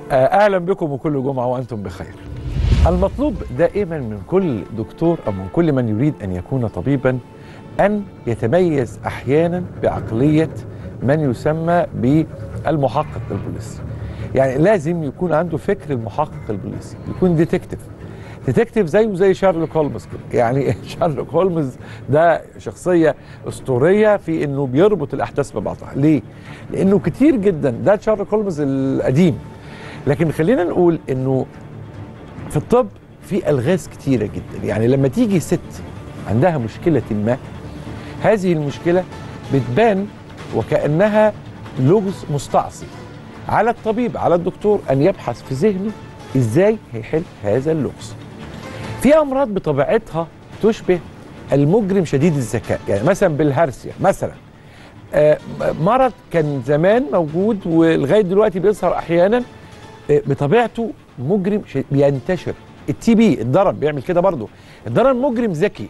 اهلا بكم وكل جمعه وانتم بخير. المطلوب دائما من كل دكتور او من كل من يريد ان يكون طبيبا ان يتميز احيانا بعقليه من يسمى بالمحقق البوليسي. يعني لازم يكون عنده فكر المحقق البوليسي، يكون ديتكتيف. ديتكتيف زيه زي شارلوك هولمز كده، يعني شارلوك هولمز ده شخصيه اسطوريه في انه بيربط الاحداث ببعضها، ليه؟ لانه كتير جدا ده شارلوك هولمز القديم لكن خلينا نقول انه في الطب في الغاز كتيره جدا يعني لما تيجي ست عندها مشكله ما هذه المشكله بتبان وكانها لغز مستعصي على الطبيب على الدكتور ان يبحث في ذهنه ازاي هيحل هذا اللغز في امراض بطبيعتها تشبه المجرم شديد الذكاء يعني مثلا بالهرسيا مثلا آه، مرض كان زمان موجود ولغايه دلوقتي بيظهر احيانا آه، بطبيعته مجرم ش- بينتشر التي بي الضرن بيعمل كده برضه الضرن مجرم ذكي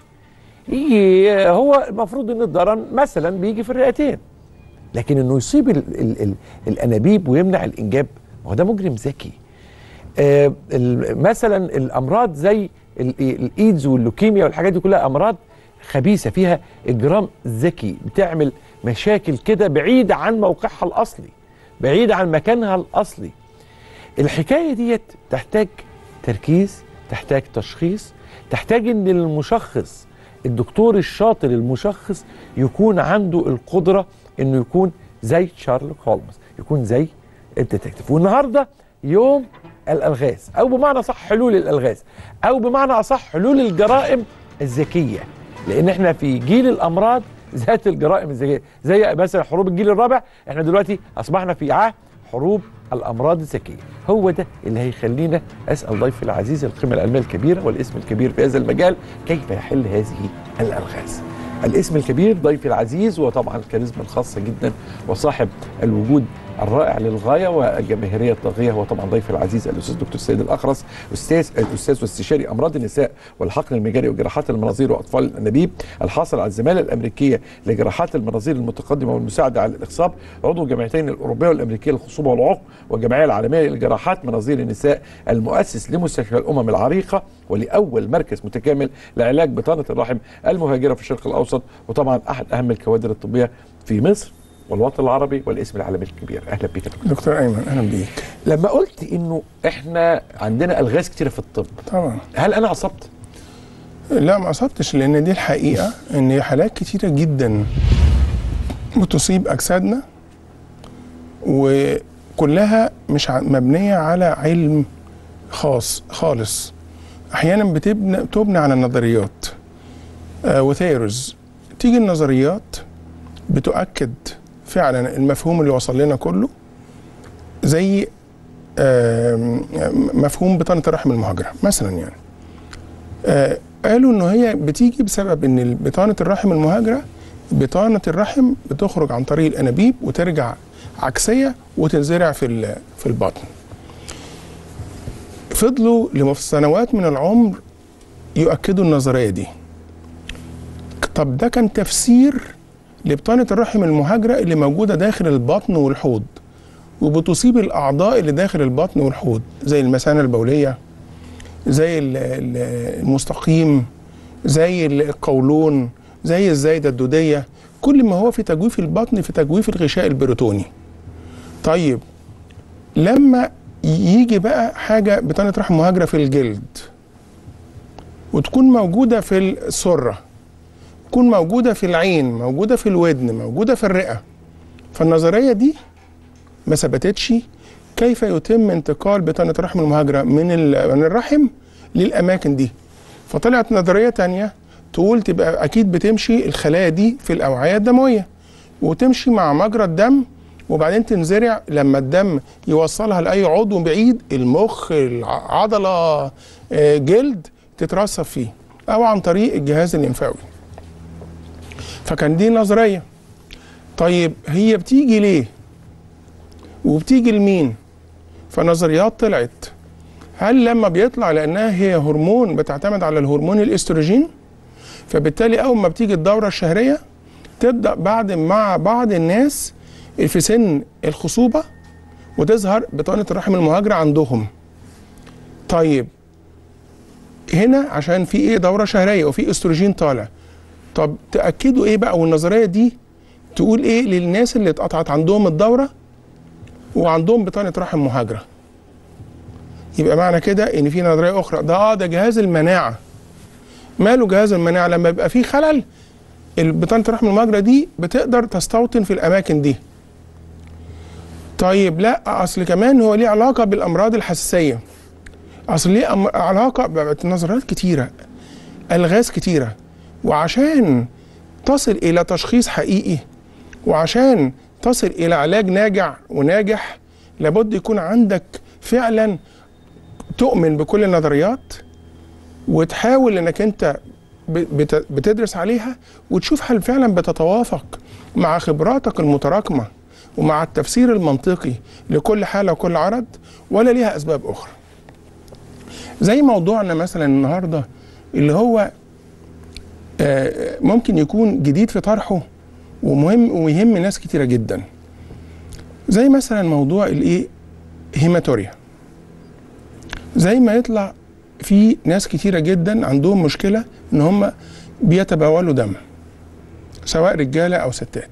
يجي آه، هو المفروض ان الضرن مثلا بيجي في الرئتين لكن انه يصيب ال ال ال الانابيب ويمنع الانجاب ما هو ده مجرم ذكي آه، ال- مثلا الامراض زي ال- الايدز واللوكيميا والحاجات دي كلها امراض خبيثه فيها اجرام ذكي بتعمل مشاكل كده بعيده عن موقعها الاصلي بعيده عن مكانها الاصلي الحكايه ديت تحتاج تركيز تحتاج تشخيص تحتاج ان المشخص الدكتور الشاطر المشخص يكون عنده القدره انه يكون زي شارلوك هولمز يكون زي الديتكتيف والنهارده يوم الالغاز او بمعنى صح حلول الالغاز او بمعنى اصح حلول الجرائم الذكيه لان احنا في جيل الامراض ذات الجرائم الذكيه زي مثلا حروب الجيل الرابع احنا دلوقتي اصبحنا في عهد حروب الامراض الذكيه هو ده اللي هيخلينا اسال ضيفي العزيز القيمه العلميه الكبيره والاسم الكبير في هذا المجال كيف يحل هذه الالغاز الاسم الكبير ضيفي العزيز وطبعا الكاريزما الخاصه جدا وصاحب الوجود الرائع للغايه والجماهيريه الطاغيه هو طبعا ضيفي العزيز الاستاذ دكتور سيد الاخرس استاذ الاستاذ واستشاري امراض النساء والحقن المجاري وجراحات المناظير واطفال الانابيب الحاصل على الزماله الامريكيه لجراحات المناظير المتقدمه والمساعده على الاخصاب عضو الجمعيتين الاوروبيه والامريكيه للخصوبه والعقم والجمعيه العالميه لجراحات مناظير النساء المؤسس لمستشفى الامم العريقه ولاول مركز متكامل لعلاج بطانه الرحم المهاجره في الشرق الاوسط وطبعا احد اهم الكوادر الطبيه في مصر والوطن العربي والاسم العالمي الكبير اهلا بك يا دكتور. دكتور ايمن اهلا بيك لما قلت انه احنا عندنا الغاز كتيره في الطب طبعا هل انا عصبت لا ما اصبتش لان دي الحقيقه ان حالات كتيره جدا بتصيب اجسادنا وكلها مش ع- مبنيه على علم خاص خالص احيانا بتبنى تبنى على نظريات آه وثيرز تيجي النظريات بتؤكد فعلا المفهوم اللي وصل لنا كله زي آم، مفهوم بطانه الرحم المهاجره مثلا يعني آه، قالوا ان هي بتيجي بسبب ان بطانه الرحم المهاجره بطانه الرحم بتخرج عن طريق الانابيب وترجع عكسيه وتنزرع في ال- في البطن. فضلوا لسنوات من العمر يؤكدوا النظريه دي. طب ده كان تفسير لبطانه الرحم المهاجره اللي موجوده داخل البطن والحوض وبتصيب الاعضاء اللي داخل البطن والحوض زي المثانه البوليه زي ال- ال- المستقيم زي القولون زي الزايده الدوديه كل ما هو في تجويف البطن في تجويف الغشاء البروتوني طيب لما يجي بقى حاجه بطانه رحم مهاجره في الجلد وتكون موجوده في السره تكون موجوده في العين موجوده في الودن موجوده في الرئه فالنظريه دي ما ثبتتش كيف يتم انتقال بطانة الرحم المهاجرة من ال- من الرحم للأماكن دي فطلعت نظرية تانية تقول تبقى أكيد بتمشي الخلايا دي في الأوعية الدموية وتمشي مع مجرى الدم وبعدين تنزرع لما الدم يوصلها لأي عضو بعيد المخ العضلة آه، جلد تترسب فيه أو عن طريق الجهاز الليمفاوي فكان دي نظرية طيب هي بتيجي ليه وبتيجي لمين فنظريات طلعت هل لما بيطلع لانها هي هرمون بتعتمد على الهرمون الاستروجين فبالتالي اول ما بتيجي الدوره الشهريه تبدا بعد مع بعض الناس في سن الخصوبه وتظهر بطانه الرحم المهاجره عندهم طيب هنا عشان في ايه دوره شهريه وفي استروجين طالع طب تاكدوا ايه بقى والنظريه دي تقول ايه للناس اللي اتقطعت عندهم الدوره وعندهم بطانه رحم مهاجره يبقى معنى كده ان في نظريه اخرى ده اه ده جهاز المناعه ماله جهاز المناعه لما يبقى في خلل بطانه الرحم المهاجره دي بتقدر تستوطن في الاماكن دي طيب لا اصل كمان هو ليه علاقه بالامراض الحساسيه اصل ليه أم- علاقه بقت نظريات كتيره الغاز كتيره وعشان تصل الى تشخيص حقيقي وعشان تصل الى علاج ناجع وناجح لابد يكون عندك فعلا تؤمن بكل النظريات وتحاول انك انت ب- بت- بتدرس عليها وتشوف هل فعلا بتتوافق مع خبراتك المتراكمه ومع التفسير المنطقي لكل حاله وكل عرض ولا ليها اسباب اخرى. زي موضوعنا مثلا النهارده اللي هو آه، ممكن يكون جديد في طرحه ومهم ويهم ناس كتيره جدا. زي مثلا موضوع الايه؟ هيماتوريا. زي ما يطلع في ناس كتيره جدا عندهم مشكله ان هم بيتبولوا دم سواء رجاله او ستات.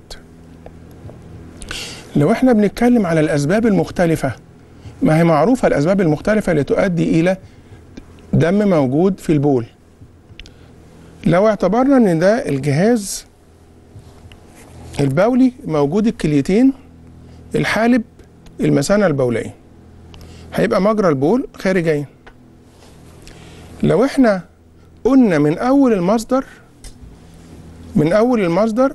لو احنا بنتكلم على الاسباب المختلفه ما هي معروفه الاسباب المختلفه اللي تؤدي الى دم موجود في البول لو اعتبرنا ان ده الجهاز البولي موجود الكليتين الحالب المثانه البوليه هيبقى مجرى البول خارجيا لو احنا قلنا من اول المصدر من اول المصدر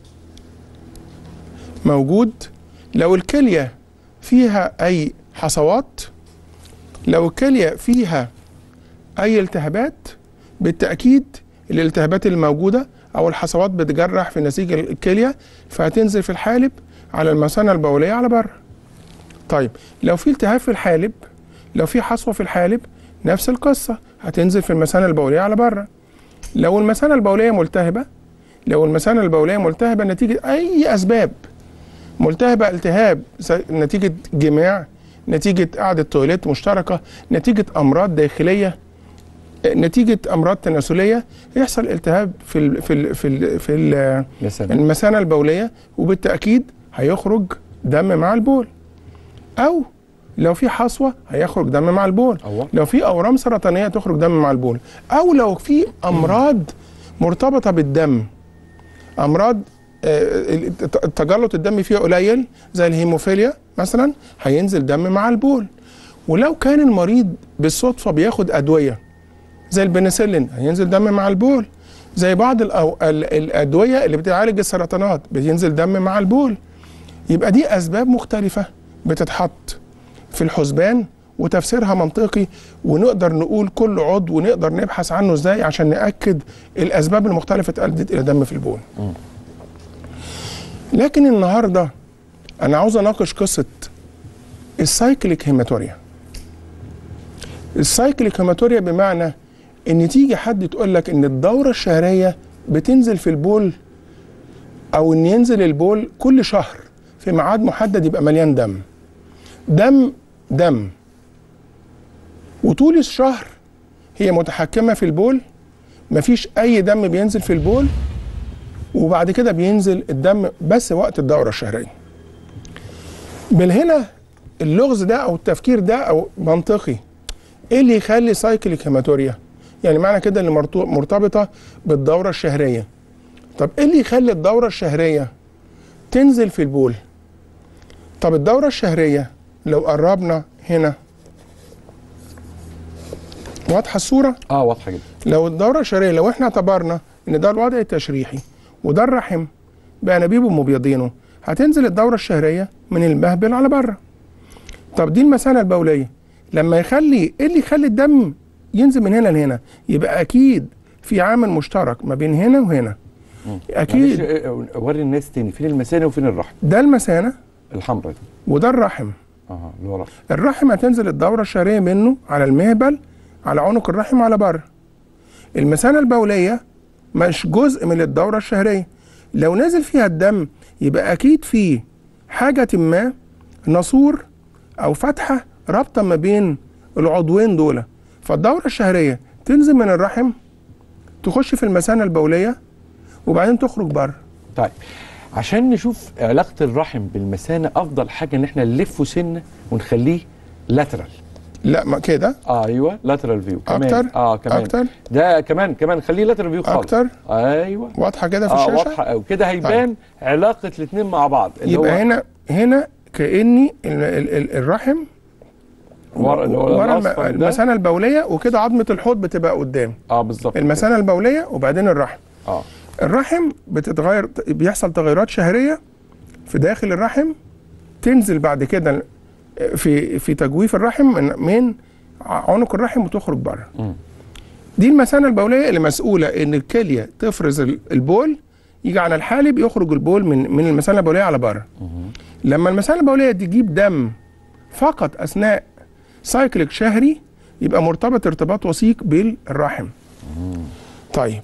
موجود لو الكليه فيها اي حصوات لو الكليه فيها اي التهابات بالتاكيد الالتهابات الموجوده او الحصوات بتجرح في نسيج الكليه فهتنزل في الحالب على المثانه البوليه على بره طيب لو في التهاب في الحالب لو في حصوه في الحالب نفس القصه هتنزل في المثانه البوليه على بره لو المثانه البوليه ملتهبه لو المثانه البوليه ملتهبه نتيجه اي اسباب ملتهبه التهاب س- نتيجه جماع نتيجه قعده تويليت مشتركه نتيجه امراض داخليه نتيجه امراض تناسليه يحصل التهاب في ال في ال في ال في ال مثلا المثانه البوليه وبالتاكيد هيخرج دم مع البول او لو في حصوه هيخرج دم مع البول أوه. لو في اورام سرطانيه تخرج دم مع البول او لو في امراض مرتبطه بالدم امراض آه، الت- التجلط الدم فيها قليل زي الهيموفيليا مثلا هينزل دم مع البول ولو كان المريض بالصدفه بياخد ادويه زي البنسلين هينزل دم مع البول زي بعض الأو... ال- الادويه اللي بتعالج السرطانات بينزل دم مع البول يبقى دي اسباب مختلفه بتتحط في الحسبان وتفسيرها منطقي ونقدر نقول كل عضو ونقدر نبحث عنه ازاي عشان ناكد الاسباب المختلفه ادت الى دم في البول لكن النهارده انا عاوز اناقش قصه السايكليك هيماتوريا السايكليك هيماتوريا بمعنى ان تيجي حد تقول لك ان الدوره الشهريه بتنزل في البول او ان ينزل البول كل شهر في ميعاد محدد يبقى مليان دم دم دم وطول الشهر هي متحكمه في البول مفيش اي دم بينزل في البول وبعد كده بينزل الدم بس وقت الدوره الشهريه من هنا اللغز ده او التفكير ده او منطقي ايه اللي يخلي سايكليك هيماتوريا يعني معنى كده اللي مرتو- مرتبطه بالدوره الشهريه طب ايه اللي يخلي الدوره الشهريه تنزل في البول طب الدوره الشهريه لو قربنا هنا واضحه الصوره اه واضحه جدا لو الدوره الشهريه لو احنا اعتبرنا ان ده الوضع التشريحي وده الرحم بانابيبه مبيضينه هتنزل الدوره الشهريه من المهبل على بره طب دي المثانه البوليه لما يخلي ايه اللي يخلي الدم ينزل من هنا لهنا يبقى اكيد في عامل مشترك ما بين هنا وهنا معلش اكيد آه، وري الناس تاني فين المثانه وفين الرحم ده المثانه الحمراء دي وده الرحم اه اللي ورا الرحم هتنزل الدورة الشهرية منه على المهبل على عنق الرحم على بره المثانة البولية مش جزء من الدورة الشهرية لو نزل فيها الدم يبقى أكيد في حاجة ما ناسور او فتحه رابطه ما بين العضوين دول فالدوره الشهريه تنزل من الرحم تخش في المثانه البوليه وبعدين تخرج بره طيب عشان نشوف علاقه الرحم بالمثانه افضل حاجه ان احنا نلفه سنه ونخليه لاترال لا ما كده آه ايوه لاترال فيو كمان أكتر؟ اه كمان أكتر؟ ده كمان كمان خليه لاترال فيو خالص أكتر؟ ايوه واضحه كده في اه الشاشه واضحه قوي كده هيبان علاقه الاثنين مع بعض اللي يبقى هو هنا هنا كاني ال- ال- ال- الرحم ورا اللي هو ورا الم- الأصفر ده. المثانه البوليه وكده عظمه الحوض بتبقى قدام اه بالظبط المثانه البوليه وبعدين الرحم اه الرحم بتتغير بيحصل تغيرات شهريه في داخل الرحم تنزل بعد كده في في تجويف الرحم من من عنق الرحم وتخرج بره مم. دي المثانه البوليه اللي مسؤوله ان الكليه تفرز ال- البول يجي على الحالب يخرج البول من من المثانه البوليه على بره لما المثانه البوليه تجيب دم فقط اثناء سايكليك شهري يبقى مرتبط ارتباط وثيق بالرحم طيب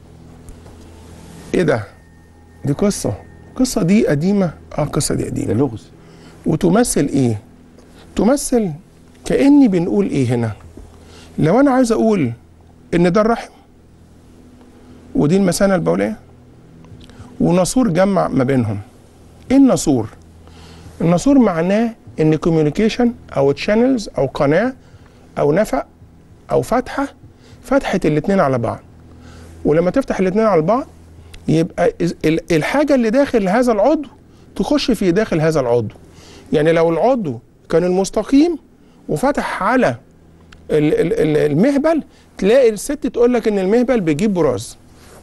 ايه ده دي قصه القصه دي قديمه اه القصه دي ده قديمه لغز وتمثل ايه تمثل كاني بنقول ايه هنا لو انا عايز اقول ان ده الرحم ودي المثانه البوليه وناسور جمع ما بينهم ايه الناسور الناسور معناه ان كوميونيكيشن او تشانلز او قناه او نفق او فتحه فتحت الاتنين على بعض ولما تفتح الاتنين على بعض يبقى إز- ال- الحاجه اللي داخل هذا العضو تخش في داخل هذا العضو يعني لو العضو كان المستقيم وفتح على ال- ال- ال- المهبل تلاقي الست تقول لك ان المهبل بيجيب براز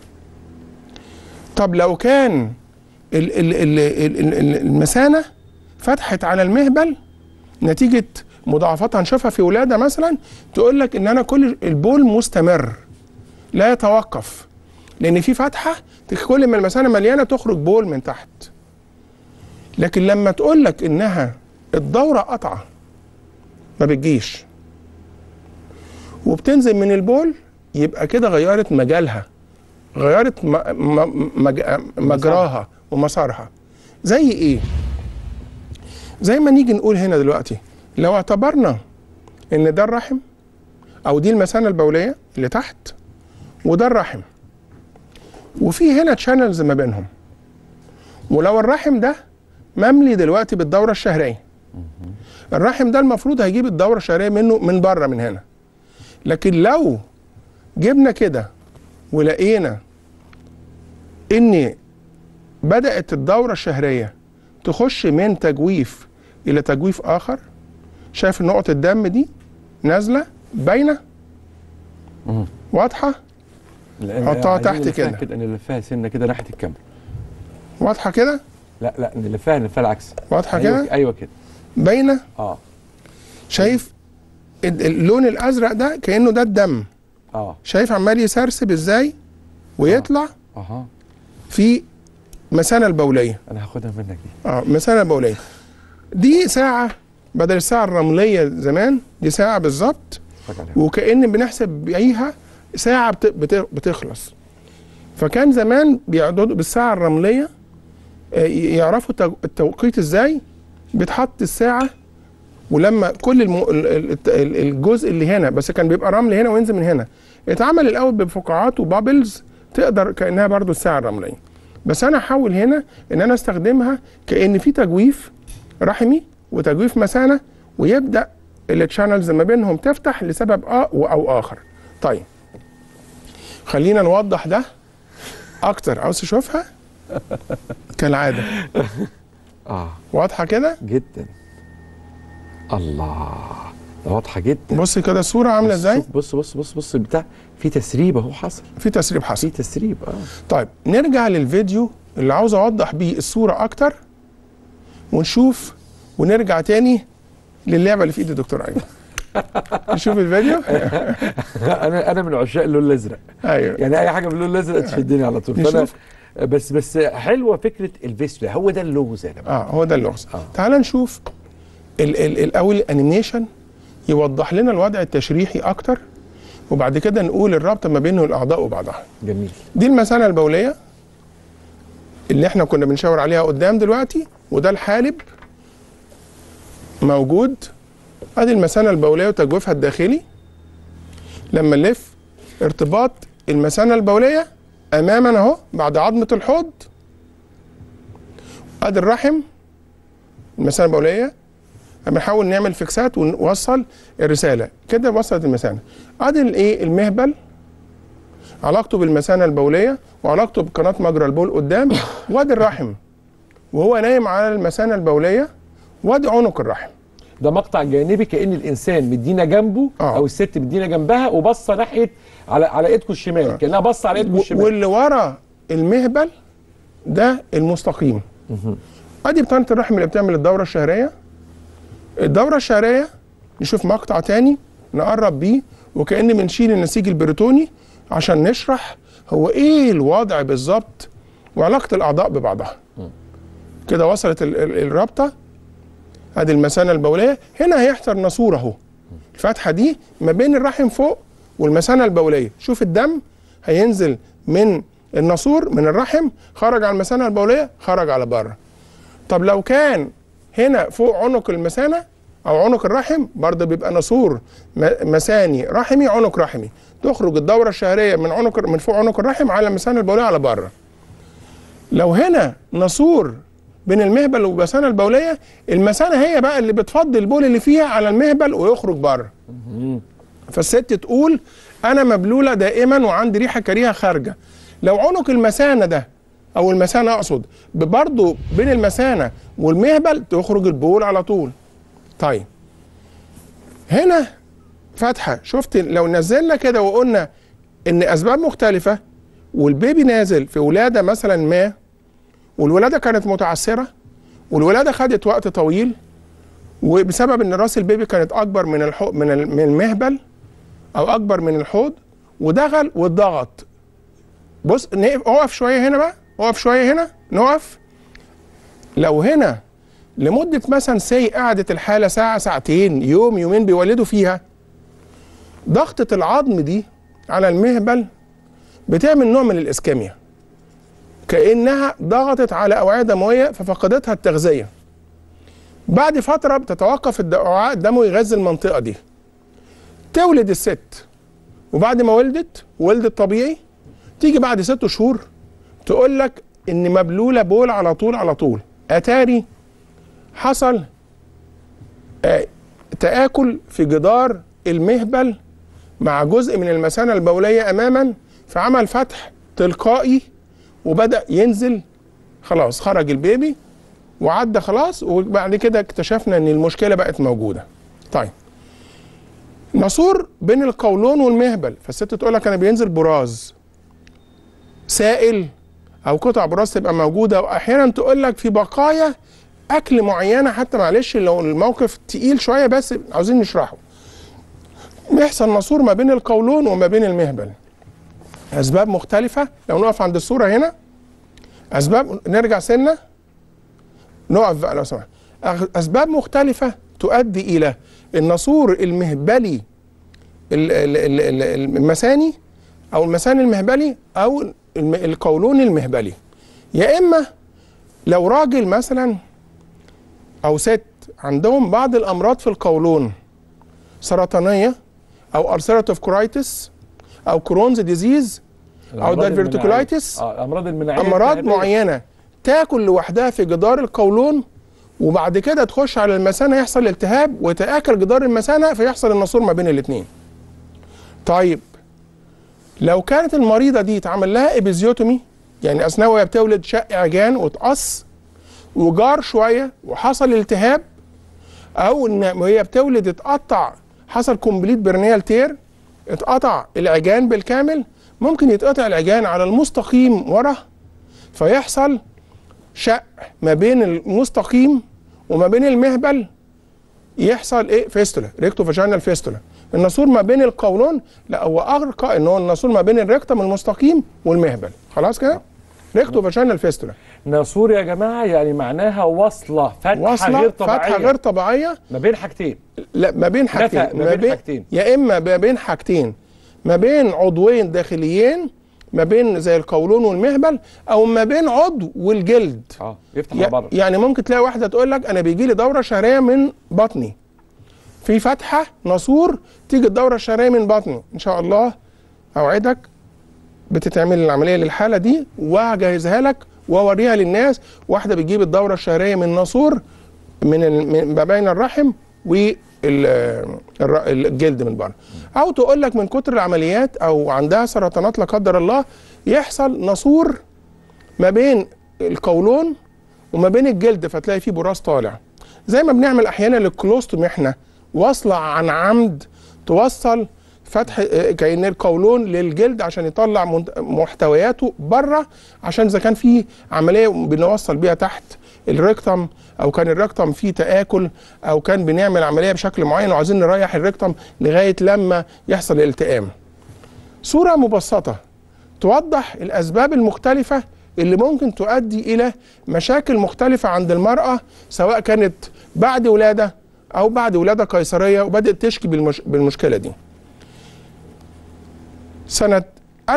طب لو كان ال- ال- ال- ال- ال- ال- المثانه فتحت على المهبل نتيجه مضاعفات هنشوفها في ولاده مثلا تقول لك ان انا كل البول مستمر لا يتوقف لان في فتحه كل ما المثانه مليانه تخرج بول من تحت لكن لما تقول لك انها الدوره قطعه ما بتجيش وبتنزل من البول يبقى كده غيرت مجالها غيرت م- م- مج- مجراها ومسارها زي ايه زي ما نيجي نقول هنا دلوقتي لو اعتبرنا ان ده الرحم او دي المثانه البوليه اللي تحت وده الرحم وفي هنا تشانلز ما بينهم ولو الرحم ده مملي دلوقتي بالدوره الشهريه الرحم ده المفروض هيجيب الدوره الشهريه منه من بره من هنا لكن لو جبنا كده ولقينا ان بدات الدوره الشهريه تخش من تجويف الى تجويف اخر شايف نقطه الدم دي نازله باينه مم. واضحه لأن حطها عايزين تحت نلفها كده. كده نلفها سنه كده ناحيه الكاميرا واضحه كده لا لا نلفها نلفها العكس واضحه ايوه كده ايوه كده باينه اه شايف ال- اللون الازرق ده كانه ده الدم اه شايف عمال يسرسب ازاي ويطلع اها في مثانه البوليه انا هاخدها منك دي اه مثانه بوليه دي ساعه بدل الساعه الرمليه زمان دي ساعه بالظبط اتفرج عليها وكأن بنحسب بيها ساعة بت- بت- بتخلص فكان زمان بيعددوا بالساعة الرملية آه، ي- يعرفوا التو- التوقيت ازاي بتحط الساعة ولما كل الم... ال- ال- الت- ال- الجزء اللي هنا بس كان بيبقى رمل هنا وينزل من هنا اتعمل الاول بفقاعات وبابلز تقدر كانها برضو الساعه الرمليه بس انا هحاول هنا ان انا استخدمها كان في تجويف رحمي وتجويف مثانه ويبدا التشانلز ما بينهم تفتح لسبب اه او اخر طيب خلينا نوضح ده اكتر عاوز تشوفها كالعاده اه واضحه كده جدا الله ده واضحه جدا بص كده الصوره عامله بص- ازاي شوف بص بص بص بص بتاع في تسريب اهو حصل في تسريب حصل في تسريب اه طيب نرجع للفيديو اللي عاوز اوضح بيه الصوره اكتر ونشوف ونرجع تاني للعبه اللي في ايد الدكتور ايمن نشوف الفيديو انا انا من عشاق اللون الازرق ايوه يعني اي حاجه باللون الازرق تشدني على طول فانا نشوف. بس بس حلوه فكره الفيستولا هو ده اللغز يا جماعه اه هو ده اللغز آه. تعال نشوف ال ال الاول الانيميشن يوضح لنا الوضع التشريحي اكتر وبعد كده نقول الرابطه ما بين الاعضاء وبعضها جميل دي المثانه البوليه اللي احنا كنا بنشاور عليها قدام دلوقتي وده الحالب موجود ادي المثانه البوليه وتجويفها الداخلي لما نلف ارتباط المثانه البوليه اماما اهو بعد عظمه الحوض ادي الرحم المثانه البوليه بنحاول نعمل فيكسات ونوصل الرساله كده وصلت المثانه ادي الايه المهبل علاقته بالمثانه البوليه وعلاقته بقناه مجرى البول قدام وادي الرحم وهو نايم على المثانه البوليه وادي عنق الرحم ده مقطع جانبي كان الانسان مدينا جنبه آه. او الست مدينا جنبها وبصه ناحيه على على ايدكم الشمال كانها بصه على ايدكم و- الشمال واللي ورا المهبل ده المستقيم ادي بطانه الرحم اللي بتعمل الدوره الشهريه الدوره الشهريه نشوف مقطع تاني نقرب بيه وكأن بنشيل النسيج البريتوني عشان نشرح هو ايه الوضع بالظبط وعلاقه الاعضاء ببعضها كده وصلت ال- ال- الرابطه ادي المثانه البوليه هنا هيحصل ناسور اهو الفتحه دي ما بين الرحم فوق والمثانه البوليه شوف الدم هينزل من الناسور من الرحم خرج على المثانه البوليه خرج على بره طب لو كان هنا فوق عنق المثانه او عنق الرحم برضه بيبقى ناسور م- مثاني رحمي عنق رحمي تخرج الدوره الشهريه من عنق من فوق عنق الرحم على المثانه البوليه على بره لو هنا ناسور بين المهبل والمثانه البوليه المثانه هي بقى اللي بتفضي البول اللي فيها على المهبل ويخرج بره فالست تقول انا مبلوله دائما وعندي ريحه كريهه خارجه لو عنق المثانه ده او المثانه اقصد برضه بين المثانه والمهبل تخرج البول على طول طيب هنا فتحه شفت لو نزلنا كده وقلنا ان اسباب مختلفه والبيبي نازل في ولاده مثلا ما والولاده كانت متعثره والولاده خدت وقت طويل وبسبب ان راس البيبي كانت اكبر من الحو... من ال- من المهبل او اكبر من الحوض ودخل واتضغط بص نقف اقف شويه هنا بقى اقف شويه هنا نقف لو هنا لمده مثلا سي قعدت الحاله ساعه ساعتين يوم يومين بيولدوا فيها ضغطه العظم دي على المهبل بتعمل نوع من الاسكيميا كانها ضغطت على اوعيه دمويه ففقدتها التغذيه بعد فتره بتتوقف الوعاء الدموي يغذي المنطقه دي تولد الست وبعد ما ولدت ولدت طبيعي تيجي بعد ست شهور تقول لك ان مبلوله بول على طول على طول اتاري حصل آه، تآكل في جدار المهبل مع جزء من المثانة البولية أماما فعمل فتح تلقائي وبدأ ينزل خلاص خرج البيبي وعدى خلاص وبعد كده اكتشفنا ان المشكلة بقت موجودة طيب ناسور بين القولون والمهبل فالست تقول لك انا بينزل براز سائل او قطع براز تبقى موجوده واحيانا تقول لك في بقايا اكل معينه حتى معلش لو الموقف تقيل شويه بس عاوزين نشرحه بيحصل ناسور ما بين القولون وما بين المهبل اسباب مختلفه لو نقف عند الصوره هنا اسباب نرجع سنه نقف بقى لو سمحت أغ- اسباب مختلفه تؤدي الى الناسور المهبلي ال- ال- ال- ال- المثاني او المثاني المهبلي او الم- القولون المهبلي يا اما لو راجل مثلا او ست عندهم بعض الامراض في القولون سرطانيه او ارثراتيف كورايتس او كرونز ديزيز او الأمراض دايفرتيكولايتس المناعية. اه الامراض المناعيه امراض الالتهابية. معينه تاكل لوحدها في جدار القولون وبعد كده تخش على المثانه يحصل التهاب ويتاكل جدار المثانه فيحصل الناسور ما بين الاثنين. طيب لو كانت المريضه دي اتعمل لها ابيزيوتومي يعني اثناء وهي بتولد شق عجان وتقص وجار شويه وحصل التهاب او ان وهي بتولد اتقطع حصل كومبليت برنيال تير اتقطع العجان بالكامل ممكن يتقطع العجان على المستقيم ورا فيحصل شق ما بين المستقيم وما بين المهبل يحصل ايه فيستولا ريكتو فاجينال فيستولا الناسور ما بين القولون لا هو ارقى ان هو الناسور ما بين الريكتم المستقيم والمهبل خلاص كده ريكتو فاجينال فيستولا ناسور يا جماعه يعني معناها وصله فتحه واصله غير طبيعيه فتحه غير طبيعيه ما بين حاجتين لا ما بين حاجتين نفق ما بين حاجتين. يا اما ما بين حاجتين ما بين عضوين داخليين ما بين زي القولون والمهبل او ما بين عضو والجلد اه يفتح يع- على بره يعني ممكن تلاقي واحده تقول لك انا بيجي لي دوره شهريه من بطني في فتحه ناسور تيجي الدوره الشهريه من بطني ان شاء الله اوعدك بتتعمل العمليه للحاله دي وهجهزها لك واوريها للناس واحده بتجيب الدوره الشهريه من ناسور من ال- من ما بين الرحم والجلد من بره او تقول لك من كتر العمليات او عندها سرطانات لا قدر الله يحصل ناسور ما بين القولون وما بين الجلد فتلاقي فيه براز طالع زي ما بنعمل احيانا للكولوستوم احنا واصله عن عمد توصل فتح آه، كأن القولون للجلد عشان يطلع منت- محتوياته بره عشان اذا كان في عمليه بنوصل بيها تحت الريكتم او كان الريكتم فيه تاكل او كان بنعمل عمليه بشكل معين وعايزين نريح الريكتم لغايه لما يحصل التئام. صوره مبسطه توضح الاسباب المختلفه اللي ممكن تؤدي الى مشاكل مختلفه عند المراه سواء كانت بعد ولاده او بعد ولاده قيصريه وبدات تشكي بالمش... بالمشكله دي. سنه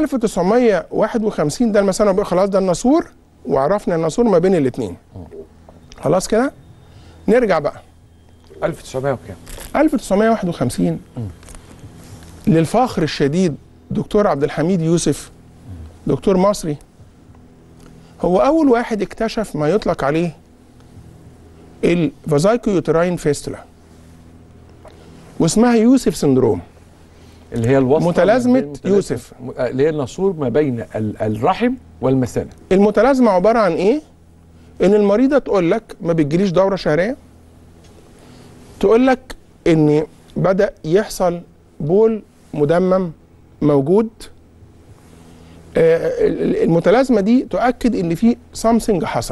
1951 ده المثانه بقى خلاص ده الناسور وعرفنا الناسور ما بين الاثنين. خلاص كده؟ نرجع بقى 1900 وكام 1951 للفخر الشديد دكتور عبد الحميد يوسف دكتور مصري هو اول واحد اكتشف ما يطلق عليه الفازايكو يوتراين فيستولا واسمها يوسف سندروم اللي هي الوصفه متلازمة ما بين- متلازمة- يوسف. م- آه، اللي هي الناسور ما بين ال- الرحم والمثانه المتلازمه عباره عن ايه ان المريضه تقول لك ما بتجيليش دوره شهريه تقول لك ان بدا يحصل بول مدمم موجود آه، ال- المتلازمه دي تؤكد ان في سامثينج حصل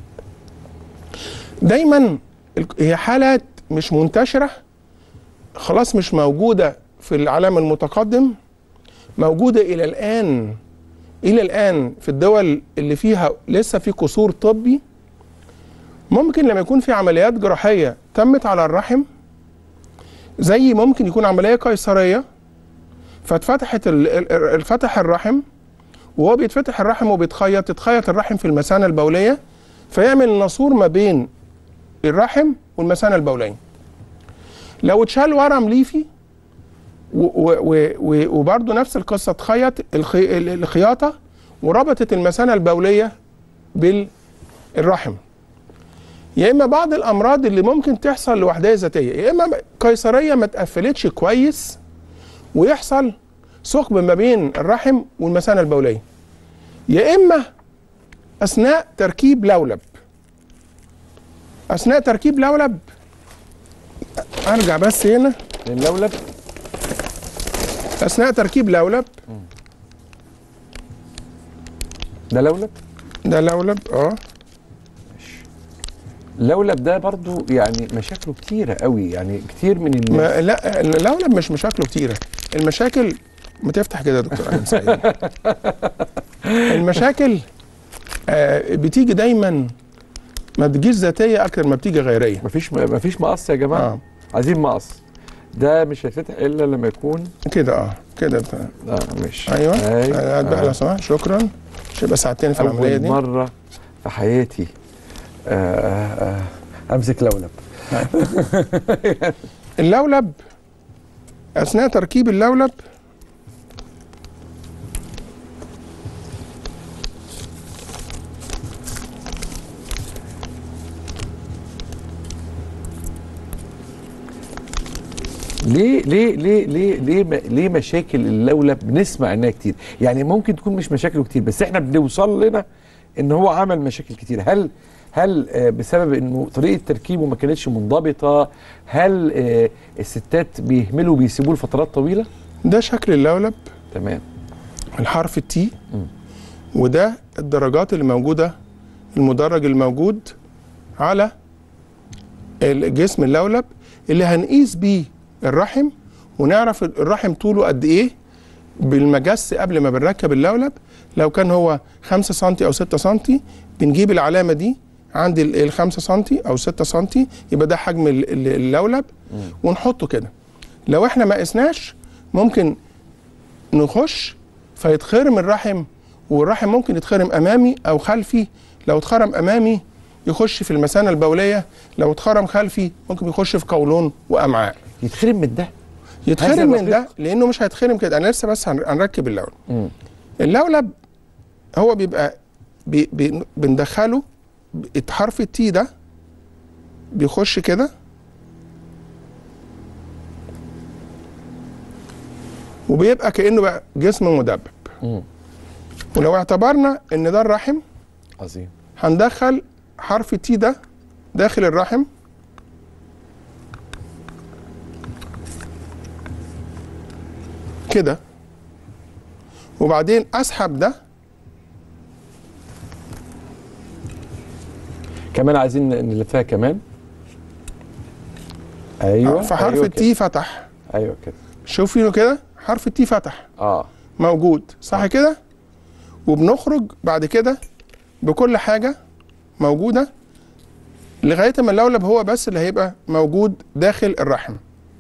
دايما ال- هي حالات مش منتشره خلاص مش موجوده في العالم المتقدم موجوده الى الان الى الان في الدول اللي فيها لسه في قصور طبي ممكن لما يكون في عمليات جراحيه تمت على الرحم زي ممكن يكون عمليه قيصريه فاتفتحت ال- ال- ال- الفتح الرحم وهو بيتفتح الرحم وبيتخيط يتخيط الرحم في المثانه البوليه فيعمل ناسور ما بين الرحم والمثانه البوليه لو اتشال ورم ليفي و- و- و- و- وبرضه نفس القصه اتخيط الخي- ال- الخياطه وربطت المثانه البوليه بالرحم يا اما بعض الامراض اللي ممكن تحصل لوحديه ذاتيه يا اما قيصريه ما اتقفلتش كويس ويحصل ثقب ما بين الرحم والمثانه البوليه يا اما اثناء تركيب لولب اثناء تركيب لولب ارجع بس هنا اللولب اثناء تركيب لولب ده لولب ده لولب اه اللولب ده برضو يعني مشاكله كتيره قوي يعني كتير من الناس ما لا اللولب مش مشاكله كتيره المشاكل ما تفتح كده يا دكتور علي سعيد المشاكل آه بتيجي دايما ما بتجيش ذاتيه اكتر ما بتيجي غيريه مفيش مفيش مقص يا جماعه آه. عايزين مقص ده مش هيتفتح الا لما يكون كده اه كده بتاع. اه ماشي ايوه أيوة. قاعد بقى لو سمحت شكرا مش هيبقى ساعتين في العمليه اول دي مره في حياتي آه آه امسك لولب اللولب اثناء تركيب اللولب ليه ليه ليه ليه ليه م- ليه مشاكل اللولب بنسمع انها كتير يعني ممكن تكون مش مشاكله كتير بس احنا بنوصل لنا ان هو عمل مشاكل كتير هل هل آه، بسبب انه طريقه تركيبه ما كانتش منضبطه هل آه، الستات بيهملوا بيسيبوه لفترات طويله ده شكل اللولب تمام الحرف التي وده الدرجات اللي موجوده المدرج الموجود على الجسم اللولب اللي هنقيس بيه الرحم ونعرف الرحم طوله قد ايه بالمجس قبل ما بنركب اللولب لو كان هو 5 سم او 6 سم بنجيب العلامه دي عند ال 5 سم او 6 سم يبقى ده حجم ال- ال- اللولب ونحطه كده لو احنا ما قسناش ممكن نخش فيتخرم الرحم والرحم ممكن يتخرم امامي او خلفي لو اتخرم امامي يخش في المثانه البوليه لو اتخرم خلفي ممكن يخش في قولون وامعاء يتخرم من ده يتخرم من الرقيق؟ ده لانه مش هيتخرم كده انا لسه بس هن- هنركب اللولب اللولب هو بيبقى بي بي بندخله ب- حرف التي ده بيخش كده وبيبقى كانه بقى جسم مدبب مم. ولو اعتبرنا ان ده الرحم عظيم هندخل حرف التي ده داخل الرحم كده وبعدين اسحب ده كمان عايزين نلفها كمان ايوه فحرف أيوة التي فتح كده. ايوه كده شوفوا كده حرف التي فتح اه موجود صح كده وبنخرج بعد كده بكل حاجة موجودة لغاية ما اللولب هو بس اللي هيبقى موجود داخل الرحم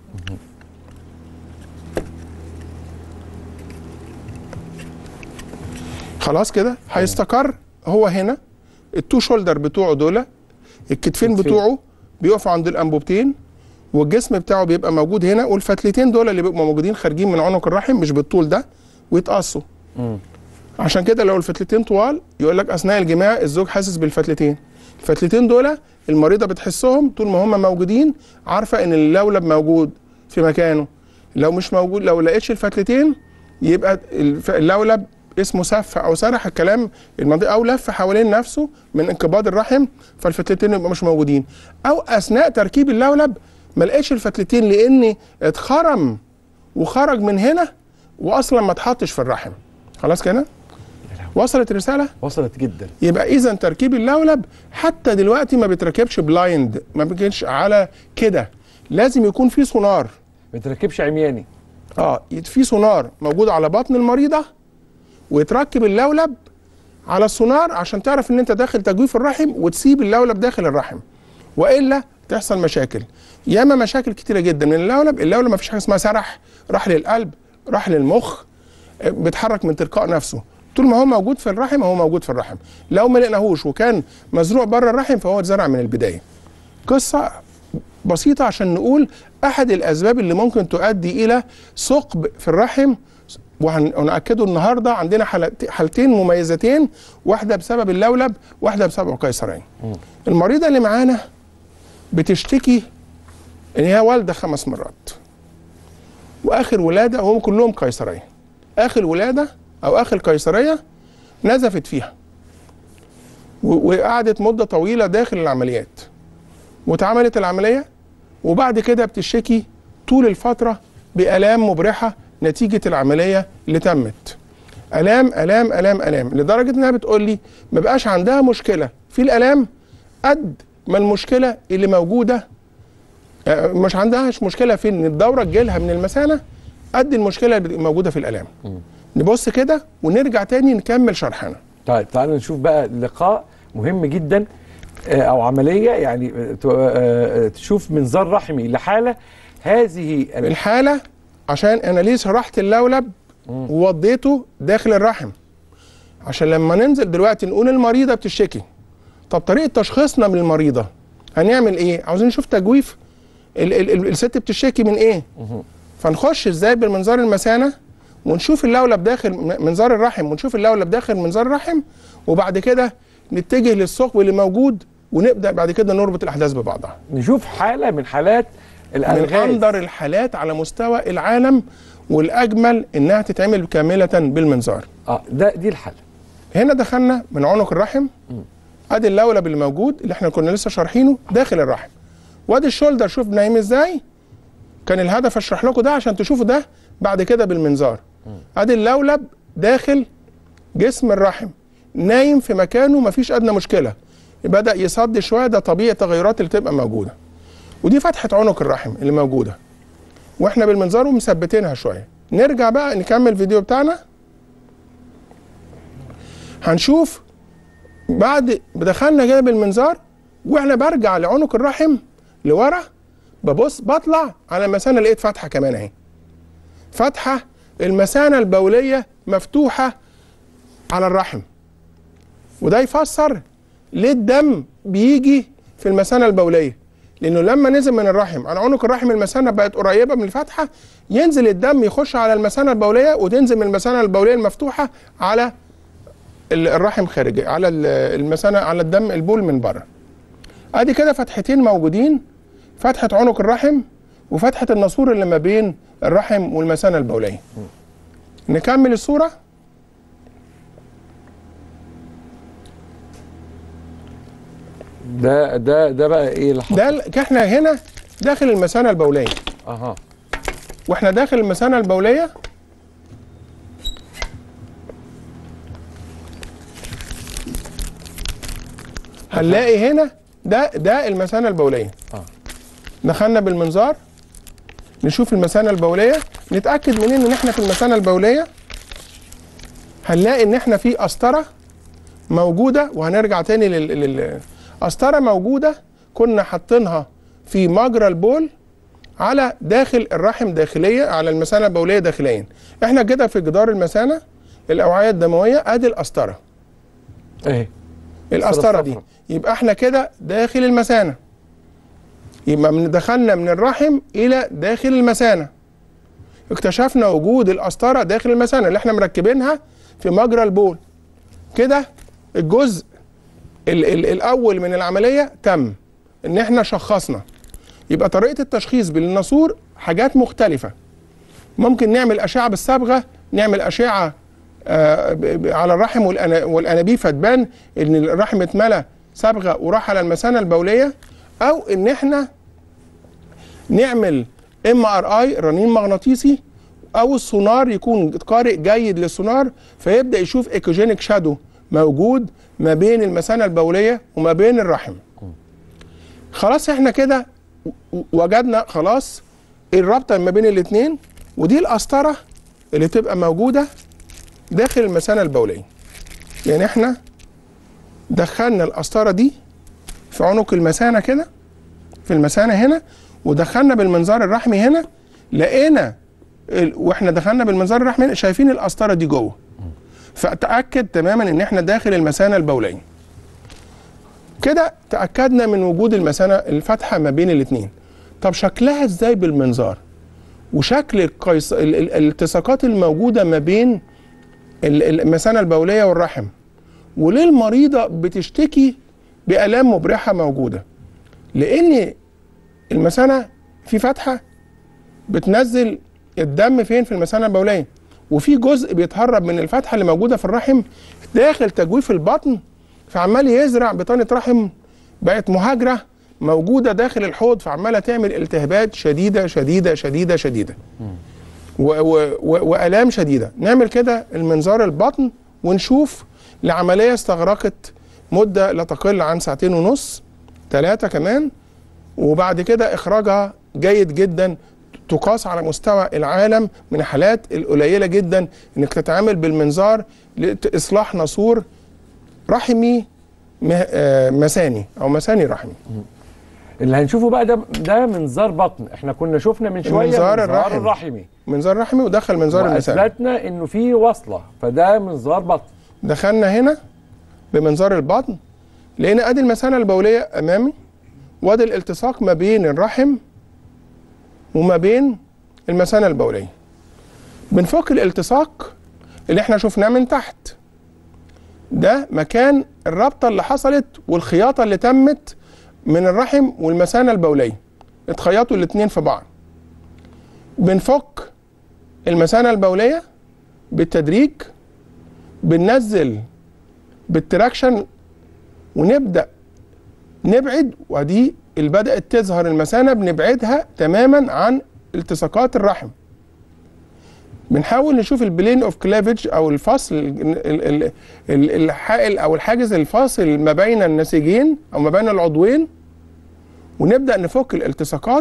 خلاص كده هيستقر هو هنا التو شولدر بتوعه دول الكتفين كتفين. بتوعه بيقفوا عند الانبوبتين والجسم بتاعه بيبقى موجود هنا والفتلتين دول اللي بيبقوا موجودين خارجين من عنق الرحم مش بالطول ده ويتقصوا مم. عشان كده لو الفتلتين طوال يقول لك اثناء الجماع الزوج حاسس بالفتلتين الفتلتين دول المريضه بتحسهم طول ما هم موجودين عارفه ان اللولب موجود في مكانه لو مش موجود لو لقيتش الفتلتين يبقى الف- اللولب اسمه سف او سرح الكلام المنطقه او لف حوالين نفسه من انقباض الرحم فالفتلتين يبقوا مش موجودين او اثناء تركيب اللولب ما لقيتش الفتلتين لان اتخرم وخرج من هنا واصلا ما اتحطش في الرحم خلاص كده وصلت الرساله وصلت جدا يبقى اذا تركيب اللولب حتى دلوقتي ما بيتركبش بلايند ما بيجيش على كده لازم يكون في سونار ما تركبش عمياني اه في سونار موجود على بطن المريضه ويتركب اللولب على السونار عشان تعرف ان انت داخل تجويف الرحم وتسيب اللولب داخل الرحم والا تحصل مشاكل ياما مشاكل كتيره جدا من اللولب اللولب ما فيش حاجه اسمها سرح راح للقلب راح للمخ آه، بيتحرك من تلقاء نفسه طول ما هو موجود في الرحم هو موجود في الرحم لو ما لقناهوش وكان مزروع بره الرحم فهو اتزرع من البدايه قصه بسيطه عشان نقول احد الاسباب اللي ممكن تؤدي الى ثقب في الرحم وهن- ونأكده النهارده عندنا حالت- حالتين مميزتين واحده بسبب اللولب واحده بسبب قيصرين المريضه اللي معانا بتشتكي ان هي والده خمس مرات واخر ولاده وهم كلهم قيصريه اخر ولاده او اخر قيصريه نزفت فيها و- وقعدت مده طويله داخل العمليات واتعملت العمليه وبعد كده بتشتكي طول الفتره بالام مبرحه نتيجه العمليه اللي تمت الام الام الام الام لدرجه انها بتقول لي ما بقاش عندها مشكله في الالام قد ما المشكله اللي موجوده آه، مش عندهاش مشكله في ان الدوره تجيلها من المثانه قد المشكله اللي موجوده في الالام نبص كده ونرجع تاني نكمل شرحنا طيب تعالوا نشوف بقى لقاء مهم جدا آه، او عمليه يعني آه، ت- آه، تشوف منظار رحمي لحاله هذه ال- الحاله عشان انا ليه شرحت اللولب ووضيته داخل الرحم عشان لما ننزل دلوقتي نقول المريضه بتشتكي طب طريقه تشخيصنا من المريضه هنعمل ايه عاوزين نشوف تجويف ال ال ال الست بتشتكي من ايه فنخش ازاي بالمنظار المثانه ونشوف اللولب داخل م- منظار الرحم ونشوف اللولب داخل منظار الرحم وبعد كده نتجه للثقب اللي موجود ونبدا بعد كده نربط الاحداث ببعضها نشوف حاله من حالات من الالغاز اندر الحالات على مستوى العالم والاجمل انها تتعمل كامله بالمنظار اه ده دي الحاله هنا دخلنا من عنق الرحم ادي اللولب اللي موجود اللي احنا كنا لسه شارحينه داخل الرحم وادي الشولدر شوف نايم ازاي كان الهدف اشرح لكم ده عشان تشوفوا ده بعد كده بالمنظار ادي اللولب داخل جسم الرحم نايم في مكانه مفيش ادنى مشكله بدا يصد شويه ده طبيعي التغيرات اللي تبقى موجوده ودي فتحه عنق الرحم اللي موجوده واحنا بالمنظار ومثبتينها شويه نرجع بقى نكمل الفيديو بتاعنا هنشوف بعد دخلنا كده بالمنظار واحنا برجع لعنق الرحم لورا ببص بطلع على المثانه لقيت فتحه كمان اهي فتحه المثانه البوليه مفتوحه على الرحم وده يفسر ليه الدم بيجي في المثانه البوليه لانه لما نزل من الرحم على عنق الرحم المثانه بقت قريبه من الفتحه ينزل الدم يخش على المثانه البوليه وتنزل من المثانه البوليه المفتوحه على ال- الرحم خارجي على ال- المثانه على الدم البول من بره ادي كده فتحتين موجودين فتحه عنق الرحم وفتحه الناسور اللي ما بين الرحم والمثانه البوليه نكمل الصوره ده ده ده بقى ايه اللي حصل؟ ده ال- احنا هنا داخل المثانه البوليه اها واحنا داخل المثانه البوليه هنلاقي هنا ده ده المثانه البوليه آه. دخلنا بالمنظار نشوف المثانه البوليه نتاكد منين ان احنا في المثانه البوليه هنلاقي ان احنا في قسطره موجوده وهنرجع تاني لل لل- قسطره موجوده كنا حاطينها في مجرى البول على داخل الرحم داخليه على المثانه البوليه داخليا احنا كده في جدار المثانه الاوعيه الدمويه ادي القسطره ايه القسطره دي الصفرا. يبقى احنا كده داخل المثانه يبقى من دخلنا من الرحم الى داخل المثانه اكتشفنا وجود القسطره داخل المثانه اللي احنا مركبينها في مجرى البول كده الجزء ال ال الاول من العمليه تم ان احنا شخصنا يبقى طريقه التشخيص بالناسور حاجات مختلفه ممكن نعمل اشعه بالصبغه نعمل اشعه آه، ب- ب- على الرحم والأنا- والانابيب فتبان ان الرحم اتملى صبغه وراح على المثانه البوليه او ان احنا نعمل ام ار اي رنين مغناطيسي او السونار يكون قارئ جيد للسونار فيبدا يشوف ايكوجينيك شادو موجود ما بين المثانه البوليه وما بين الرحم خلاص احنا كده و- وجدنا خلاص الرابطه ما بين الاثنين ودي القسطره اللي بتبقى موجوده داخل المثانه البوليه يعني احنا دخلنا القسطره دي في عنق المثانه كده في المثانه هنا ودخلنا بالمنظار الرحمي هنا لقينا ال... واحنا دخلنا بالمنظار الرحمي هنا شايفين القسطره دي جوه فتاكد تماما ان احنا داخل المثانه البوليه كده تاكدنا من وجود المثانه الفتحه ما بين الاثنين طب شكلها ازاي بالمنظار وشكل القيص... ال... ال... الالتصاقات الموجوده ما بين ال- المثانه البوليه والرحم وليه المريضه بتشتكي بالام مبرحه موجوده لان المثانه في فتحه بتنزل الدم فين في المثانه البوليه وفي جزء بيتهرب من الفتحه اللي موجوده في الرحم داخل تجويف البطن فعمال يزرع بطانه رحم بقت مهاجره موجوده داخل الحوض فعماله تعمل التهابات شديده شديده شديده شديده و و و والام شديده نعمل كده المنظار البطن ونشوف العمليه استغرقت مده لا تقل عن ساعتين ونص ثلاثه كمان وبعد كده اخراجها جيد جدا تقاس على مستوى العالم من الحالات القليله جدا انك تتعامل بالمنظار لاصلاح ناسور رحمي مه- آه، مثاني او مثاني رحمي اللي هنشوفه بقى ده ده منظار بطن احنا كنا شفنا من شويه المنظار منظار الرحم. الرحمي منظار رحمي ودخل منظار المثاني واثبتنا انه في وصله فده منظار بطن دخلنا هنا بمنظار البطن لقينا ادي المثانه البوليه امامي وادي الالتصاق ما بين الرحم وما بين المثانه البوليه بنفك الالتصاق اللي احنا شفناه من تحت ده مكان الرابطه اللي حصلت والخياطه اللي تمت من الرحم والمثانه البوليه اتخيطوا الاتنين في بعض بنفك المثانه البوليه بالتدريج بننزل بالتراكشن ونبدا نبعد ودي اللي بدات تظهر المثانه بنبعدها تماما عن التصاقات الرحم بنحاول نشوف البلين اوف كلافج او الفصل ال- ال- ال- ال- الحائل او الحاجز الفاصل ما بين النسيجين او ما بين العضوين ونبدا نفك الالتصاقات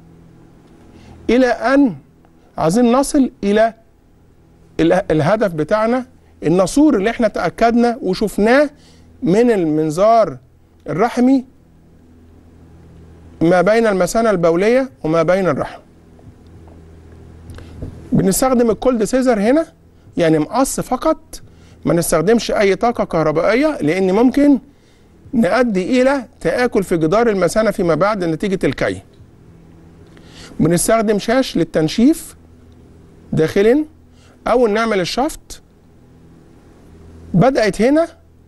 الى ان عايزين نصل الى ال- الهدف بتاعنا الناسور اللي احنا تاكدنا وشفناه من المنظار الرحمي ما بين المثانه البوليه وما بين الرحم بنستخدم الكولد سيزر هنا يعني مقص فقط ما نستخدمش اي طاقه كهربائيه لان ممكن نؤدي الى تاكل في جدار المثانه فيما بعد نتيجه الكي بنستخدم شاش للتنشيف داخلا او نعمل الشفط بدات هنا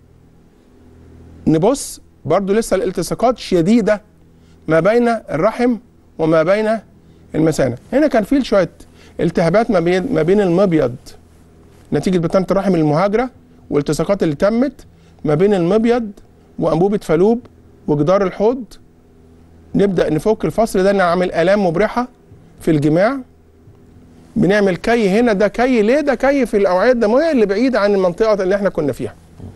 نبص برضو لسه الالتصاقات شديده ما بين الرحم وما بين المثانه هنا كان في شويه التهابات ما بين ما بين المبيض نتيجه بطانه الرحم المهاجره والالتصاقات اللي تمت ما بين المبيض وانبوبه فالوب وجدار الحوض نبدا نفك الفصل ده نعمل الام مبرحه في الجماع بنعمل كي هنا ده كي ليه ده كي في الاوعيه الدمويه اللي بعيده عن المنطقه اللي احنا كنا فيها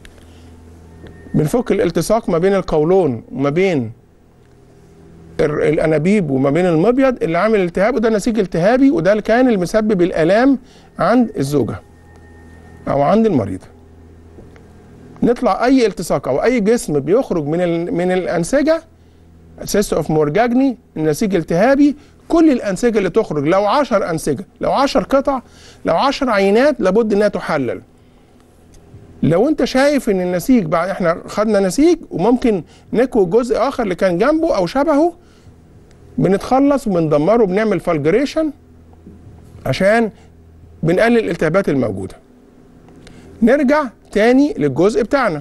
بنفك الالتصاق ما بين القولون وما بين ال- الانابيب وما بين المبيض اللي عامل التهاب وده نسيج التهابي وده اللي كان اللي مسبب الالام عند الزوجه او عند المريضه نطلع اي التصاق او اي جسم بيخرج من ال- من الانسجه سيست اوف مورجاجني النسيج التهابي كل الانسجه اللي تخرج لو 10 انسجه لو 10 قطع لو 10 عينات لابد انها تحلل لو انت شايف ان النسيج بعد احنا خدنا نسيج وممكن نكوي جزء اخر اللي كان جنبه او شبهه بنتخلص وبندمره بنعمل فالجريشن عشان بنقلل الالتهابات الموجوده نرجع تاني للجزء بتاعنا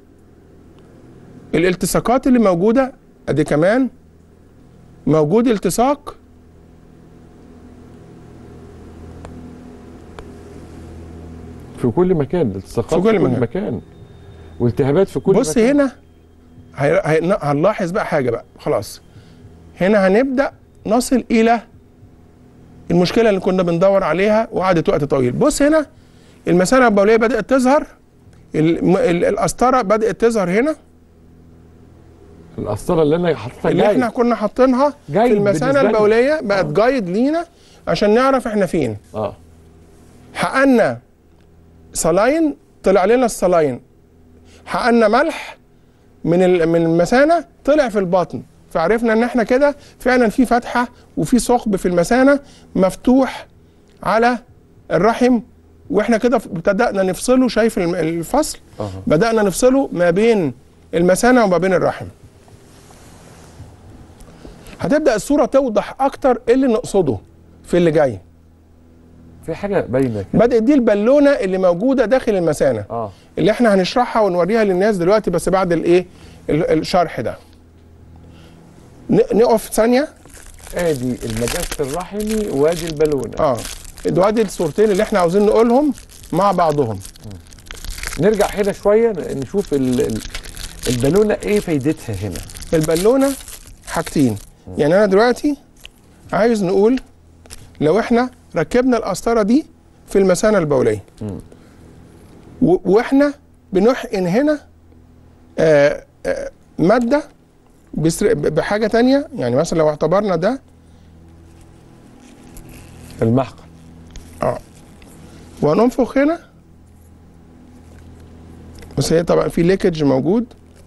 الالتصاقات اللي موجوده ادي كمان موجود التصاق في كل مكان التصاقات في كل في كل مكان. مكان والتهابات في كل بص مكان. هنا هي... هي... هنلاحظ بقى حاجه بقى خلاص هنا هنبدا نصل الى المشكله اللي كنا بندور عليها وقعدت وقت طويل بص هنا المثانه البوليه بدات تظهر ال... ال... القسطره بدات تظهر هنا القسطره اللي انا حاططها اللي جاي احنا كنا حاطينها في جايد المثانه بالنسبة لي. البوليه بقت جايد لينا عشان نعرف احنا فين اه حقنا صلاين طلع لنا الصلاين حقنا ملح من ال- من المثانه طلع في البطن فعرفنا ان احنا كده فعلا في فتحه وفي ثقب في المثانه مفتوح على الرحم واحنا كده ابتدأنا نفصله شايف الم- الفصل اه بدأنا نفصله ما بين المثانه وما بين الرحم هتبدأ الصورة توضح أكتر إيه اللي نقصده في اللي جاي في حاجه باينه كده بدأت دي البالونة اللي موجودة داخل المثانة اه اللي احنا هنشرحها ونوريها للناس دلوقتي بس بعد الايه ال- الشرح ده ن- نقف ثانية ادي المجس الرحمي وادي البالونه اه دلوقتي الصورتين اللي احنا عاوزين نقولهم مع بعضهم نرجع هنا شويه نشوف ال- ال- البالونه ايه فايدتها هنا البالونة حاجتين يعني انا دلوقتي عايز نقول لو احنا ركبنا القسطرة دي في المثانة البولية و- واحنا بنحقن هنا آه آه مادة بسر- ب- بحاجة تانية يعني مثلا لو اعتبرنا ده المحقن وهننفخ هنا بس هي طبعا في ليكج موجود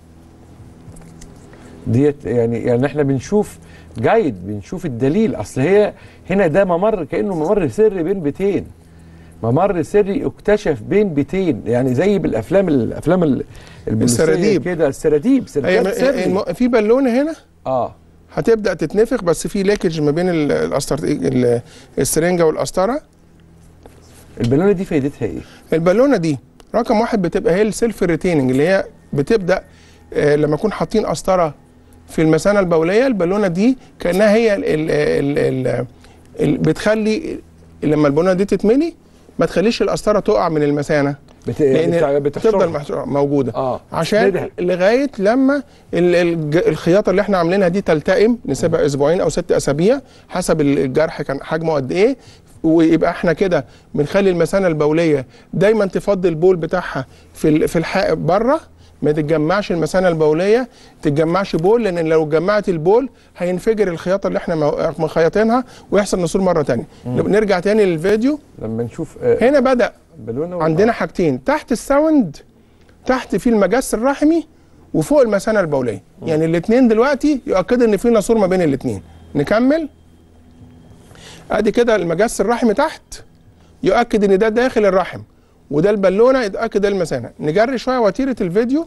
ديت يعني يعني احنا بنشوف جايد بنشوف الدليل اصل هي هنا ده ممر كانه ممر سري بين بيتين ممر سري اكتشف بين بيتين يعني زي بالافلام الافلام ال- البوليسية السراديب. كده السراديب هي سراديب سري الم- في بالونه هنا اه هتبدا تتنفخ بس في ليكج ما بين ال- القسطر ال- السرنجه والقسطره البالونه دي فايدتها ايه؟ البالونه دي رقم واحد بتبقى هي السيلف ريتيننج اللي هي بتبدا آه، لما نكون حاطين قسطره في المثانه البوليه البالونه دي كانها هي ال ال ال ال ال بتخلي لما البالونه دي تتملي ما تخليش القسطره تقع من المثانه بت... لان بت... بتفضل بتحشرها. محشورة- موجوده اه عشان تسندها. لغايه لما ال- الج- الخياطه اللي احنا عاملينها دي تلتئم نسيبها اسبوعين او ست اسابيع حسب ال- الجرح كان حجمه قد ايه ويبقى احنا كده بنخلي المثانه البوليه دايما تفضي البول بتاعها في ال- في الحائط بره ما تتجمعش المثانه البوليه تتجمعش بول لان لو اتجمعت البول هينفجر الخياطه اللي احنا مو- مخيطينها ويحصل نسور مره تانية نرجع تاني للفيديو لما نشوف آه هنا بدا بالونه و- عندنا حاجتين تحت الساوند تحت في المجس الرحمي وفوق المثانه البوليه يعني الاثنين دلوقتي يؤكدوا ان في نسور ما بين الاثنين نكمل ادي كده المجس الرحمي تحت يؤكد ان ده داخل الرحم وده البالونه اتاكد ده المثانه نجري شويه وتيره الفيديو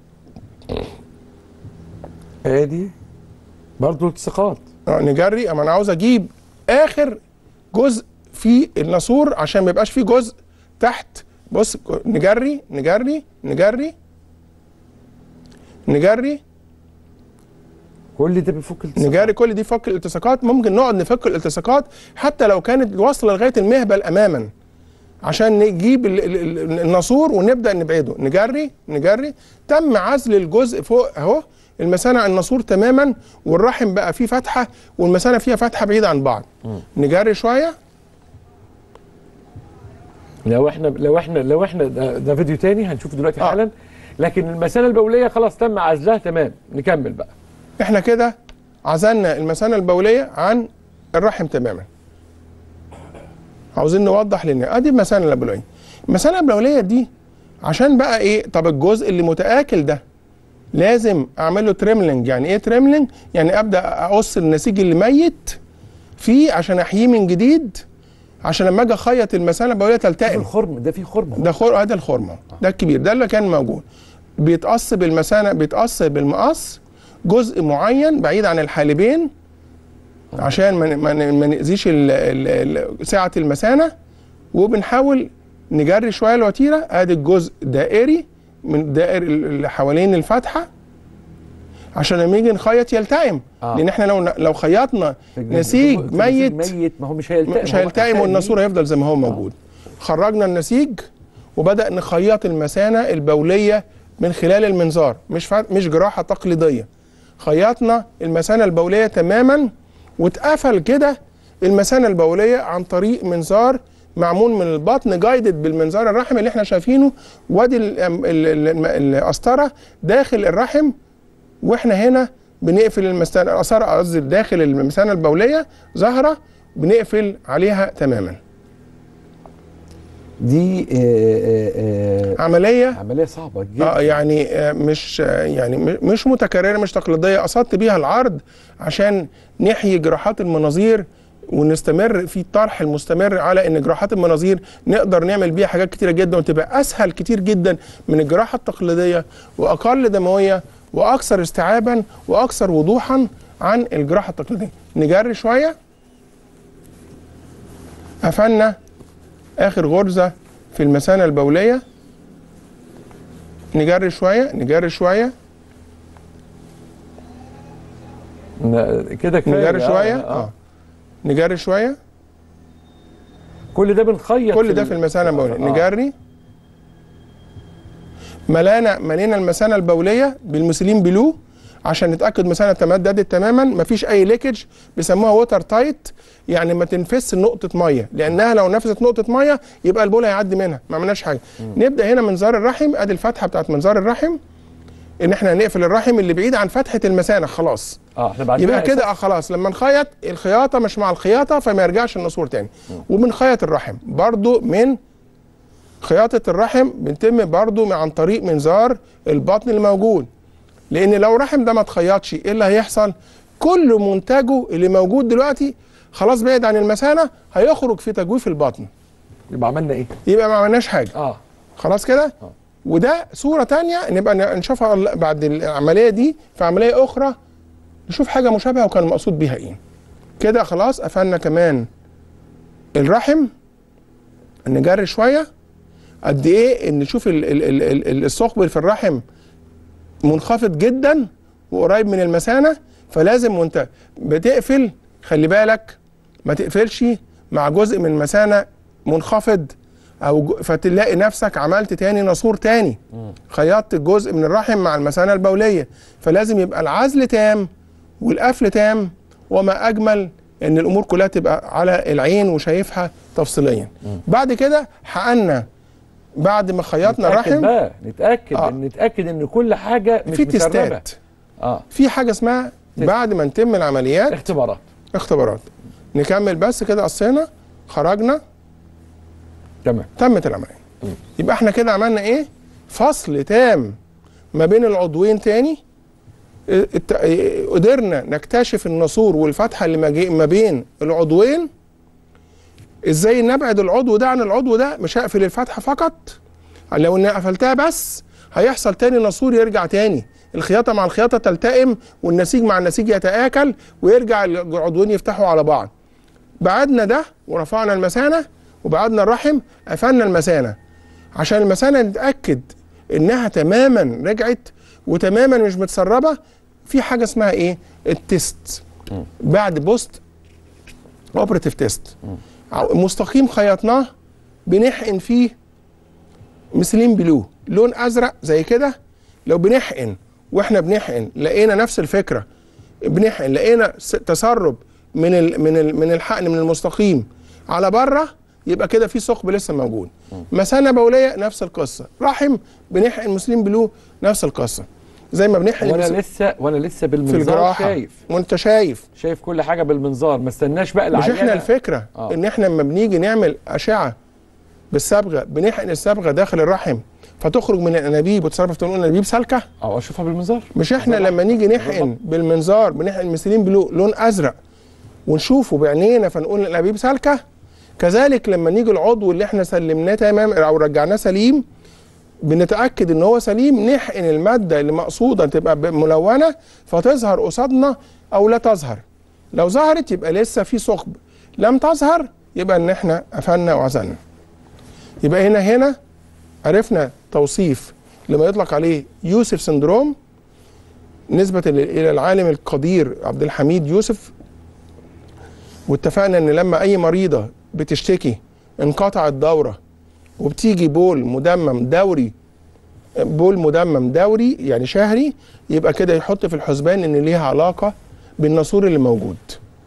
ادي برضه التصاقات اه نجري اما انا عاوز اجيب اخر جزء في الناسور عشان ما يبقاش فيه جزء تحت بص نجري نجري نجري نجري كل ده بيفك التصاقات نجاري كل دي فك الالتصاقات ممكن نقعد نفك الالتصاقات حتى لو كانت واصله لغايه المهبل اماما عشان نجيب ال- ال- ال- الناسور ونبدا نبعده نجري نجري تم عزل الجزء فوق اهو المثانه عن الناسور تماما والرحم بقى فيه فتحه والمثانه فيها فتحه بعيده عن بعض نجري شويه لو احنا لو احنا لو احنا ده, ده فيديو تاني هنشوفه دلوقتي آه. حالا لكن المثانه البوليه خلاص تم عزلها تمام نكمل بقى احنا كده عزلنا المثانه البوليه عن الرحم تماما عاوزين نوضح لنا ادي المثانه البوليه المثانه البوليه دي عشان بقى ايه طب الجزء اللي متاكل ده لازم اعمل له تريملينج يعني ايه تريملينج يعني ابدا اقص النسيج اللي ميت فيه عشان احييه من جديد عشان لما اجي اخيط المثانه البوليه تلتئم الخرم ده فيه خرم ده خور هذا الخرمه ده الكبير ده اللي كان موجود بيتقص بالمثانه بيتقص بالمقص جزء معين بعيد عن الحالبين عشان ما ما ما ناذيش ال- ال- ال- سعه المثانه وبنحاول نجري شويه الوتيره ادي الجزء دائري من دائر ال- اللي حوالين الفتحه عشان لما يجي نخيط يلتئم آه. لان احنا لو لو خيطنا نسيج ميت ميت ما هو مش هيلتئم مش هو هيلتئم أساساً والناسور هيفضل زي ما هو موجود خرجنا النسيج وبدا نخيط المثانه البوليه من خلال المنظار مش فا... مش جراحه تقليديه خيطنا المثانه البوليه تماما واتقفل كده المثانه البوليه عن طريق منظار معمول من البطن جايدد بالمنظار الرحم اللي احنا شايفينه وادي ال- ال- ال- القسطره داخل الرحم واحنا هنا بنقفل المثانه القسطره قصدي داخل المثانه البوليه ظاهره بنقفل عليها تماما دي آه، آه، آه، عمليه عمليه صعبه جدا اه يعني آه، مش آه، يعني م- مش متكرره مش تقليديه قصدت بيها العرض عشان نحيي جراحات المناظير ونستمر في الطرح المستمر على ان جراحات المناظير نقدر نعمل بيها حاجات كتيره جدا وتبقى اسهل كتير جدا من الجراحه التقليديه واقل دمويه واكثر استيعابا واكثر وضوحا عن الجراحه التقليديه نجري شويه قفلنا اخر غرزه في المثانه البوليه نجري شويه نجري شويه ن- كده كفايه نجري آه، شويه آه. اه نجري شويه كل ده بنخيط كل ده ال- في المثانه البوليه آه. نجري ملانا ملينا المثانه البوليه بالميثيلين بلو عشان نتاكد مثانه تمددت تماما مفيش اي ليكج بيسموها ووتر تايت يعني ما تنفس نقطه ميه لانها لو نفست نقطه ميه يبقى البول هيعدي منها ما عملناش حاجه نبدا هنا منظار الرحم ادي الفتحه بتاعت منظار الرحم ان احنا نقفل الرحم اللي بعيد عن فتحه المثانه خلاص اه احنا بعد يبقى كده اه خلاص لما نخيط الخياطه مش مع الخياطه فما يرجعش الناسور تاني وبنخيط الرحم برضو من خياطه الرحم بنتم برضو عن طريق منظار البطن اللي موجود لان لو الرحم ده ما اتخيطش ايه اللي هيحصل كل منتجه اللي موجود دلوقتي خلاص بعيد عن المثانه هيخرج في تجويف البطن يبقى عملنا ايه؟ يبقى ما عملناش حاجه اه خلاص كده آه. وده صورة تانية نبقى نشوفها بعد العملية دي في عملية أخرى نشوف حاجة مشابهة وكان المقصود بيها إيه كده خلاص قفلنا كمان الرحم نجري شوية قد إيه إن نشوف ال- ال- ال- ال- ال- الثقب اللي في الرحم منخفض جدا وقريب من المثانة فلازم وأنت بتقفل خلي بالك ما تقفلش مع جزء من المثانة منخفض او جو- فتلاقي نفسك عملت تاني ناسور تاني خيطت جزء من الرحم مع المثانه البوليه فلازم يبقى العزل تام والقفل تام وما اجمل ان الامور كلها تبقى على العين وشايفها تفصيليا بعد كده حقنا بعد ما خيطنا نتأكد الرحم بقى نتاكد آه. آه. نتاكد ان كل حاجه مش في مسربة. تيستات اه في حاجه اسمها بعد ما نتم العمليات اختبارات اختبارات نكمل بس كده قصينا خرجنا تمام تمت العمليه يبقى احنا كده عملنا ايه فصل تام ما بين العضوين تاني اه، الت- اه، قدرنا نكتشف الناسور والفتحه اللي ما جي- ما بين العضوين ازاي نبعد العضو ده عن العضو ده مش هقفل الفتحه فقط لو اني قفلتها بس هيحصل تاني ناسور يرجع تاني الخياطه مع الخياطه تلتئم والنسيج مع النسيج يتآكل ويرجع العضوين يفتحوا على بعض بعدنا ده ورفعنا المثانه وبعدنا الرحم قفلنا المثانه عشان المثانه نتاكد انها تماما رجعت وتماما مش متسربه في حاجه اسمها ايه التست بعد بوست اوبراتيف تيست مستقيم خيطناه بنحقن فيه مثلين بلو لون ازرق زي كده لو بنحقن واحنا بنحقن لقينا نفس الفكره بنحقن لقينا س- تسرب من ال من ال من الحقن من المستقيم على بره يبقى كده في ثقب لسه موجود مثانه بوليه نفس القصه رحم بنحقن مسلم بلو نفس القصه زي ما بنحقن وانا المس- لسه وانا لسه في بالمنظار الجراحه شايف وانت شايف شايف كل حاجه بالمنظار ما استناش بقى مش العيانه احنا الفكره آه. ان احنا لما بنيجي نعمل اشعه بالصبغه بنحقن الصبغه داخل الرحم فتخرج من الانابيب وتصرف تقول الانابيب سالكه او اشوفها بالمنظار مش احنا بالظبط. لما نيجي نحقن بالمنظار بنحقن مثلين بلو لون ازرق ونشوفه بعينينا فنقول الانابيب سالكه كذلك لما نيجي العضو اللي احنا سلمناه تمام او رجعناه سليم بنتاكد ان هو سليم نحقن الماده اللي مقصوده تبقى ب- ملونه فتظهر قصادنا او لا تظهر لو ظهرت يبقى لسه في ثقب لم تظهر يبقى ان احنا قفلنا وعزلنا يبقى هنا هنا عرفنا توصيف لما يطلق عليه يوسف سندروم نسبة ل- إلى العالم القدير عبد الحميد يوسف واتفقنا إن لما أي مريضة بتشتكي انقطع الدورة وبتيجي بول مدمم دوري بول مدمم دوري يعني شهري يبقى كده يحط في الحسبان إن ليها علاقة بالناسور اللي موجود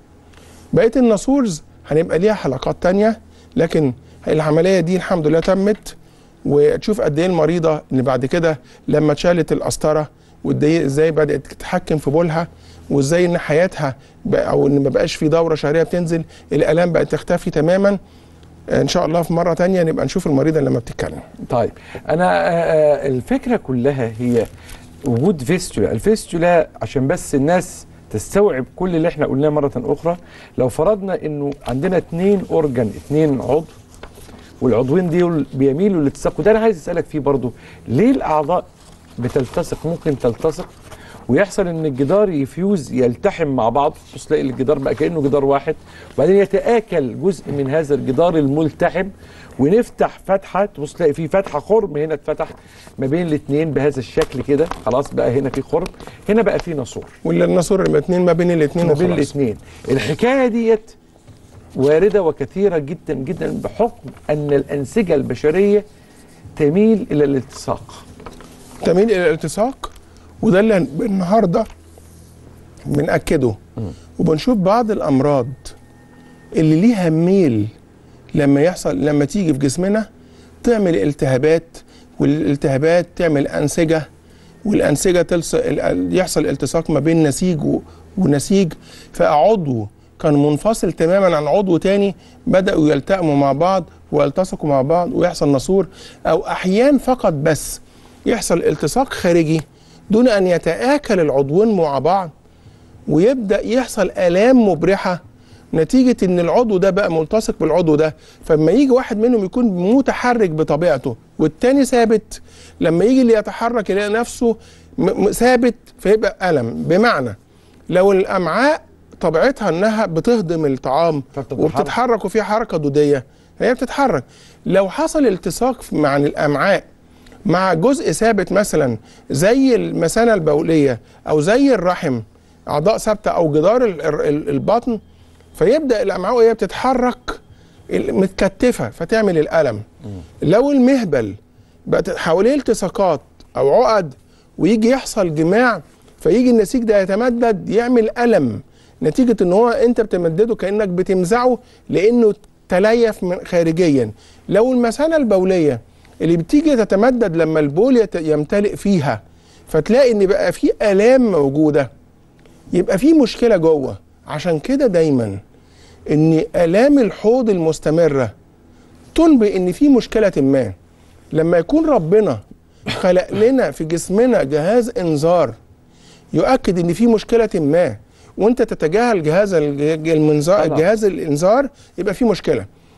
بقية الناسورز هنبقى ليها حلقات تانية لكن العملية دي الحمد لله تمت وتشوف قد ايه المريضه ان بعد كده لما اتشالت القسطره وازاي ازاي بدات تتحكم في بولها وازاي ان حياتها بقى- او ان ما بقاش في دوره شهريه بتنزل الالام بقت تختفي تماما ان شاء الله في مره تانية نبقى نشوف المريضه لما بتتكلم طيب انا آه، آه، الفكره كلها هي وجود فيستولا الفيستولا عشان بس الناس تستوعب كل اللي احنا قلناه مره اخرى لو فرضنا انه عندنا اتنين اورجان اتنين عضو والعضوين دول بيميلوا للالتصاق وده انا عايز اسالك فيه برضو ليه الاعضاء بتلتصق ممكن تلتصق ويحصل ان الجدار يفيوز يلتحم مع بعض بص تلاقي الجدار بقى كانه جدار واحد وبعدين يتاكل جزء من هذا الجدار الملتحم ونفتح فتحه تبص تلاقي في فتحه خرم هنا اتفتح ما بين الاثنين بهذا الشكل كده خلاص بقى هنا في خرم هنا بقى في ناسور ولا الناسور الاثنين ما بين الاثنين ما بين وخلاص الاثنين الحكايه ديت وارده وكثيره جدا جدا بحكم ان الانسجه البشريه تميل الى الالتصاق تميل الى الالتصاق وده اللي هن- النهارده بنأكده وبنشوف بعض الامراض اللي ليها ميل لما يحصل لما تيجي في جسمنا تعمل التهابات والالتهابات تعمل انسجه والانسجه تلص... ال- يحصل التصاق ما بين نسيج و... ونسيج فعضو كان منفصل تماما عن عضو تاني بداوا يلتئموا مع بعض ويلتصقوا مع بعض ويحصل ناسور او احيان فقط بس يحصل التصاق خارجي دون ان يتآكل العضوين مع بعض ويبدا يحصل الام مبرحه نتيجه ان العضو ده بقى ملتصق بالعضو ده فلما يجي واحد منهم يكون متحرك بطبيعته والتاني ثابت لما يجي اللي يتحرك يلاقي نفسه م- م- ثابت فيبقى الم بمعنى لو الامعاء طبيعتها انها بتهضم الطعام فبتتحرك. وبتتحرك وفيها حركه دوديه هي بتتحرك لو حصل التصاق مع الامعاء مع جزء ثابت مثلا زي المثانه البوليه او زي الرحم اعضاء ثابته او جدار ال- ال- البطن فيبدا الامعاء وهي بتتحرك ال- متكتفه فتعمل الالم لو المهبل بقت حواليه التصاقات او عقد ويجي يحصل جماع فيجي النسيج ده يتمدد يعمل الم نتيجه ان هو انت بتمدده كانك بتمزعه لانه تليف من خارجيا لو المثانه البوليه اللي بتيجي تتمدد لما البول يت- يمتلئ فيها فتلاقي ان بقى في الام موجوده يبقى في مشكله جوه عشان كده دايما ان الام الحوض المستمره تنبئ ان في مشكله ما لما يكون ربنا خلق لنا في جسمنا جهاز انذار يؤكد ان في مشكله ما وانت تتجاهل جهاز الج- المنذار طبعا. جهاز الانذار يبقى في مشكله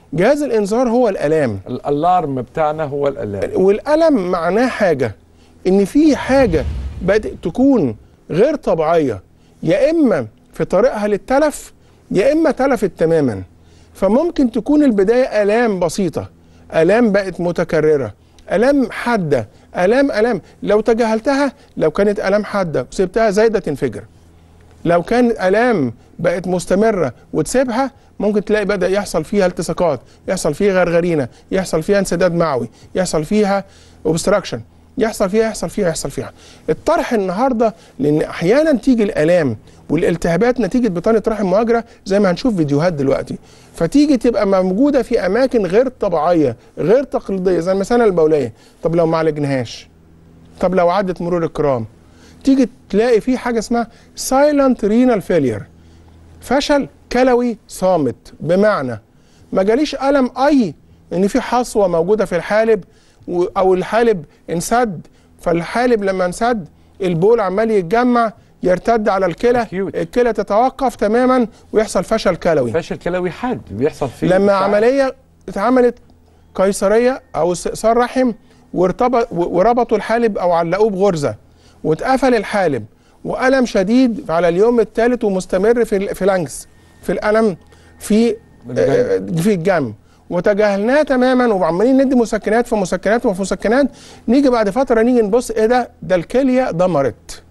جهاز الانذار هو الالام الالارم بتاعنا هو الالام والالم معناه حاجه ان في حاجه بدات تكون غير طبيعيه يا اما في طريقها للتلف يا اما تلفت تماما فممكن تكون البدايه الام بسيطه الام بقت متكرره الام حاده الام الام لو تجاهلتها لو كانت الام حاده وسبتها زايده تنفجر لو كان الام بقت مستمره وتسيبها ممكن تلاقي بدا يحصل فيها التصاقات يحصل فيها غرغرينه يحصل فيها انسداد معوي يحصل فيها اوبستراكشن يحصل فيها يحصل فيها يحصل فيها الطرح النهارده لان احيانا تيجي الالام والالتهابات نتيجه بطانه رحم مهاجره زي ما هنشوف فيديوهات دلوقتي فتيجي تبقى موجوده في اماكن غير طبيعيه غير تقليديه زي المثانه البوليه طب لو ما عالجناهاش طب لو عدت مرور الكرام تيجي تلاقي في حاجه اسمها سايلنت رينال فيلير فشل كلوي صامت بمعنى ما جاليش الم اي ان في حصوه موجوده في الحالب و- او الحالب انسد فالحالب لما انسد البول عمال يتجمع يرتد على الكلى Acute. الكلى تتوقف تماما ويحصل فشل كلوي فشل كلوي حاد بيحصل فيه لما ساعات. عمليه اتعملت قيصريه او استئصال رحم وارتبط وربطوا الحالب او علقوه بغرزه واتقفل الحالب والم شديد على اليوم الثالث ومستمر في ال- في لانكس في الالم في آه، في الجنب وتجاهلناه تماما وعمالين ندي مسكنات في مسكنات وفي مسكنات نيجي بعد فتره نيجي نبص ايه ده ده الكليه دمرت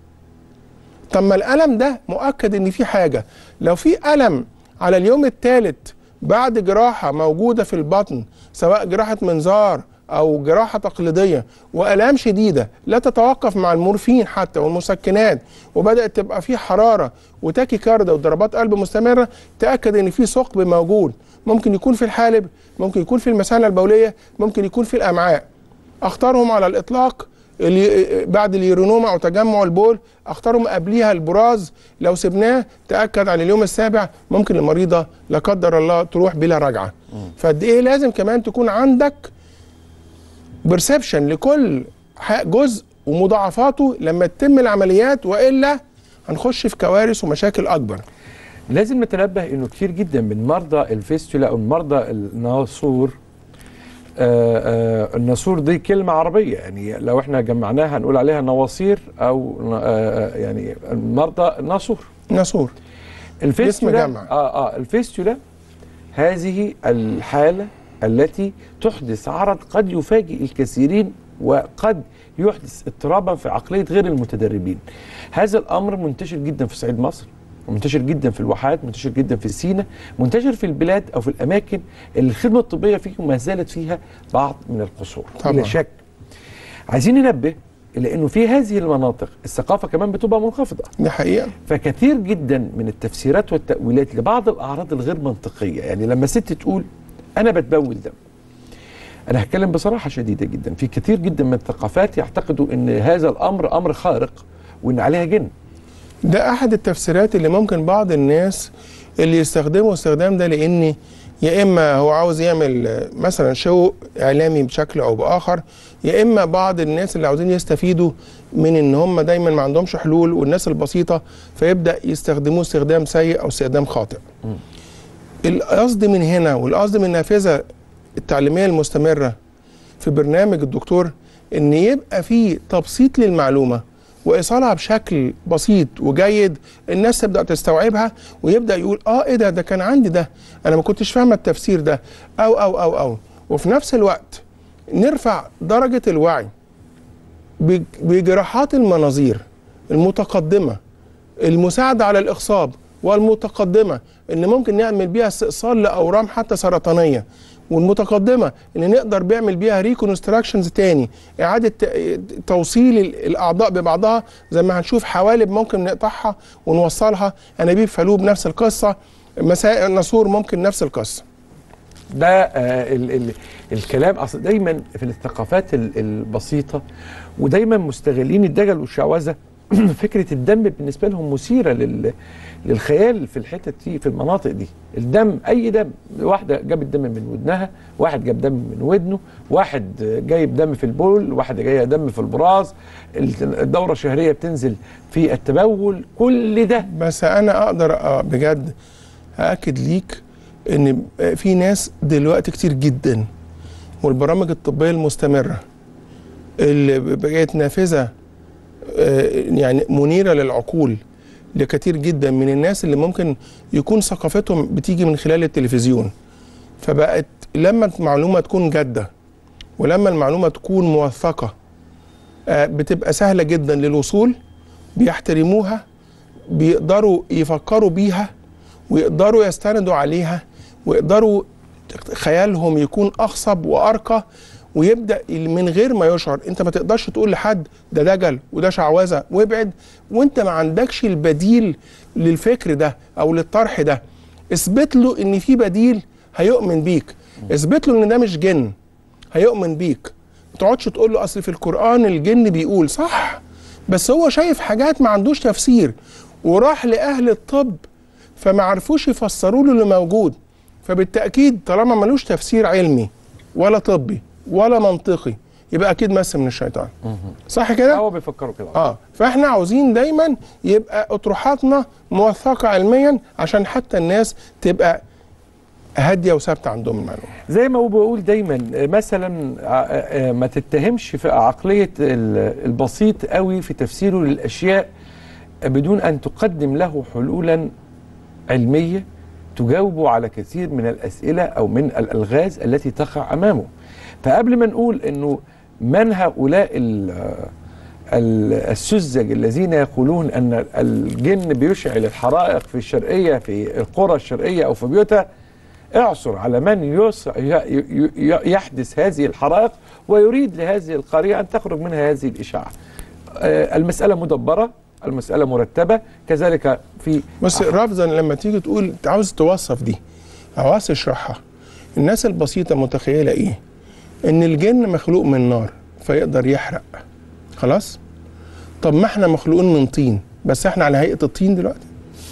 طب ما الالم ده مؤكد ان في حاجه لو في الم على اليوم الثالث بعد جراحه موجوده في البطن سواء جراحه منظار او جراحه تقليديه والام شديده لا تتوقف مع المورفين حتى والمسكنات وبدات تبقى في حراره وتاكي كاردا وضربات قلب مستمره تاكد ان في ثقب موجود ممكن يكون في الحالب ممكن يكون في المثانه البوليه ممكن يكون في الامعاء اختارهم على الاطلاق اللي بعد اليورونوما او تجمع البول اختارهم قبليها البراز لو سبناه تاكد على اليوم السابع ممكن المريضه لا قدر الله تروح بلا رجعه فقد ايه لازم كمان تكون عندك برسبشن لكل ح- جزء ومضاعفاته لما تتم العمليات والا هنخش في كوارث ومشاكل اكبر لازم نتنبه انه كتير جدا من مرضى الفيستولا او مرضى الناصور آه آه الناسور دي كلمة عربية يعني لو احنا جمعناها هنقول عليها نواصير او آه يعني مرضى الناسور ناسور الفيستولا جمع. اه اه الفيستولا هذه الحالة التي تحدث عرض قد يفاجئ الكثيرين وقد يحدث اضطرابا في عقلية غير المتدربين هذا الأمر منتشر جدا في صعيد مصر ومنتشر جدا في الواحات منتشر جدا في سينا منتشر في البلاد أو في الأماكن اللي الخدمة الطبية فيه ما زالت فيها بعض من القصور طبعاً. بلا شك عايزين ننبه إلى أنه في هذه المناطق الثقافة كمان بتبقى منخفضة دي حقيقه فكثير جدا من التفسيرات والتأويلات لبعض الأعراض الغير منطقية يعني لما ست تقول أنا بتبول دم أنا هتكلم بصراحة شديدة جدا في كثير جدا من الثقافات يعتقدوا أن هذا الأمر أمر خارق وأن عليها جن ده احد التفسيرات اللي ممكن بعض الناس اللي يستخدموا استخدام ده لان يا اما هو عاوز يعمل آه، مثلا شو اعلامي بشكل او باخر يا اما بعض الناس اللي عاوزين يستفيدوا من ان هم دايما ما عندهمش حلول والناس البسيطه فيبدا يستخدموه استخدام سيء او استخدام خاطئ. القصد من هنا والقصد من النافذه التعليميه المستمره في برنامج الدكتور ان يبقى في تبسيط للمعلومه وايصالها بشكل بسيط وجيد الناس تبدا تستوعبها ويبدا يقول اه ايه ده ده كان عندي ده انا ما كنتش فاهمه التفسير ده او او او او وفي نفس الوقت نرفع درجه الوعي بج- بجراحات المناظير المتقدمه المساعده على الاخصاب والمتقدمه ان ممكن نعمل بيها استئصال لاورام حتى سرطانيه والمتقدمه ان نقدر بيعمل بيها ريكونستراكشنز تاني اعاده ت- توصيل ال- الاعضاء ببعضها زي ما هنشوف حوالب ممكن نقطعها ونوصلها انابيب فالوب نفس القصه مسا... ناسور ممكن نفس القصه ده آه ال ال الكلام اصل دايما في الثقافات ال- البسيطه ودايما مستغلين الدجل والشعوذه فكره الدم بالنسبه لهم مثيره لل للخيال في الحتت دي في المناطق دي الدم اي دم واحده جابت دم من ودنها واحد جاب دم من ودنه واحد جايب دم في البول واحده جايه دم في البراز الدوره الشهريه بتنزل في التبول كل ده بس انا اقدر أ- بجد ااكد ليك ان في ناس دلوقتي كتير جدا والبرامج الطبيه المستمره اللي بقت نافذه آه، يعني منيره للعقول لكثير جدا من الناس اللي ممكن يكون ثقافتهم بتيجي من خلال التلفزيون فبقت لما المعلومه تكون جاده ولما المعلومه تكون موثقه آه، بتبقى سهله جدا للوصول بيحترموها بيقدروا يفكروا بيها ويقدروا يستندوا عليها ويقدروا خيالهم يكون اخصب وارقى ويبدا من غير ما يشعر انت ما تقدرش تقول لحد ده دجل وده شعوذه وابعد وانت ما عندكش البديل للفكر ده او للطرح ده اثبت له ان في بديل هيؤمن بيك اثبت له ان ده مش جن هيؤمن بيك ما تقعدش تقول له اصل في القران الجن بيقول صح بس هو شايف حاجات ما عندوش تفسير وراح لاهل الطب فما عرفوش يفسروا له اللي موجود فبالتاكيد طالما ملوش تفسير علمي ولا طبي ولا منطقي يبقى اكيد مس من الشيطان صح كده هو بيفكروا كده اه فاحنا عاوزين دايما يبقى اطروحاتنا موثقه علميا عشان حتى الناس تبقى هاديه وثابته عندهم المعلومه زي ما هو بقول دايما آه، مثلا آه، آه، ما تتهمش في عقليه ال- البسيط قوي في تفسيره للاشياء بدون ان تقدم له حلولا علميه تجاوبه على كثير من الاسئله او من الالغاز التي تقع امامه فقبل ما نقول انه من هؤلاء ال- ال- السذج الذين يقولون ان الجن بيشعل الحرائق في الشرقيه في القرى الشرقيه او في بيوتها اعثر على من يس ي- ي- ي- يحدث هذه الحرائق ويريد لهذه القرية أن تخرج منها هذه الإشاعة آه، المسألة مدبرة المسألة مرتبة كذلك في بس رفضا لما تيجي تقول انت عاوز توصف دي او عاوز تشرحها الناس البسيطه متخيله ايه ان الجن مخلوق من نار فيقدر يحرق خلاص طب ما احنا مخلوقين من طين بس احنا على هيئه الطين دلوقتي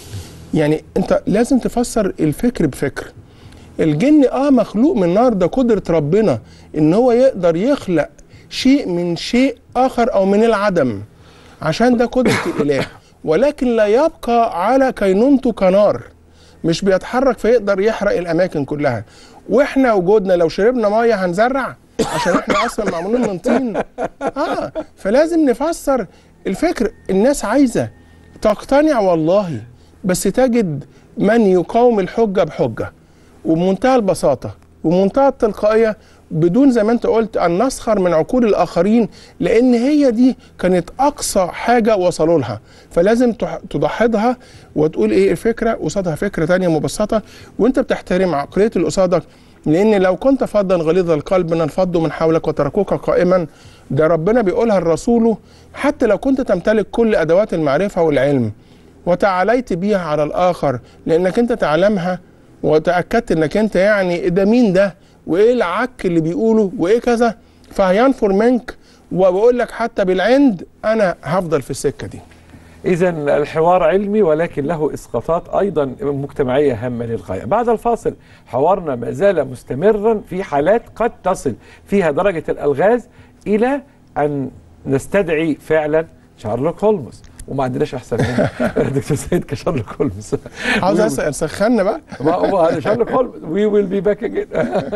يعني انت لازم تفسر الفكر بفكر الجن اه مخلوق من نار ده قدره ربنا ان هو يقدر يخلق شيء من شيء اخر او من العدم عشان ده قدره الاله ولكن لا يبقى على كينونته كنار مش بيتحرك فيقدر يحرق الاماكن كلها واحنا وجودنا لو شربنا ميه هنزرع عشان احنا اصلا معمولين من طين اه فلازم نفسر الفكر الناس عايزه تقتنع والله بس تجد من يقاوم الحجه بحجه وبمنتهى البساطه ومنتهى التلقائيه بدون زي ما انت قلت ان نسخر من عقول الاخرين لان هي دي كانت اقصى حاجه وصلوا لها فلازم تح- تضحضها وتقول ايه الفكره قصادها فكره تانية مبسطه وانت بتحترم عقليه اللي قصادك لان لو كنت فظا غليظ القلب لانفضوا من حولك وتركوك قائما ده ربنا بيقولها لرسوله حتى لو كنت تمتلك كل ادوات المعرفه والعلم وتعاليت بيها على الاخر لانك انت تعلمها وتاكدت انك انت يعني ده مين ده وايه العك اللي بيقوله وايه كذا فهينفر منك وبقول لك حتى بالعند انا هفضل في السكه دي إذا الحوار علمي ولكن له إسقاطات أيضا مجتمعية هامة للغاية بعد الفاصل حوارنا ما زال مستمرا في حالات قد تصل فيها درجة الألغاز إلى أن نستدعي فعلا شارلوك هولمز وما عندناش أحسن من دكتور سيد كشارلوك هولمز عاوز اسال سخنا بقى ما هو هذا شارلوك هولمز وي ويل بي باك اجين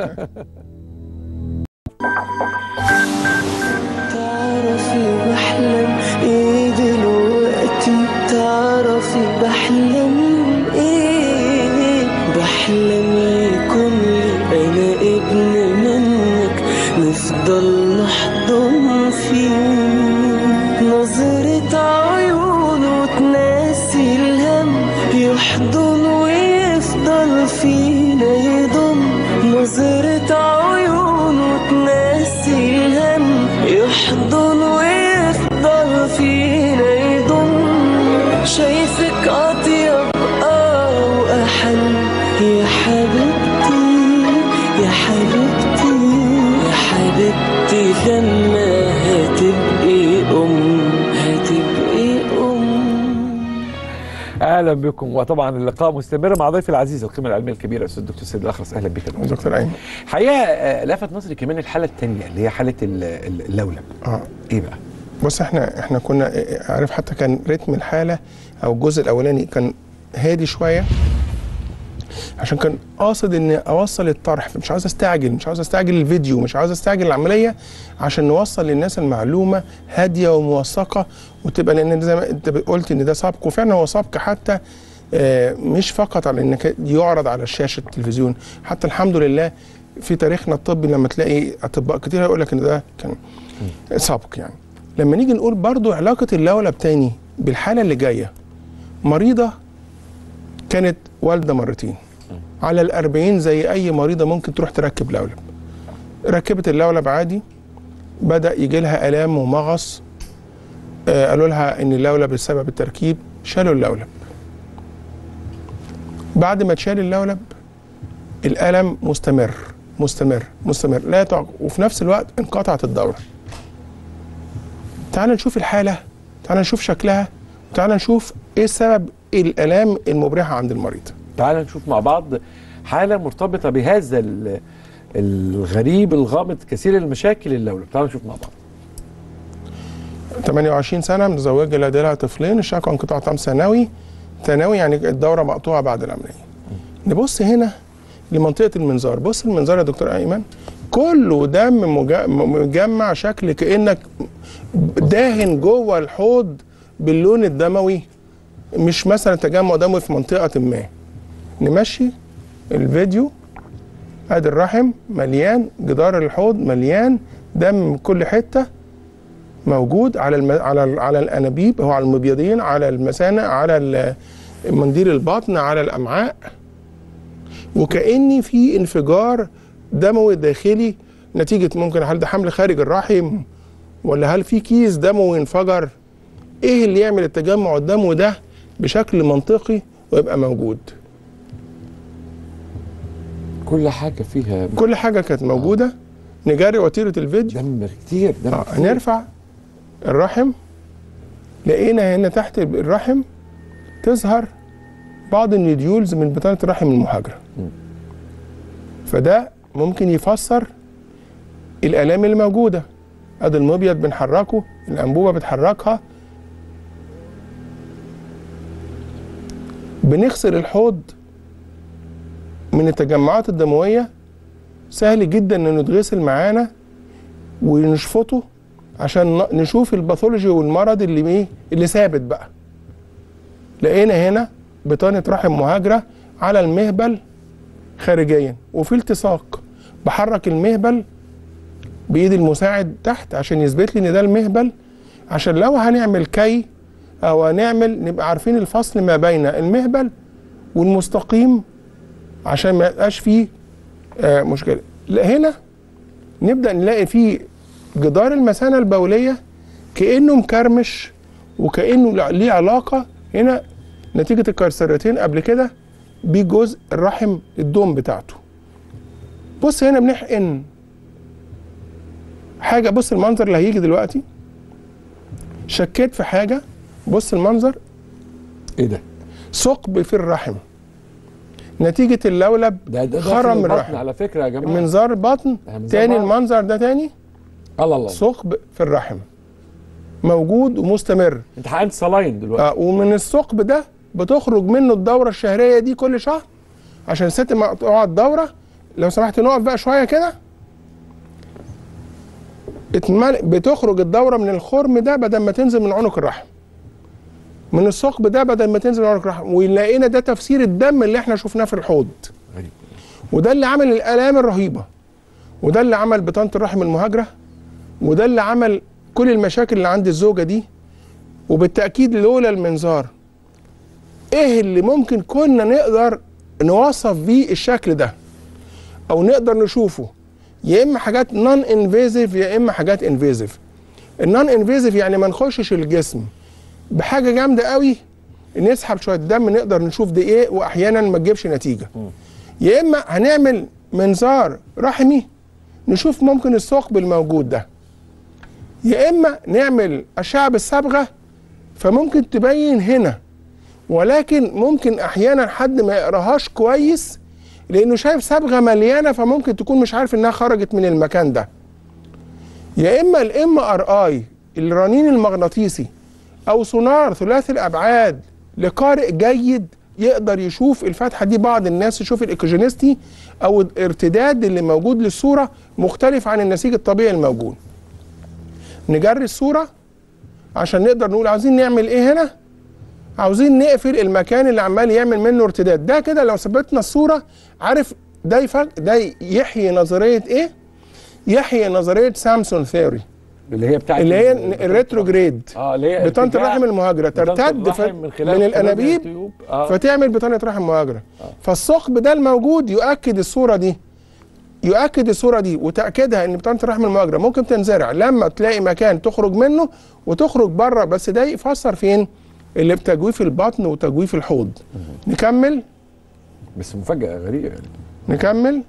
تعرفي بحلم ايه دلوقتي تعرفي بحلم ايه بحلم يكون لي انا ابن منك نفضل نحضن فيه نظرة عيونه تناسي الهم يحضن ويفضل فينا يضم نظرة عيونه تناسي الهم يحضن ويفضل فينا يضم شايفك أطيب آه وأحن يا حبيبتي يا حبيبتي يا حبيبتي لما هتبقي أم هتبقي أم اهلا بكم وطبعا اللقاء مستمر مع ضيفي العزيز القيمه العلميه الكبيره الاستاذ الدكتور سيد الاخرس اهلا بك يا دكتور. دكتور ايمن حقيقه آه، لفت نظري كمان الحاله الثانيه اللي هي حاله ال- ال- اللولب اه ايه بقى؟ بص احنا احنا كنا اه، عارف حتى كان رتم الحاله او الجزء الاولاني كان هادي شويه عشان كان قاصد اني اوصل الطرح مش عاوز استعجل مش عاوز استعجل الفيديو مش عاوز استعجل العمليه عشان نوصل للناس المعلومه هاديه وموثقه وتبقى لان زي ما انت قلت ان ده سبق وفعلا هو سبق حتى آه، مش فقط على انك يعرض على شاشه التلفزيون حتى الحمد لله في تاريخنا الطبي لما تلاقي اطباء كتير هيقول لك ان ده كان سبق يعني لما نيجي نقول برضو علاقه اللولب تاني بالحاله اللي جايه مريضه كانت والده مرتين على الأربعين زي أي مريضة ممكن تروح تركب لولب ركبت اللولب عادي بدأ يجي لها آلام ومغص آه قالوا لها إن اللولب بسبب التركيب شالوا اللولب بعد ما تشال اللولب الألم مستمر مستمر مستمر لا يتوقف وفي نفس الوقت انقطعت الدورة تعال نشوف الحالة تعال نشوف شكلها تعال نشوف ايه سبب الالام المبرحه عند المريض تعال نشوف مع بعض حاله مرتبطه بهذا ال- الغريب الغامض كثير المشاكل اللولب تعال نشوف مع بعض 28 سنه متزوجه لديها طفلين الشكوى انقطاع تام ثانوي ثانوي يعني الدوره مقطوعه بعد العمليه نبص هنا لمنطقه المنظار بص المنظار يا دكتور ايمن كله دم مجا- مجمع شكل كانك داهن جوه الحوض باللون الدموي مش مثلا تجمع دموي في منطقه ما نمشي الفيديو ادي الرحم مليان جدار الحوض مليان دم من كل حته موجود على الم... على ال... على الانابيب هو على المبيضين على المثانه على ال- منديل البطن على الامعاء وكاني في انفجار دموي داخلي نتيجه ممكن هل ده حمل خارج الرحم ولا هل في كيس دموي انفجر ايه اللي يعمل التجمع الدموي ده بشكل منطقي ويبقى موجود كل حاجه فيها كل حاجه كانت موجوده نجري وتيره الفيديو دم كتير دم آه، كتير. نرفع الرحم لقينا هنا تحت الرحم تظهر بعض النيديولز من بطانة الرحم المهاجرة فده ممكن يفسر الآلام اللي موجودة ادي المبيض بنحركه الأنبوبة بتحركها بنغسل الحوض من التجمعات الدموية سهل جدا انه يتغسل معانا ونشفطه عشان ن- نشوف الباثولوجي والمرض اللي ايه اللي ثابت بقى لقينا هنا بطانه رحم مهاجره على المهبل خارجيا وفي التصاق بحرك المهبل بايد المساعد تحت عشان يثبت لي ان ده المهبل عشان لو هنعمل كي او هنعمل نبقى عارفين الفصل ما بين المهبل والمستقيم عشان ما يبقاش فيه آه مشكله لا هنا نبدا نلاقي فيه جدار المثانه البوليه كانه مكرمش وكانه ليه علاقه هنا نتيجه الكارسيرتين قبل كده بجزء الرحم الدوم بتاعته بص هنا بنحقن حاجه بص المنظر اللي هيجي دلوقتي شكيت في حاجه بص المنظر ايه ده؟ ثقب في الرحم نتيجه اللولب ده ده خرم خرم البطن الرحم. على فكره يا جماعه منظار البطن ده منظار تاني بطن. المنظر ده تاني الله الله ثقب في الرحم موجود ومستمر انت حقنت صلاين دلوقتي آه ومن الثقب ده بتخرج منه الدوره الشهريه دي كل شهر عشان الست ما تقعد الدوره لو سمحت نقف بقى شويه كده اتمل... بتخرج الدوره من الخرم ده بدل ما تنزل من عنق الرحم من الثقب ده بدل ما تنزل من عنق الرحم ولقينا ده تفسير الدم اللي احنا شفناه في الحوض غريب وده اللي عمل الالام الرهيبه وده اللي عمل بطانه الرحم المهاجره وده اللي عمل كل المشاكل اللي عند الزوجه دي وبالتاكيد لولا المنظار ايه اللي ممكن كنا نقدر نوصف بيه الشكل ده او نقدر نشوفه يا اما حاجات نون انفيزيف يا اما حاجات انفيزيف النون انفيزيف يعني ما نخشش الجسم بحاجه جامده قوي نسحب شويه دم نقدر نشوف دي ايه واحيانا ما تجيبش نتيجه يا اما هنعمل منظار رحمي نشوف ممكن الثقب الموجود ده يا اما نعمل اشعه بالصبغه فممكن تبين هنا ولكن ممكن احيانا حد ما يقراهاش كويس لانه شايف صبغه مليانه فممكن تكون مش عارف انها خرجت من المكان ده يا اما الام ار اي الرنين المغناطيسي او سونار ثلاثي الابعاد لقارئ جيد يقدر يشوف الفتحه دي بعض الناس يشوف الايكوجينيستي او الارتداد اللي موجود للصوره مختلف عن النسيج الطبيعي الموجود نجري الصوره عشان نقدر نقول عاوزين نعمل ايه هنا عاوزين نقفل المكان اللي عمال يعمل منه ارتداد ده كده لو ثبتنا الصوره عارف ده يفك ده يحيي نظريه ايه يحيي نظريه سامسون ثيوري اللي هي بتاعت اللي هي ال- الريتروجريد اه اللي هي بطانه ارتجاع الرحم المهاجره بطانة ترتد الرحم ف- من خلال من خلال الانابيب التيوب. آه. فتعمل بطانه رحم مهاجره فالثقب ده الموجود يؤكد الصوره دي يؤكد الصوره دي وتاكيدها ان بطانه الرحم المهاجره ممكن تنزرع لما تلاقي مكان تخرج منه وتخرج بره بس ده يفسر فين اللي بتجويف البطن وتجويف الحوض نكمل بس مفاجاه غريبه يعني نكمل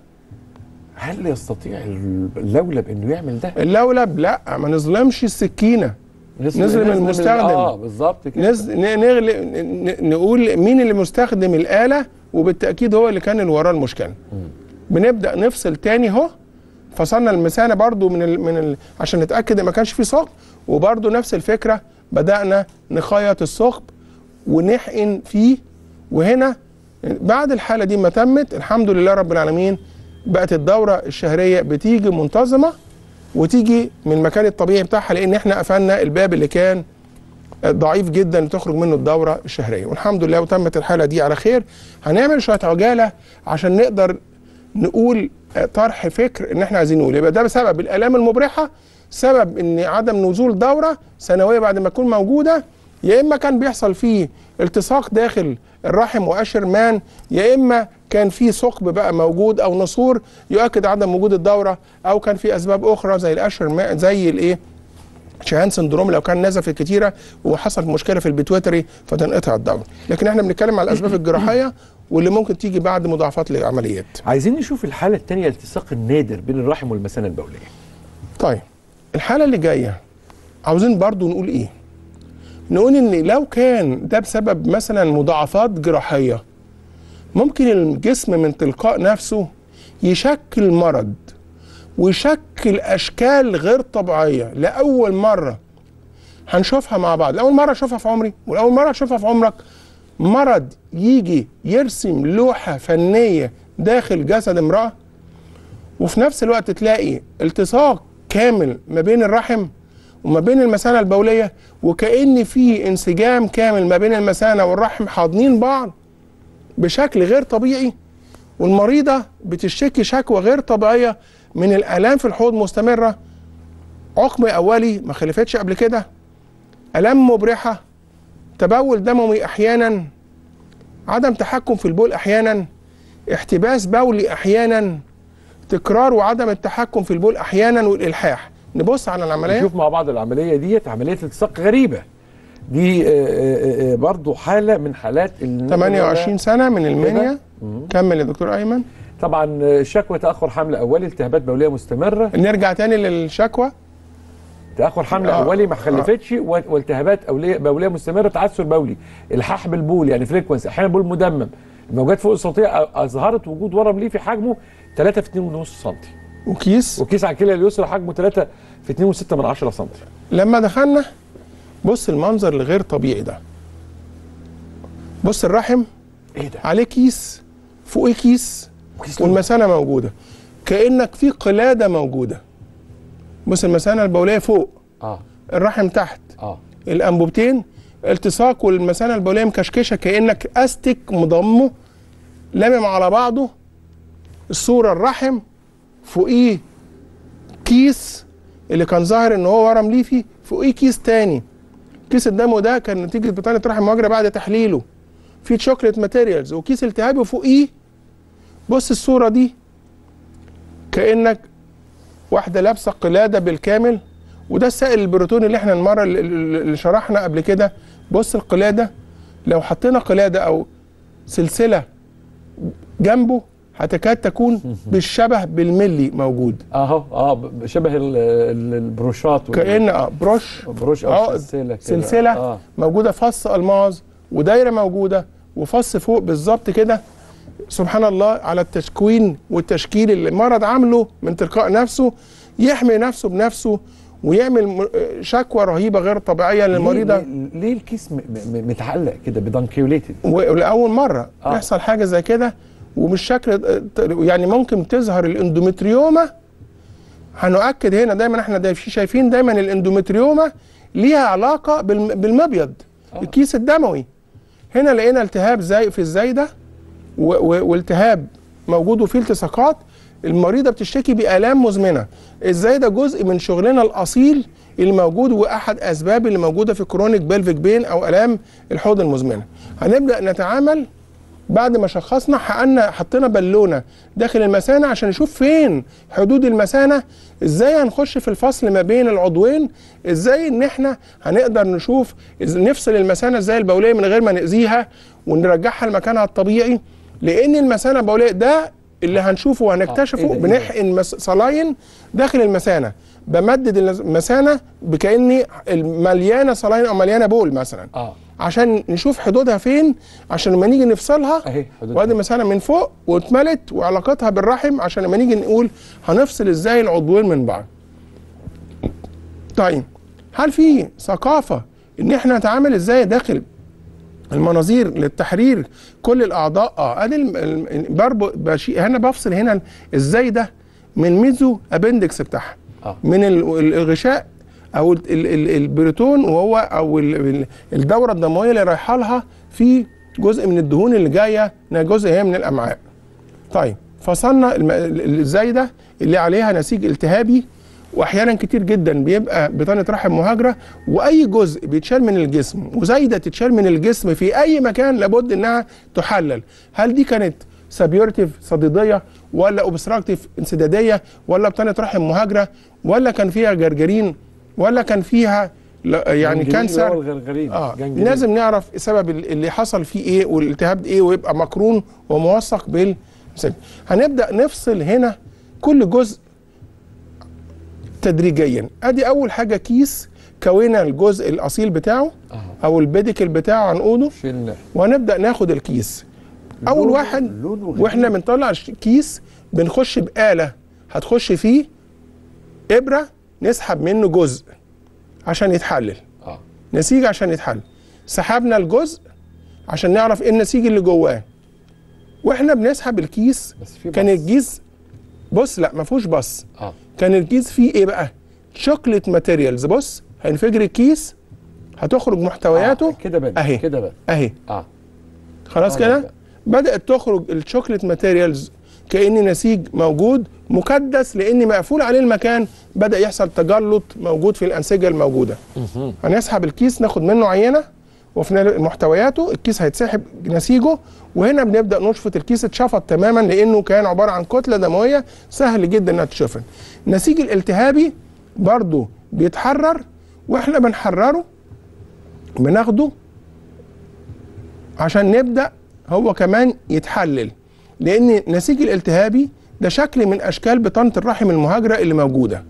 هل يستطيع اللولب انه يعمل ده؟ اللولب لا ما نظلمش السكينه نظلم المستخدم. اه بالظبط كده نز... ن... نغل... ن... ن- نقول مين اللي مستخدم الآلة وبالتأكيد هو اللي كان اللي وراه المشكلة بنبدأ نفصل تاني اهو فصلنا المثانة برضو من ال... من ال... عشان نتأكد ان ما كانش في ثقب وبرضو نفس الفكرة بدأنا نخيط الثقب ونحقن فيه وهنا بعد الحالة دي ما تمت الحمد لله رب العالمين بقت الدورة الشهرية بتيجي منتظمة وتيجي من المكان الطبيعي بتاعها لان احنا قفلنا الباب اللي كان ضعيف جدا تخرج منه الدوره الشهريه والحمد لله وتمت الحاله دي على خير هنعمل شويه عجاله عشان نقدر نقول طرح فكر ان احنا عايزين نقول يبقى ده بسبب الالام المبرحه سبب ان عدم نزول دوره سنويه بعد ما تكون موجوده يا اما كان بيحصل فيه التصاق داخل الرحم وقشر مان يا اما كان في ثقب بقى موجود او نسور يؤكد عدم وجود الدوره او كان في اسباب اخرى زي القشر مان زي الايه شيهان سندروم لو كان نزف كتيره وحصل مشكله في البيتويتري فتنقطع الدوره لكن احنا بنتكلم على الاسباب الجراحيه واللي ممكن تيجي بعد مضاعفات للعمليات عايزين نشوف الحاله الثانيه الالتصاق النادر بين الرحم والمثانه البوليه طيب الحاله اللي جايه عاوزين برضو نقول ايه نقول ان لو كان ده بسبب مثلا مضاعفات جراحيه ممكن الجسم من تلقاء نفسه يشكل مرض ويشكل اشكال غير طبيعيه لاول مره هنشوفها مع بعض لاول مره اشوفها في عمري ولاول مره اشوفها في عمرك مرض يجي يرسم لوحه فنيه داخل جسد امراه وفي نفس الوقت تلاقي التصاق كامل ما بين الرحم وما بين المثانه البوليه وكأن في انسجام كامل ما بين المثانه والرحم حاضنين بعض بشكل غير طبيعي والمريضه بتشتكي شكوى غير طبيعيه من الالام في الحوض مستمره عقم اولي ما خلفتش قبل كده الام مبرحه تبول دموي احيانا عدم تحكم في البول احيانا احتباس بولي احيانا تكرار وعدم التحكم في البول احيانا والالحاح نبص على العمليه نشوف مع بعض العمليه ديت عمليه التصاق غريبه دي آه، آه، آه، برضو حاله من حالات ال- 28 سنه من المنيا كمل يا دكتور ايمن طبعا آه، شكوى تاخر حمل اولي التهابات بوليه مستمره نرجع تاني للشكوى تاخر حمل آه، اولي ما خلفتش و- والتهابات اوليه بوليه مستمره تعثر بولي الحاح بالبول يعني فريكونسي احيانا بول مدمم الموجات فوق الصوتيه أ- اظهرت وجود ورم ليفي حجمه 3 في 2.5 سم وكيس وكيس على الكلى اليسرى حجمه 3 في 2.6 من 10 سم لما دخلنا بص المنظر الغير طبيعي ده بص الرحم ايه ده؟ عليه كيس فوقيه كيس كيس والمثانه موجوده كانك في قلاده موجوده بص المثانه البوليه فوق اه الرحم تحت اه الانبوبتين التصاق والمثانه البوليه مكشكشه كانك استك مضمه لامم على بعضه الصوره الرحم فوقيه كيس اللي كان ظاهر ان هو ورم ليفي فوقيه كيس تاني كيس الدم ده كان نتيجه بطانه رحم مجرى بعد تحليله في شوكليت ماتيريالز وكيس التهابي وفوقيه بص الصوره دي كانك واحده لابسه قلاده بالكامل وده السائل البروتوني اللي احنا المره اللي- اللي شرحنا قبل كده بص القلاده لو حطينا قلاده او سلسله جنبه هتكاد تكون بالشبه بالملي موجود اهو اه ب- شبه ال- ال- البروشات وال- كأن اه بروش بروش او اه سلسله كده. سلسله اه موجوده فص الماظ ودايره موجوده وفص فوق بالظبط كده سبحان الله على التكوين والتشكيل اللي المرض عامله من تلقاء نفسه يحمي نفسه بنفسه ويعمل م- شكوى رهيبه غير طبيعيه للمريضه ليه, ليه الكيس م- م- متعلق كده بدانكيوليتد ولاول مره آه. يحصل حاجه زي كده وبالشكل يعني ممكن تظهر الاندومتريوما هنؤكد هنا دايما احنا دا شايفين دايما الاندومتريوما ليها علاقه بالم- بالمبيض آه. الكيس الدموي هنا لقينا التهاب زي في الزايده و- و- والتهاب موجود وفيه التصاقات المريضه بتشتكي بالام مزمنه ازاي ده جزء من شغلنا الاصيل اللي موجود واحد اسباب اللي موجوده في كرونيك بلفيك بين او الام الحوض المزمنه هنبدا نتعامل بعد ما شخصنا حقنا حطينا بالونه داخل المثانه عشان نشوف فين حدود المثانه ازاي هنخش في الفصل ما بين العضوين ازاي ان احنا هنقدر نشوف إز- نفصل المثانه ازاي البوليه من غير ما ناذيها ونرجعها لمكانها الطبيعي لان المثانه البوليه ده اللي هنشوفه وهنكتشفه آه، إيه ده، إيه ده؟ بنحقن مس- صلاين داخل المثانه بمدد المثانه بكاني مليانه صلاين او مليانه بول مثلا اه عشان نشوف حدودها فين عشان لما نيجي نفصلها اهي حدود وادي مثلا من فوق واتملت وعلاقتها بالرحم عشان لما نيجي نقول هنفصل ازاي العضوين من بعض. طيب هل في ثقافه ان احنا نتعامل ازاي داخل المناظير للتحرير كل الاعضاء اه ادي الم- الم- بربط بشي هنا بفصل هنا ازاي ده من ميزو ابندكس بتاعها آه. من ال- ال- الغشاء او ال- ال- ال- البريتون وهو او ال- ال- الدوره الدمويه اللي رايحه لها في جزء من الدهون اللي جايه إنها جزء هي من الامعاء. طيب فصلنا الم- ال- الزايده اللي عليها نسيج التهابي واحيانا كتير جدا بيبقى بطانه رحم مهاجره واي جزء بيتشال من الجسم وزايده تتشال من الجسم في اي مكان لابد انها تحلل هل دي كانت سبيورتيف صديديه ولا اوبستراكتيف انسداديه ولا بطانه رحم مهاجره ولا كان فيها جرجرين ولا كان فيها لا- يعني جنجرين كانسر اللي هو الغرغرين اه جنجرين. لازم نعرف السبب اللي حصل فيه ايه والالتهاب ده ايه ويبقى مقرون وموثق بالسبب هنبدا نفصل هنا كل جزء تدريجيا ادي اول حاجه كيس كوينا الجزء الاصيل بتاعه اه او البيديكل بتاعه عنقوده شيل وهنبدا ناخد الكيس اول لونه- واحد لونه غريب. واحنا بنطلع الش- كيس بنخش بآلة هتخش فيه ابره نسحب منه جزء عشان يتحلل اه نسيج عشان يتحل سحبنا الجزء عشان نعرف ايه النسيج اللي جواه واحنا بنسحب الكيس بس في كان بص. الكيس بص لا ما فيهوش بص اه كان الكيس فيه ايه بقى شوكليت ماتيريالز بص هينفجر الكيس هتخرج محتوياته آه. كده بقى أهي. كده بقى اهي اه خلاص آه، كده لا. بدات تخرج الشوكليت ماتيريالز كان نسيج موجود مكدس لان مقفول عليه المكان بدا يحصل تجلط موجود في الانسجه الموجوده مهم. هنسحب الكيس ناخد منه عينه وفي نال- محتوياته الكيس هيتسحب نسيجه وهنا بنبدا نشفط الكيس اتشفط تماما لانه كان عباره عن كتله دمويه سهل جدا انها تتشفط النسيج الالتهابي برضو بيتحرر واحنا بنحرره بناخده عشان نبدا هو كمان يتحلل لان النسيج الالتهابي ده شكل من اشكال بطانه الرحم المهاجره اللي موجوده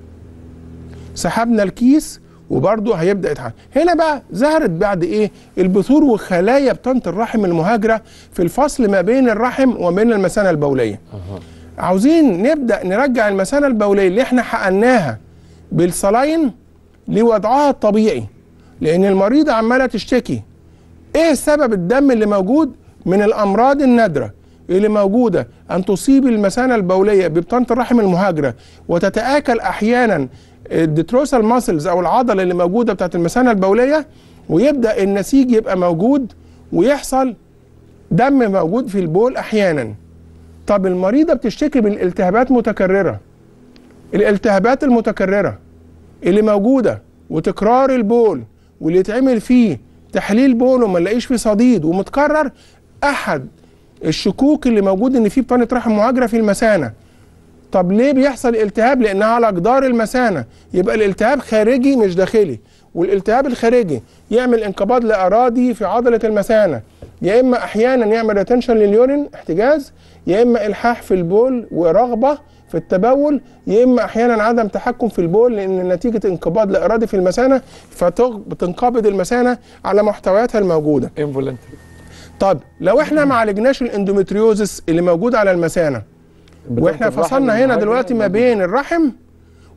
سحبنا الكيس وبرضه هيبدا يتحرك هنا بقى ظهرت بعد ايه البثور وخلايا بطانه الرحم المهاجره في الفصل ما بين الرحم وبين المثانه البوليه اها عاوزين نبدا نرجع المثانه البوليه اللي احنا حقناها بالصلاين لوضعها الطبيعي لان المريضه عماله تشتكي ايه سبب الدم اللي موجود من الامراض النادره اللي موجوده ان تصيب المثانه البوليه ببطانه الرحم المهاجره وتتاكل احيانا الديتروسال ماسلز او العضله اللي موجوده بتاعت المثانه البوليه ويبدا النسيج يبقى موجود ويحصل دم موجود في البول احيانا طب المريضه بتشتكي من التهابات متكرره الالتهابات المتكرره اللي موجوده وتكرار البول واللي يتعمل فيه تحليل بول وما نلاقيش فيه صديد ومتكرر احد الشكوك اللي موجود ان في بطانه رحم مهاجره في المثانه طب ليه بيحصل التهاب لانها على جدار المثانه يبقى الالتهاب خارجي مش داخلي والالتهاب الخارجي يعمل انقباض لاراضي في عضله المثانه يا اما احيانا يعمل ريتنشن لليورين احتجاز يا اما الحاح في البول ورغبه في التبول يا اما احيانا عدم تحكم في البول لان نتيجه انقباض لاراضي في المثانه فتنقبض المثانه على محتوياتها الموجوده انفولنتري طب لو احنا ما عالجناش الاندومتريوزس اللي موجود على المثانه واحنا فصلنا هنا دلوقتي ما بين الرحم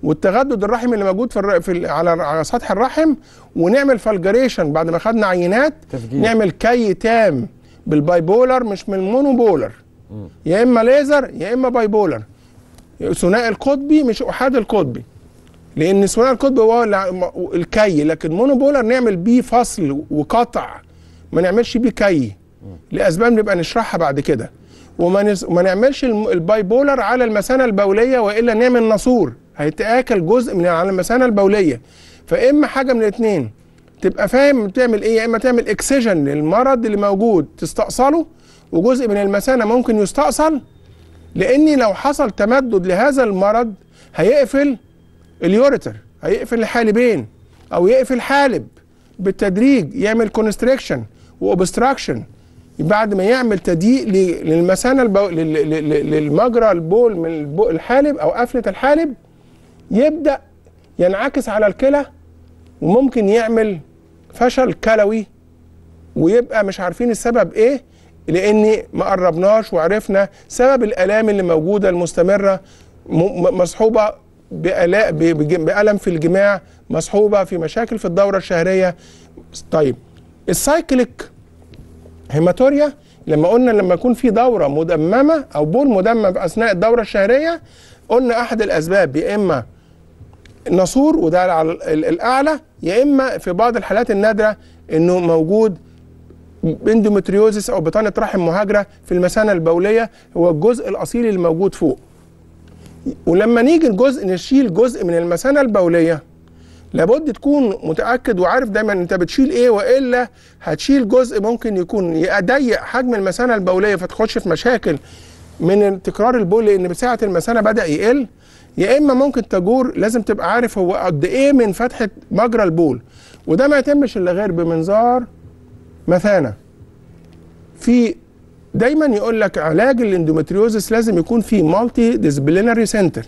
والتغدد الرحمي اللي موجود في, الر... في ال... على على سطح الرحم ونعمل فالجريشن بعد ما خدنا عينات تفجير. نعمل كي تام بالباي بولر مش من المونو بولر يا اما ليزر يا اما باي بولر ثنائي القطبي مش احاد القطبي لان ثنائي القطبي هو الع- الكي لكن مونو بولر نعمل بيه فصل وقطع ما نعملش بيه كي لاسباب نبقى نشرحها بعد كده وما نس... وما نعملش الم- الباي بولر على المثانه البوليه والا نعمل ناسور هيتاكل جزء من على المثانه البوليه فاما حاجه من الاثنين تبقى فاهم بتعمل ايه يا اما تعمل اكسجن للمرض اللي موجود تستأصله وجزء من المثانه ممكن يستأصل لاني لو حصل تمدد لهذا المرض هيقفل اليوريتر هيقفل الحالبين او يقفل حالب بالتدريج يعمل كونستريكشن واوبستراكشن بعد ما يعمل تضييق ل- للمثانه البو... لل- لل- لل- للمجرى البول من البو- الحالب او قفله الحالب يبدا ينعكس على الكلى وممكن يعمل فشل كلوي ويبقى مش عارفين السبب ايه لان ما قربناش وعرفنا سبب الالام اللي موجوده المستمره م- م- مصحوبه بألا- ب- بج- بألم في الجماع مصحوبه في مشاكل في الدوره الشهريه طيب السايكليك هيماتوريا لما قلنا لما يكون في دوره مدممه او بول مدمم اثناء الدوره الشهريه قلنا احد الاسباب يا اما ناسور وده على ال- الاعلى يا اما في بعض الحالات النادره انه موجود اندومتريوزس او بطانه رحم مهاجره في المثانه البوليه هو الجزء الاصيل اللي موجود فوق ولما نيجي الجزء نشيل جزء من المثانه البوليه لابد تكون متاكد وعارف دايما انت بتشيل ايه والا هتشيل جزء ممكن يكون يضيق حجم المثانه البوليه فتخش في مشاكل من تكرار البول لان سعه المثانه بدا يقل يا اما ممكن تجور لازم تبقى عارف هو قد ايه من فتحه مجرى البول وده ما يتمش الا غير بمنظار مثانه في دايما يقول لك علاج الاندومتريوزس لازم يكون في مالتي ديسبلينري سنتر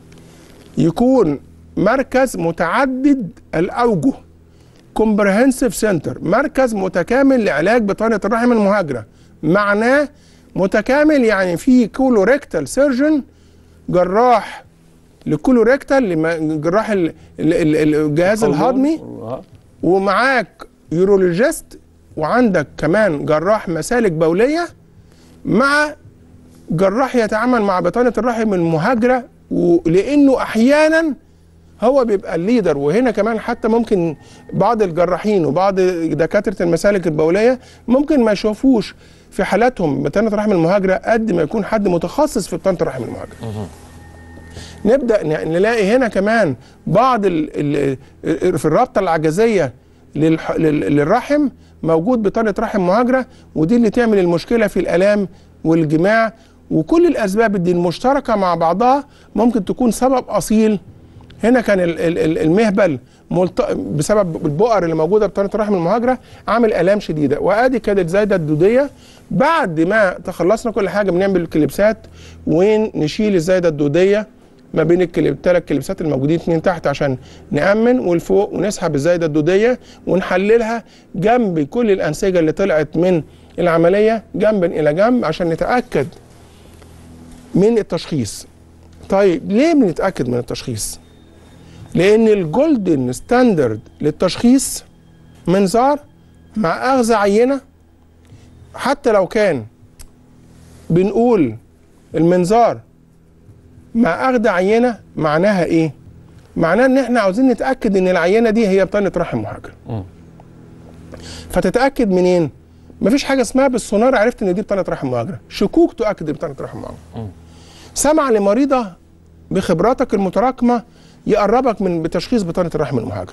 يكون مركز متعدد الاوجه كومبرهنسيف سنتر مركز متكامل لعلاج بطانه الرحم المهاجره معناه متكامل يعني في كولوريكتال سيرجن جراح لكولوريكتال لما- جراح ال- ال- ال- الجهاز الهضمي آه. ومعاك يورولوجيست وعندك كمان جراح مسالك بوليه مع جراح يتعامل مع بطانه الرحم المهاجره ولانه احيانا هو بيبقى الليدر وهنا كمان حتى ممكن بعض الجراحين وبعض دكاتره المسالك البوليه ممكن ما يشوفوش في حالاتهم بطانه الرحم المهاجره قد ما يكون حد متخصص في بطانه الرحم المهاجره. نبدا ن- نلاقي هنا كمان بعض ال ال في الرابطه العجزيه للح- لل- للرحم موجود بطانه رحم مهاجره ودي اللي تعمل المشكله في الالام والجماع وكل الاسباب دي المشتركه مع بعضها ممكن تكون سبب اصيل هنا كان ال- ال- ال- المهبل ملت... بسبب البؤر اللي موجوده بطانه الرحم المهاجره عامل الام شديده وادي كانت زايده الدوديه بعد ما تخلصنا كل حاجه بنعمل كليبسات ونشيل الزايده الدوديه ما بين الكليب الثلاث كليبسات الموجودين اتنين تحت عشان نامن والفوق ونسحب الزايده الدوديه ونحللها جنب كل الانسجه اللي طلعت من العمليه جنبا الى جنب عشان نتاكد من التشخيص طيب ليه بنتاكد من التشخيص لان الجولدن ستاندرد للتشخيص منظار مع اخذ عينه حتى لو كان بنقول المنظار مع اخذ عينه معناها ايه معناه ان احنا عاوزين نتاكد ان العينه دي هي بطانه رحم مهاجر مم. فتتاكد منين مفيش حاجه اسمها بالسونار عرفت ان دي بطانه رحم مهاجره شكوك تؤكد دي بطانه رحم مهاجره سمع لمريضه بخبراتك المتراكمه يقربك من بتشخيص بطانه الرحم المهاجره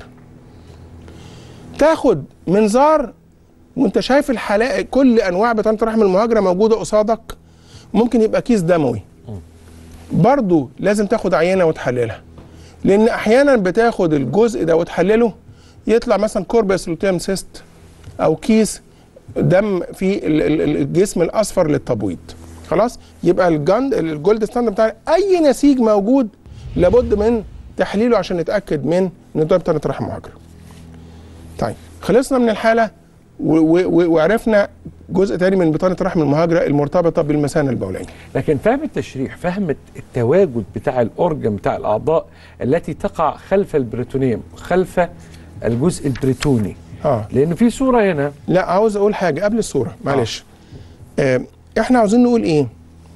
تاخد منظار وانت شايف الحالات كل انواع بطانه الرحم المهاجره موجوده قصادك ممكن يبقى كيس دموي برضو لازم تاخد عينه وتحللها لان احيانا بتاخد الجزء ده وتحلله يطلع مثلا كوربس لوتيم سيست او كيس دم في ال- ال- ال- الجسم الاصفر للتبويض خلاص يبقى الجند الجولد ستاندرد بتاع اي نسيج موجود لابد من تحليله عشان نتاكد من ان ده بطانه رحم مهاجره طيب خلصنا من الحاله و- و- و- وعرفنا جزء تاني من بطانه الرحم المهاجره المرتبطه بالمثانه البوليه لكن فهم التشريح فهم التواجد بتاع الاورجن بتاع الاعضاء التي تقع خلف البريتونيوم خلف الجزء البريتوني اه لان في صوره هنا لا عاوز اقول حاجه قبل الصوره معلش آه. احنا عاوزين نقول ايه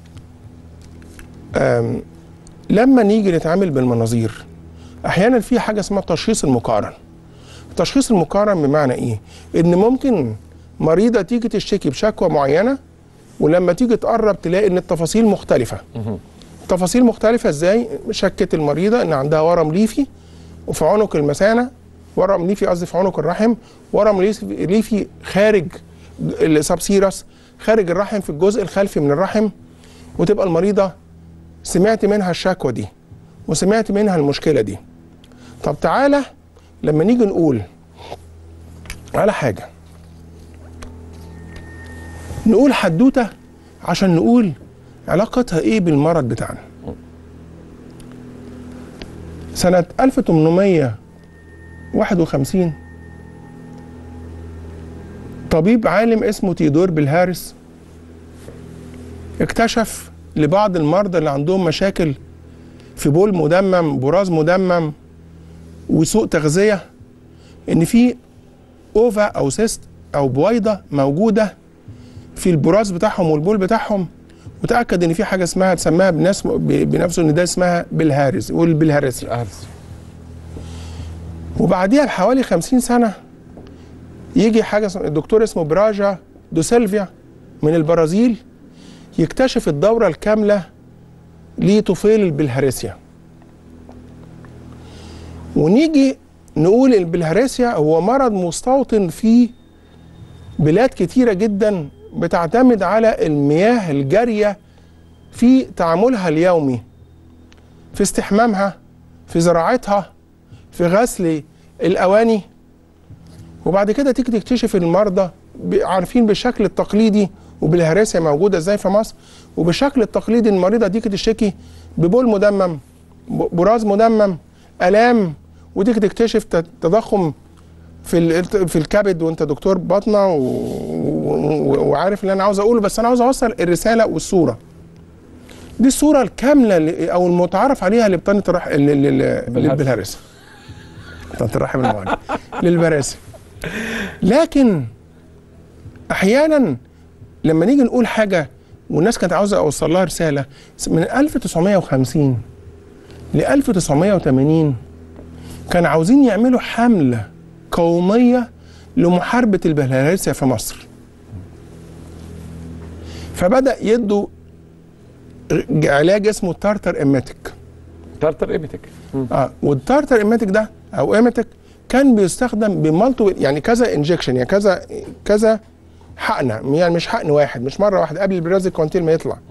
آم، لما نيجي نتعامل بالمناظير احيانا في حاجه اسمها التشخيص المقارن التشخيص المقارن بمعنى ايه ان ممكن مريضه تيجي تشتكي بشكوى معينه ولما تيجي تقرب تلاقي ان التفاصيل مختلفه تفاصيل مختلفه ازاي شكت المريضه ان عندها ورم ليفي وفي عنق المثانه ورم ليفي قصدي في عنق الرحم ورم ليفي- ليفي خارج السبسيرس خارج الرحم في الجزء الخلفي من الرحم وتبقى المريضه سمعت منها الشكوى دي وسمعت منها المشكله دي طب تعالى لما نيجي نقول على حاجه نقول حدوته عشان نقول علاقتها ايه بالمرض بتاعنا سنة 1851 طبيب عالم اسمه تيودور بالهارس اكتشف لبعض المرضى اللي عندهم مشاكل في بول مدمم براز مدمم وسوء تغذية ان في اوفا او سيست او بويضة موجودة في البراز بتاعهم والبول بتاعهم وتأكد ان في حاجة اسمها تسماها بناس بنفسه ان ده اسمها بالهارس والبلهارسي الارز وبعديها بحوالي 50 سنة يجي حاجة اسم- الدكتور اسمه براجا دو سيلفيا من البرازيل يكتشف الدورة الكاملة لطفيل البلهارسيا ونيجي نقول البلهارسيا هو مرض مستوطن في بلاد كتيرة جدا بتعتمد على المياه الجارية في تعاملها اليومي في استحمامها في زراعتها في غسل الاواني وبعد كده تيجي تكتشف المرضى ب- عارفين بالشكل التقليدي وبالهراسه موجوده ازاي في مصر وبالشكل التقليدي المريضه تيجي تشتكي ببول مدمم ب- براز مدمم الام وتيجي تكتشف ت- تضخم في ال- في الكبد وانت دكتور باطنه و... و... وعارف اللي انا عاوز اقوله بس انا عاوز اوصل الرساله والصوره دي الصوره الكامله ل- او المتعارف عليها لبطانه الرح... لل- لل- للبلهارسه بطانه الرحم المعدي للبراسه لكن احيانا لما نيجي نقول حاجه والناس كانت عاوزه اوصل لها رساله من 1950 ل 1980 كانوا عاوزين يعملوا حمله قوميه لمحاربه البلهارسيا في مصر فبدا يدوا علاج اسمه تارتر ايماتيك تارتر ايبيتك اه والتارتر ايماتيك ده او ايماتيك كان بيستخدم بمالتو يعني كذا انجكشن يعني كذا كذا حقنه يعني مش حقن واحد مش مره واحده قبل البرازيل كونتيل ما يطلع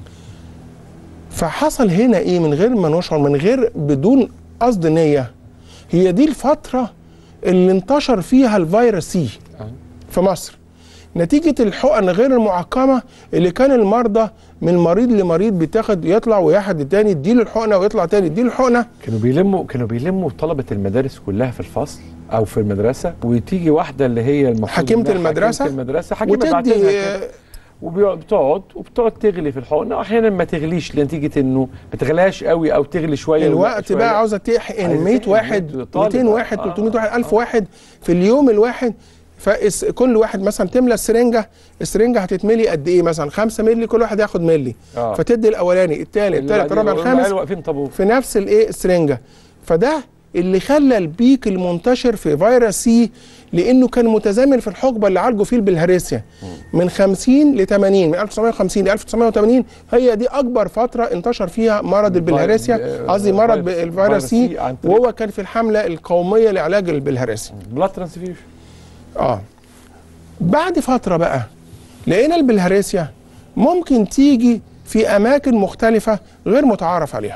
فحصل هنا ايه من غير ما نشعر من غير بدون قصد نيه هي دي الفتره اللي انتشر فيها الفيروس سي في مصر نتيجة الحقن غير المعقمة اللي كان المرضى من مريض لمريض بتاخد يطلع وياحد التاني يديله الحقنة ويطلع تاني يديله الحقنة كانوا بيلموا كانوا بيلموا طلبه المدارس كلها في الفصل او في المدرسه وتيجي واحده اللي هي المفروض حكيمة إنها المدرسة حكيمه المدرسه حكيمه وتدي بعتلها كده. وبتقعد وبتقعد تغلي في الحقنه واحيانا ما تغليش لنتيجه انه ما تغلاش قوي او تغلي شويه ولا الوقت شوية. بقى عاوزة تحقن عايزة 100 تحقن واحد 100 طالب. 200 واحد آه. 300 واحد 1000 واحد في اليوم الواحد فكل واحد مثلا تملى السرنجة السرنجة هتتملي قد ايه مثلا 5 مللي كل واحد ياخد ملي آه. فتدي الاولاني الثاني اللي الثالث بعدين الرابع يقولوا الخامس العيال واقفين طابور في نفس الايه السرنجه فده اللي خلى البيك المنتشر في فيروس سي لانه كان متزامن في الحقبه اللي عالجوا فيه البلهارسيا من 50 ل 80 من 1950 ل 1980 هي دي اكبر فتره انتشر فيها مرض البلهارسيا قصدي مرض فيروس- الفيروس فيروس سي سي عن طريق- وهو كان في الحمله القوميه لعلاج البلهارسيا بلاد ترانسفيوجن اه بعد فتره بقى لقينا البلهارسيا ممكن تيجي في اماكن مختلفه غير متعارف عليها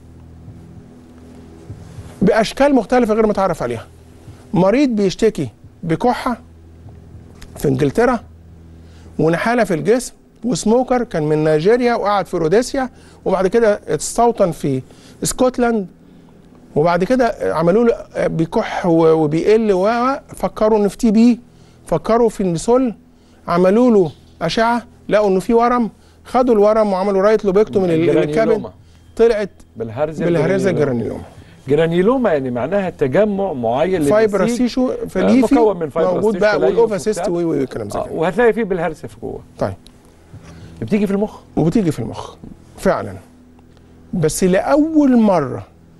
باشكال مختلفه غير متعارف عليها مريض بيشتكي بكحه في انجلترا ونحاله في الجسم وسموكر كان من نيجيريا وقعد في روديسيا وبعد كده استوطن في اسكتلاند وبعد كده عملوا له بيكح و- وبيقل وفكروا ان في تي بي فكروا في النسول عملوا له اشعه لقوا انه في ورم خدوا الورم وعملوا رايت لوبكتومي لل- للكبد جرانيلوما. طلعت بالهرزه بالهرزه جرانيلوما. جرانيلوما جرانيلوما يعني معناها تجمع معين فايبرس للنسيج. تيشو آه، فليفي مكون من فايبرس موجود تيشو بقى ليف والاوفاسيست وبتاع. وي وي والكلام زي آه كده وهتلاقي فيه بالهرزه في جوه طيب بتيجي في المخ وبتيجي في المخ فعلا بس لاول مره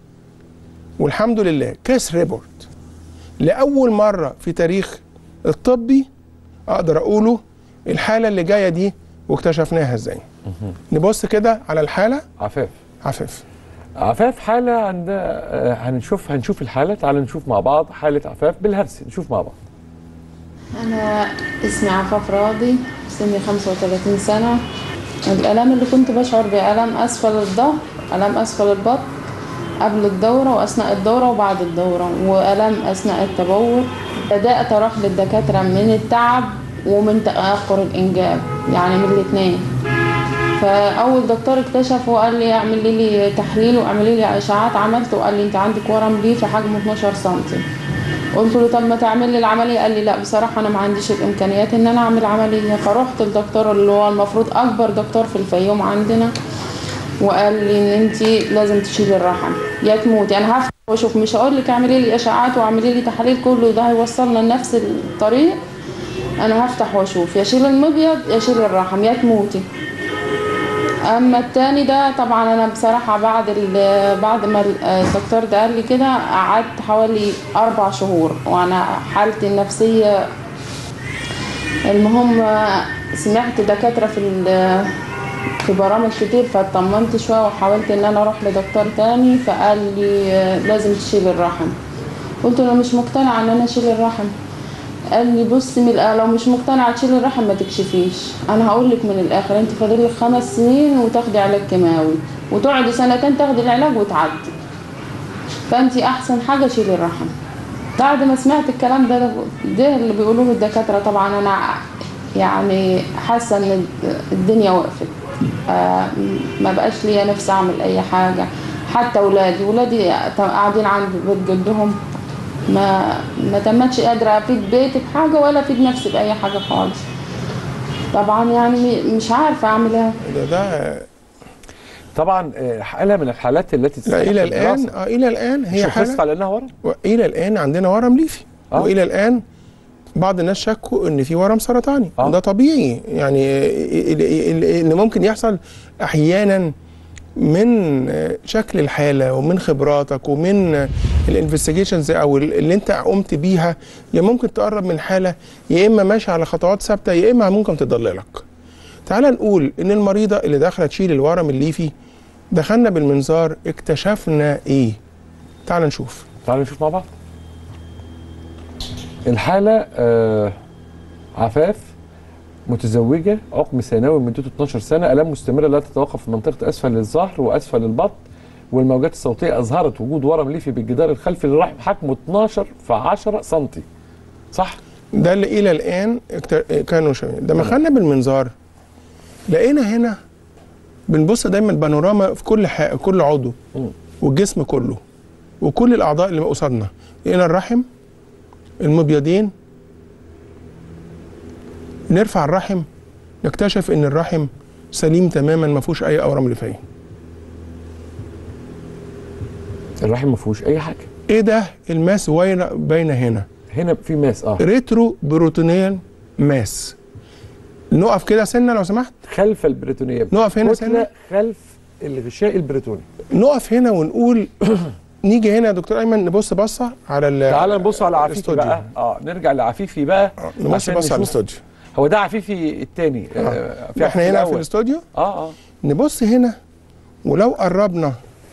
والحمد لله كيس ريبورت لاول مره في تاريخ الطبي اقدر اقوله الحاله اللي جايه دي واكتشفناها ازاي نبص كده على الحاله عفاف عفاف عفاف حالة عند آه، هنشوف هنشوف الحالة تعالوا نشوف مع بعض حالة عفاف بالهرس نشوف مع بعض أنا اسمي عفاف راضي سني 35 سنة الآلام اللي كنت بشعر بها ألم أسفل الظهر ألم أسفل البطن قبل الدورة وأثناء الدورة وبعد الدورة وألم أثناء التبول بدأت أروح للدكاترة من التعب ومن تأخر الإنجاب يعني من الاتنين فاول دكتور اكتشف وقال لي اعملي لي تحليل واعملي لي اشعاعات عملته وقال لي انت عندك ورم ليفي حجمه 12 سم قلت له طب ما تعمل لي العمليه قال لي لا بصراحه انا ما عنديش الامكانيات ان انا اعمل عمليه فرحت للدكتور اللي هو المفروض اكبر دكتور في الفيوم عندنا وقال لي ان انت لازم تشيلي الرحم يا تموتي انا هفتح واشوف مش هقول لك اعملي لي اشعاعات واعملي لي تحاليل كله ده هيوصلنا لنفس الطريق انا هفتح واشوف يا شيل المبيض يا شيل الرحم يا تموتي اما التاني ده طبعا انا بصراحه بعد ال- بعد ما ال- الدكتور ده قال لي كده قعدت حوالي اربع شهور وانا حالتي النفسيه المهم سمعت دكاتره في ال- في برامج كتير فاطمنت شويه وحاولت ان انا اروح لدكتور تاني فقال لي لازم تشيل الرحم قلت له مش مقتنعه ان انا اشيل الرحم قال لي بصي من الآ- لو مش مقتنعه تشيلي الرحم ما تكشفيش انا هقول لك من الاخر انت فاضل لك خمس سنين وتاخدي علاج كيماوي وتقعدي سنتين تاخدي العلاج وتعدي فانت احسن حاجه شيلي الرحم بعد ما سمعت الكلام ده ده اللي بيقولوه الدكاتره طبعا انا يعني حاسه ان الدنيا وقفت آه ما بقاش ليا نفس اعمل اي حاجه حتى ولادي ولادي قاعدين عند بيت جدهم ما ما تمتش قادره افيد بيتي بحاجه ولا افيد نفسي باي حاجه خالص طبعا يعني مش عارفه اعمل ايه ده ده طبعا آه، حالة من الحالات التي لا تستحق الى الان الدراسة. آه الى الان هي مش خلصت حاله على انها ورم والى الان عندنا ورم ليفي آه. والى الان بعض الناس شكوا ان في ورم سرطاني آه. ده طبيعي يعني ال- ال- ال- ان ممكن يحصل احيانا من شكل الحاله ومن خبراتك ومن الانفستيجيشنز او اللي انت قمت بيها يا ممكن تقرب من حاله يا اما ماشي على خطوات ثابته يا اما ممكن تضللك. تعال نقول ان المريضه اللي داخله تشيل الورم الليفي دخلنا بالمنظار اكتشفنا ايه؟ تعال نشوف. تعالوا نشوف مع بعض الحالة آه عفاف متزوجة عقم ثانوي مدته 12 سنة آلام مستمرة لا تتوقف في منطقة أسفل الظهر وأسفل البطن والموجات الصوتية أظهرت وجود ورم ليفي بالجدار الخلفي للرحم حجمه 12 في 10 سنتي صح؟ ده اللي الى الان اكت- كانوا شايفين لما خدنا بالمنظار لقينا هنا بنبص دايما بانوراما في كل ح... كل عضو مم. والجسم كله وكل الاعضاء اللي قصادنا لقينا الرحم المبيضين نرفع الرحم نكتشف ان الرحم سليم تماما ما فيهوش اي اورام ليفيه الرحم ما فيهوش أي حاجة ايه ده الماس واينه باينه هنا هنا في ماس اه ريترو بروتونيال ماس نقف كده سنه لو سمحت خلف البريتونية نقف هنا كتلة سنة. خلف الغشاء البريتوني نقف هنا ونقول نيجي هنا يا دكتور ايمن نبص بصه على ال تعال نبص على عفيفي الاستوديو. بقى اه نرجع لعفيفي بقى نبص عشان بصه على نشوف. الاستوديو هو ده عفيفي الثاني آه. في احنا عفيفي هنا في الأول. الاستوديو اه اه نبص هنا ولو قربنا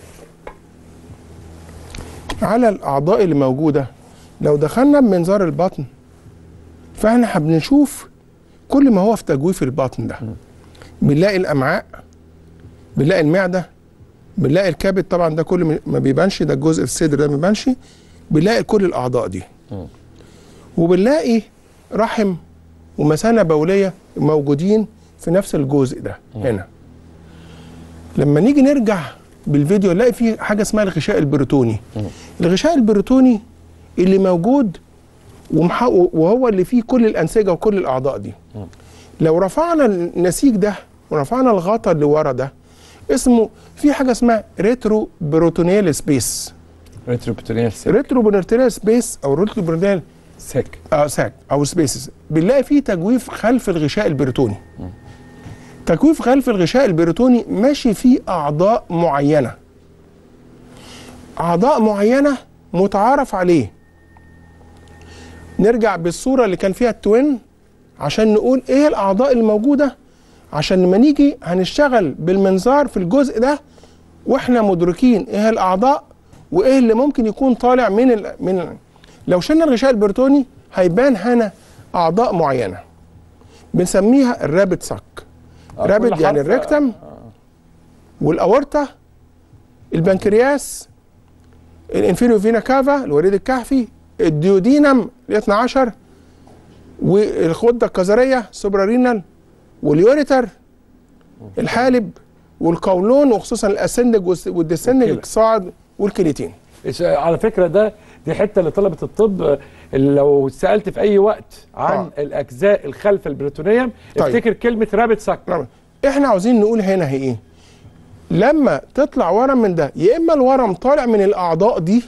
على الاعضاء اللي موجوده لو دخلنا بمنظار البطن فاحنا بنشوف كل ما هو في تجويف البطن ده بنلاقي الامعاء بنلاقي المعده بنلاقي الكبد طبعا ده كل ما بيبانش ده الجزء الصدر ده ما بيبانش بنلاقي كل الاعضاء دي وبنلاقي رحم ومثانه بوليه موجودين في نفس الجزء ده هنا لما نيجي نرجع بالفيديو نلاقي فيه حاجه اسمها الغشاء البروتوني الغشاء البروتوني اللي موجود ومح- وهو اللي فيه كل الانسجه وكل الاعضاء دي لو رفعنا النسيج ده ورفعنا الغطا اللي ورا ده اسمه في حاجه اسمها ريترو بروتونيال سبيس ريتروبتونيال سيك ريترو بروتونيال سبيس او ريترو بروتونيال سيك اه ساك او سبيسز بنلاقي فيه تجويف خلف الغشاء البريتوني تجويف خلف الغشاء البريتوني ماشي فيه اعضاء معينه اعضاء معينه متعارف عليه نرجع بالصوره اللي كان فيها التوين عشان نقول ايه الاعضاء الموجوده عشان لما نيجي هنشتغل بالمنظار في الجزء ده واحنا مدركين ايه الاعضاء وايه اللي ممكن يكون طالع من ال من ال لو شلنا الغشاء البريتوني هيبان هنا اعضاء معينه بنسميها الرابت ساك آه، رابت كل يعني حرف- الريكتم والاورطه البنكرياس الانفيريو فينا كافا الوريد الكهفي الديودينم ال 12 والغده الكظريه سوبرارينال واليوريتر الحالب والقولون وخصوصا الاسندج والديسندج والكلى. الصاعد والكليتين إيش- على فكره ده دي حته لطلبه الطب آه، اللي لو سالت في اي وقت عن آه. الاجزاء الخلف البريتونيوم طيب. افتكر كلمه رابت ساك نعم. احنا عاوزين نقول هنا هي ايه لما تطلع ورم من ده يا اما الورم طالع من الاعضاء دي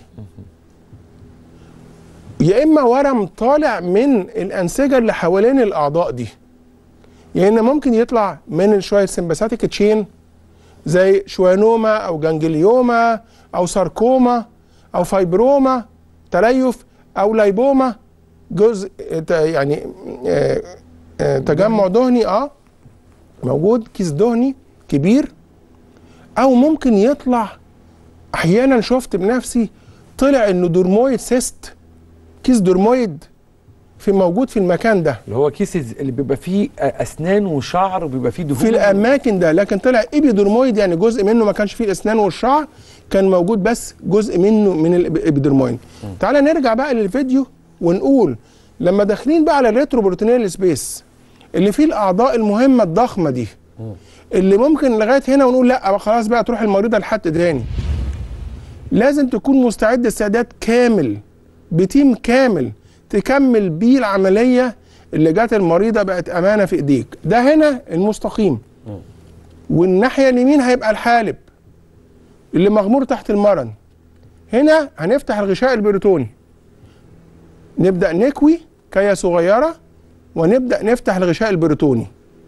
يا اما ورم طالع من الانسجه اللي حوالين الاعضاء دي يعني ممكن يطلع من شويه سمباثيك تشين زي شوانوما او جانجليوما او ساركوما او فايبروما تليف او لايبوما جزء ت- يعني آه، آه، تجمع دهني اه موجود كيس دهني كبير او ممكن يطلع احيانا شفت بنفسي طلع انه درمويد سيست كيس درمويد في موجود في المكان ده اللي هو كيس الز- اللي بيبقى فيه آه، اسنان وشعر وبيبقى فيه دهون في الاماكن ده لكن طلع ايبيدرمويد يعني جزء منه ما كانش فيه الاسنان والشعر كان موجود بس جزء منه من الابيدرمويد تعالى نرجع بقى للفيديو ونقول لما داخلين بقى على الريترو بروتينيال سبيس اللي فيه الاعضاء المهمه الضخمه دي اللي ممكن لغايه هنا ونقول لا بقى خلاص بقى تروح المريضه لحد تاني لازم تكون مستعد استعداد كامل بتيم كامل تكمل بيه العمليه اللي جات المريضه بقت امانه في ايديك ده هنا المستقيم والناحيه اليمين هيبقى الحالب اللي مغمور تحت المرن هنا هنفتح الغشاء البريتوني نبدا نكوي كيه صغيره ونبدا نفتح الغشاء البريتوني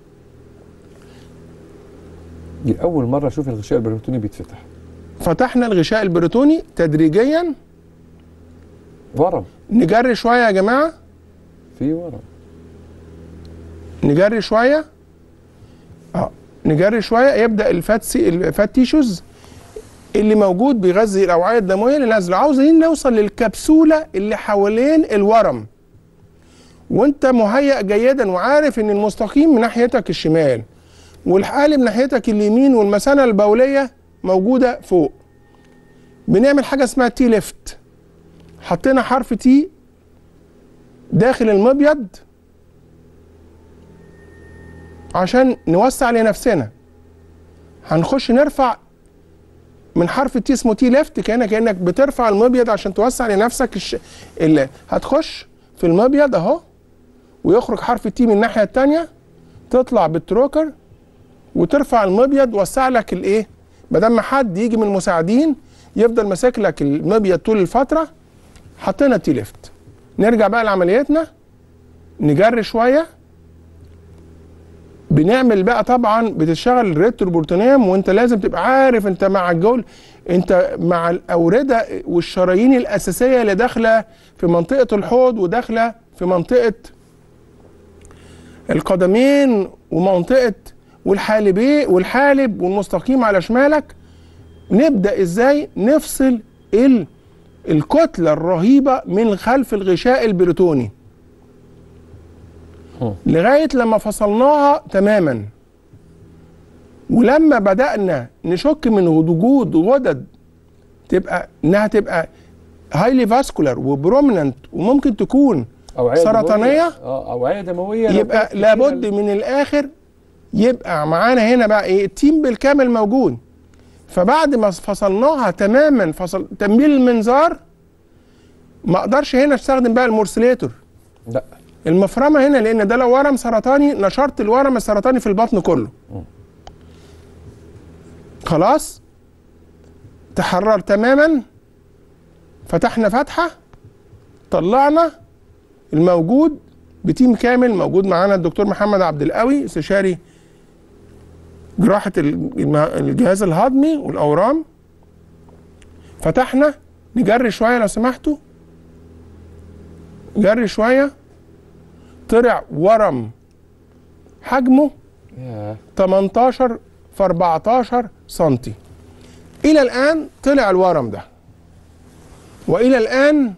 دي اول مره اشوف الغشاء البريتوني بيتفتح فتحنا الغشاء البريتوني تدريجيا ورم نجري شويه يا جماعه في ورم نجري شويه اه نجري شويه يبدا الفات سي الفات تيشوز اللي موجود بيغذي الاوعيه الدمويه اللي نازله عاوزين نوصل للكبسوله اللي حوالين الورم وانت مهيأ جيدا وعارف ان المستقيم من ناحيتك الشمال والحالب ناحيتك اليمين والمثانه البوليه موجوده فوق بنعمل حاجه اسمها تي ليفت حطينا حرف تي داخل المبيض عشان نوسع لنفسنا هنخش نرفع من حرف التي اسمه تي ليفت كانك كانك بترفع المبيض عشان توسع لنفسك الش... اللي هتخش في المبيض اهو ويخرج حرف التي من الناحيه الثانيه تطلع بالتروكر وترفع المبيض وسع لك الايه بدل ما حد يجي من المساعدين يفضل ماسك لك المبيض طول الفتره حطينا تي ليفت نرجع بقى لعمليتنا نجري شويه بنعمل بقى طبعا بتشتغل الريترو بروتونيوم وانت لازم تبقى عارف انت مع الجول انت مع الاورده والشرايين الاساسيه اللي داخله في منطقه الحوض وداخله في منطقه القدمين ومنطقه والحالبين والحالب والمستقيم على شمالك نبدا ازاي نفصل ال الكتله الرهيبه من خلف الغشاء البريتوني لغايه لما فصلناها تماما ولما بدانا نشك من وجود غدد تبقى انها تبقى هايلي فاسكولار وبرومننت وممكن تكون اوعيه سرطانية؟ دموية. اه اوعيه دمويه لو يبقى كانت كتيرة لابد من الاخر يبقى معانا هنا بقى ايه التيم بالكامل موجود فبعد ما فصلناها تماما فصل تميل المنظار ما اقدرش هنا استخدم بقى المورسليتور لا المفرمه هنا لان ده لو ورم سرطاني نشرت الورم السرطاني في البطن كله خلاص تحرر تماما فتحنا فتحه طلعنا الموجود بتيم كامل موجود معانا الدكتور محمد عبد القوي استشاري جراحه الم- الجهاز الهضمي والاورام فتحنا نجري شويه لو سمحتوا جري شويه طلع ورم حجمه 18 في 14 سنتي الى الان طلع الورم ده والى الان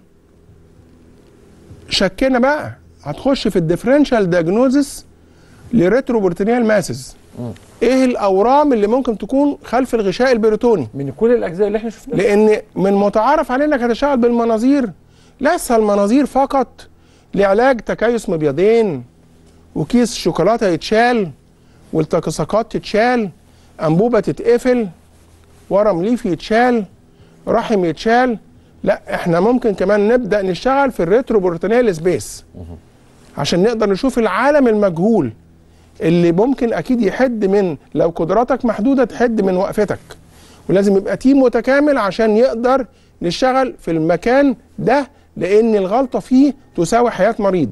شكينا بقى هتخش في الديفرنشال دياجنوزس لريتروبورتينيال ماسز ايه الاورام اللي ممكن تكون خلف الغشاء البريتوني من كل الاجزاء اللي احنا شفناها لان من متعارف عليه انك هتشتغل بالمناظير ليس المناظير فقط لعلاج تكيس مبيضين وكيس شوكولاته يتشال والتكساقات تتشال انبوبه تتقفل ورم ليفي يتشال رحم يتشال لا احنا ممكن كمان نبدا نشتغل في الريتروبورتينيال سبيس عشان نقدر نشوف العالم المجهول اللي ممكن اكيد يحد من لو قدراتك محدوده تحد من وقفتك ولازم يبقى تيم متكامل عشان يقدر نشتغل في المكان ده لان الغلطه فيه تساوي حياه مريض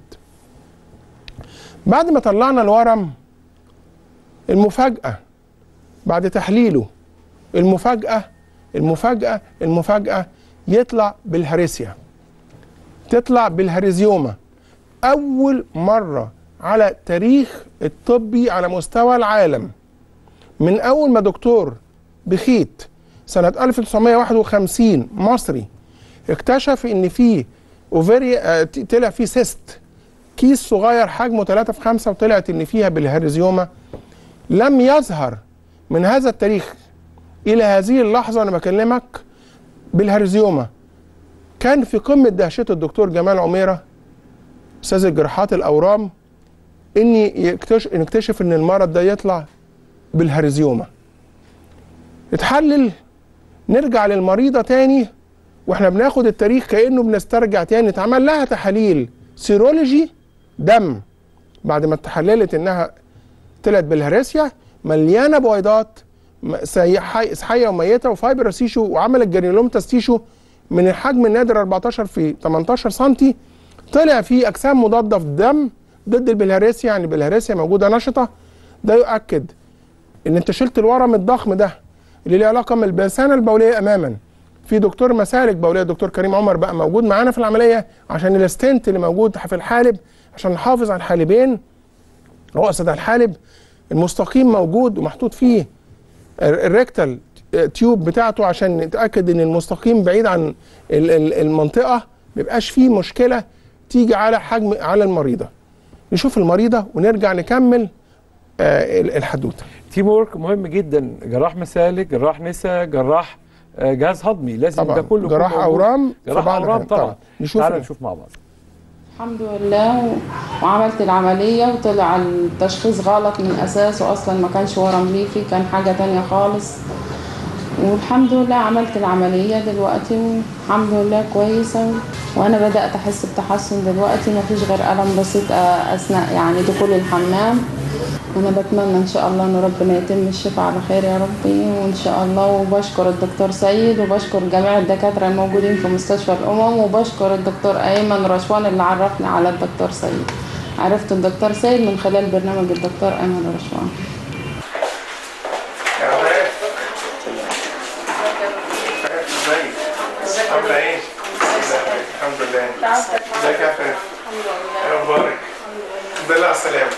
بعد ما طلعنا الورم المفاجاه بعد تحليله المفاجاه المفاجاه المفاجاه يطلع بالهريسيا تطلع بالهريزيوما اول مره على التاريخ الطبي على مستوى العالم من اول ما دكتور بخيت سنه 1951 مصري اكتشف ان في اوفيري آه، ت- طلع فيه سيست كيس صغير حجمه 3 في 5 وطلعت ان فيها بالهرزيوما لم يظهر من هذا التاريخ الى هذه اللحظه انا بكلمك بالهرزيوما كان في قمه دهشته الدكتور جمال عميره استاذ الجراحات الاورام اني يكتشف نكتشف ان المرض ده يطلع بالهرزيوما اتحلل نرجع للمريضه تاني واحنا بناخد التاريخ كانه بنسترجع تاني اتعمل لها تحاليل سيرولوجي دم بعد ما اتحللت انها طلعت بالهرسيا مليانه بويضات م- سي- حي- حيه وميته وفايبر تيشو وعملت جرانيولومتاس تيشو من الحجم النادر 14 في 18 سنتي طلع فيه اجسام مضاده في الدم ضد البلهارسيا يعني البلهارسيا موجوده نشطه ده يؤكد ان انت شلت الورم الضخم ده اللي له علاقه من المثانه البوليه اماما في دكتور مسالك بوليه دكتور كريم عمر بقى موجود معانا في العمليه عشان الاستنت اللي موجود في الحالب عشان نحافظ على الحالبين رؤسة الحالب المستقيم موجود ومحطوط فيه ال- الريكتال تيوب بتاعته عشان نتاكد ان المستقيم بعيد عن ال- ال- المنطقه ما يبقاش فيه مشكله تيجي على حجم على المريضه نشوف المريضه ونرجع نكمل آه، ال- الحدوته تيم وورك مهم جدا جراح مسالك جراح نسا جراح آه، جهاز هضمي لازم طبعا ده كله جراح يكون موجود. اورام في جراح بعض اورام الأحيان. طبعا نشوف تعالى ال- نشوف مع بعض الحمد لله و... وعملت العملية وطلع التشخيص غلط من أساسه أصلا ما كانش ورم ليفي كان حاجة تانية خالص والحمد لله عملت العملية دلوقتي والحمد لله كويسة و... وأنا بدأت أحس بتحسن دلوقتي ما فيش غير ألم بسيط أ- أثناء يعني دخول الحمام وأنا بتمنى إن شاء الله إن ربنا يتم الشفاء على خير يا ربي وإن شاء الله وبشكر الدكتور سيد وبشكر جميع الدكاترة الموجودين في مستشفى الأمم وبشكر الدكتور أيمن رشوان اللي عرفني على الدكتور سيد عرفت الدكتور سيد من خلال برنامج الدكتور أيمن رشوان عامله ايه؟ الحمد لله ازيك يا فندم؟ ايه اخبارك؟ الحمد لله على السلامه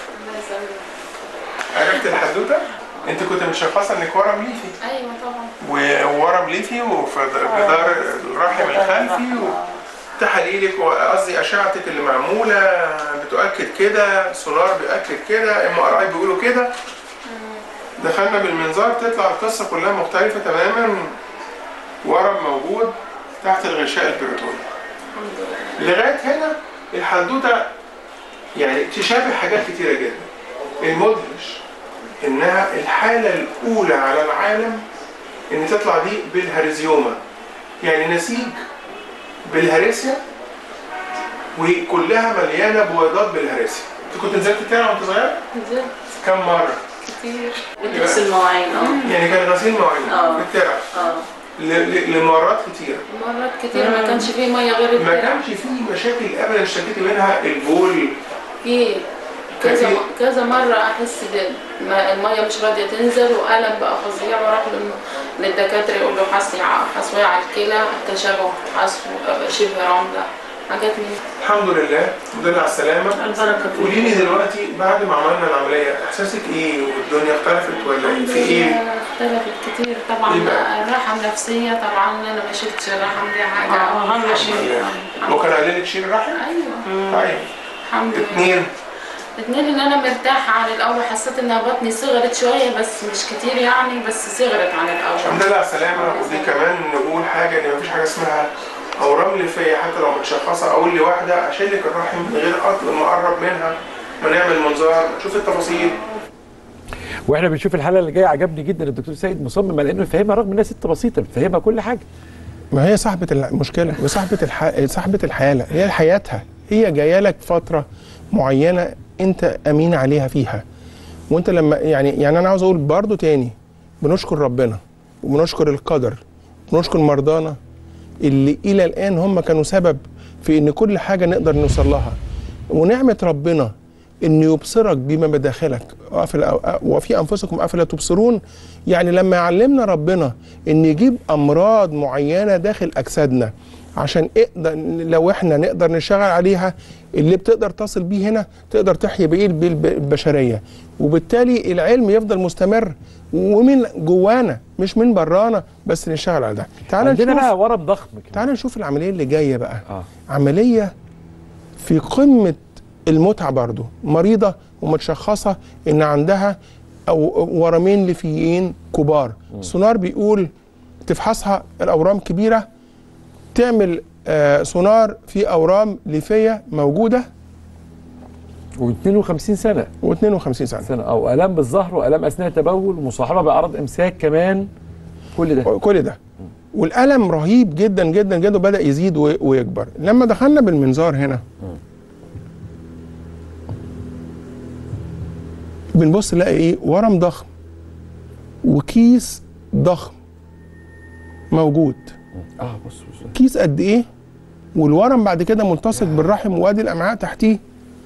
عرفت الحدوته؟ انت كنت مشخصه انك ورم ليفي أيوة طبعا وورم ليفي وفي جدار الرحم الخلفي وتحاليلك قصدي اشعتك اللي معموله بتؤكد كده سونار بيؤكد كده ام ار اي بيقولوا كده دخلنا بالمنظار تطلع القصه كلها مختلفه تماما ورم موجود تحت الغشاء البريتوني لغايه هنا الحدوته يعني تشابه حاجات كتيره جدا المدهش انها الحاله الاولى على العالم ان تطلع دي بالهرزيوما يعني نسيج بالهرسيا وكلها مليانه بويضات بالهراسي انت كنت نزلت تاني وانت صغير نزلت كم مره كتير بتغسل مواعين اه يعني كان غسيل مواعين آه. بالترع اه ل- ل- لمرات كتيره مرات كتير ما كانش فيه ميه غير ما الترع. كانش فيه مشاكل ابدا اشتكيتي منها البول في كان كذا في- كذا مرة أحس ب- ما- المية مش راضية تنزل وألم بقى فظيع وأروح لل- للدكاترة يقول له حصي ع- حصوية على الكلى تشابه حصو شبه رملة حاجات من الحمد لله الحمد لله على السلامه البركه قولي لي دلوقتي بعد ما عملنا العمليه احساسك ايه والدنيا اختلفت ولا ايه في ايه اختلفت كتير طبعا إيه بقى؟ الراحة النفسية طبعا أنا ما شفتش الراحة دي حاجة اه اهم شيء هو كان قايل لك شيل الرحم أيوه طيب الحمد لله اتنين اتنين ان انا مرتاحة عن الاول حسيت ان بطني صغرت شوية بس مش كتير يعني بس صغرت عن الحمد الاول لله على السلامه ودي كمان نقول حاجه ان مفيش حاجه اسمها اورام ليفيه حتى لو متشخصه اقول لي واحده اشيل لك الرحم من غير اصلا ما اقرب منها ما نعمل منظار نشوف التفاصيل واحنا بنشوف الحلقه اللي جايه عجبني جدا الدكتور سيد مصمم على انه يفهمها رغم انها ست بسيطه بتفهمها كل حاجه ما هي صاحبة المشكلة وصاحبة الح... صاحبة الحالة هي حياتها هي جاية لك فترة معينة أنت أمين عليها فيها وأنت لما يعني يعني أنا عاوز أقول برضو تاني بنشكر ربنا وبنشكر القدر بنشكر مرضانا اللي إلى الآن هم كانوا سبب في إن كل حاجة نقدر نوصل لها ونعمة ربنا إن يبصرك بما بداخلك وأفلا- وفي أنفسكم أفلا تبصرون يعني لما يعلمنا ربنا إن يجيب أمراض معينة داخل أجسادنا عشان اقدر لو احنا نقدر نشتغل عليها اللي بتقدر تصل بيه هنا تقدر تحيي بقيه الب- الب- البشريه وبالتالي العلم يفضل مستمر ومن جوانا مش من برانا بس نشتغل على ده تعال عندنا نشوف بقى ورم ضخم كده تعال نشوف العمليه اللي جايه بقى اه عمليه في قمه المتعه برضو مريضه ومتشخصه ان عندها او ورمين ليفيين كبار سونار بيقول تفحصها الاورام كبيره تعمل آه سونار في اورام ليفيه موجوده و52 سنه و52 سنه سنه او الام بالظهر والام اثناء التبول ومصاحبه باعراض امساك كمان كل ده كل ده والالم رهيب جدا جدا جدا وبدا يزيد و- ويكبر لما دخلنا بالمنظار هنا بنبص نلاقي ايه ورم ضخم وكيس ضخم موجود اه بص بص كيس قد ايه والورم بعد كده ملتصق بالرحم وادي الامعاء تحتيه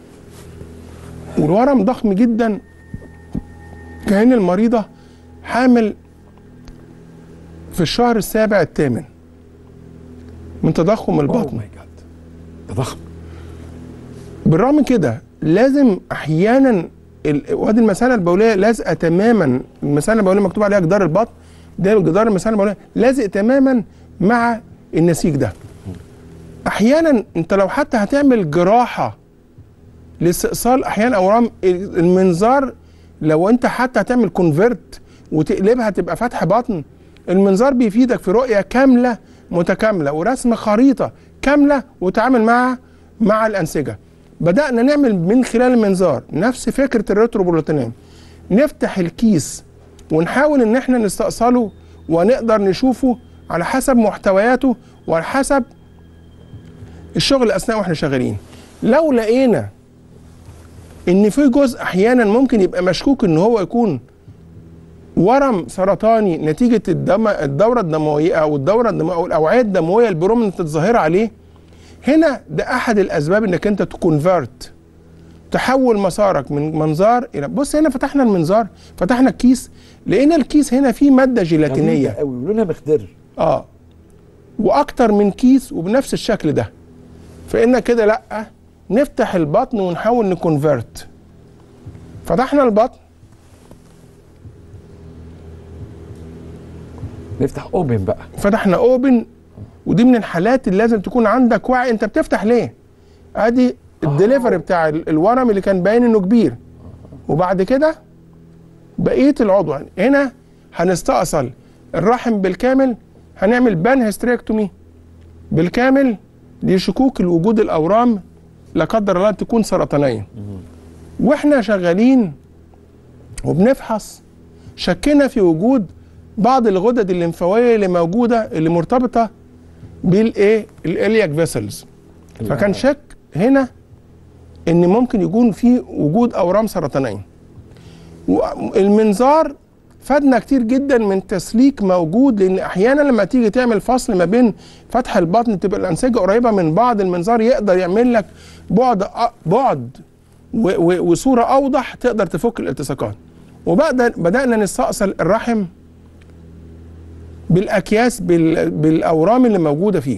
والورم ضخم جدا كأن المريضة حامل في الشهر السابع الثامن من تضخم اوه البطن ماي جاد ده ضخم بالرغم من كده لازم احيانا ال- وادي المثانه البوليه لازقه تماما المثانه البوليه مكتوب عليها جدار البطن ده جدار المثانه البوليه لازق تماما مع النسيج ده احيانا انت لو حتى هتعمل جراحه لاستئصال احيانا اورام المنظار لو انت حتى هتعمل كونفرت وتقلبها تبقى فتح بطن المنظار بيفيدك في رؤيه كامله متكامله ورسم خريطه كامله وتعامل مع مع الانسجه بدانا نعمل من خلال المنظار نفس فكره الريتروبولوتينام نفتح الكيس ونحاول ان احنا نستأصله ونقدر نشوفه على حسب محتوياته وعلى حسب الشغل اثناء واحنا شغالين لو لقينا ان في جزء احيانا ممكن يبقى مشكوك ان هو يكون ورم سرطاني نتيجه الدم الدوره الدمويه او الدوره الدمويه او الاوعيه الدمويه البرومننت الظاهره عليه هنا ده احد الاسباب انك انت تكونفرت تحول مسارك من منظار الى بص هنا فتحنا المنظار فتحنا الكيس لقينا الكيس هنا فيه ماده جيلاتينيه قوي ولونها مخضر اه واكتر من كيس وبنفس الشكل ده فإن كده لا نفتح البطن ونحاول نكونفرت فتحنا البطن نفتح اوبن بقى فتحنا اوبن ودي من الحالات اللي لازم تكون عندك وعي انت بتفتح ليه ادي الدليفري بتاع ال- الورم اللي كان باين انه كبير وبعد كده بقيه العضو هنا هنستأصل الرحم بالكامل هنعمل بان هيستريكتومي بالكامل لشكوك الوجود الاورام لا قدر الله تكون سرطانيه واحنا شغالين وبنفحص شكينا في وجود بعض الغدد الليمفاويه اللي موجوده اللي مرتبطه بالايه الالياك فيسلز فكان شك هنا ان ممكن يكون في وجود اورام سرطانيه المنظار فادنا كتير جدا من تسليك موجود لان احيانا لما تيجي تعمل فصل ما بين فتح البطن تبقى الانسجه قريبه من بعض المنظار يقدر يعمل لك بعد بعد و- و- وصوره اوضح تقدر تفك الالتصاقات وبعد بدانا نستأصل الرحم بالاكياس بال- بالاورام اللي موجوده فيه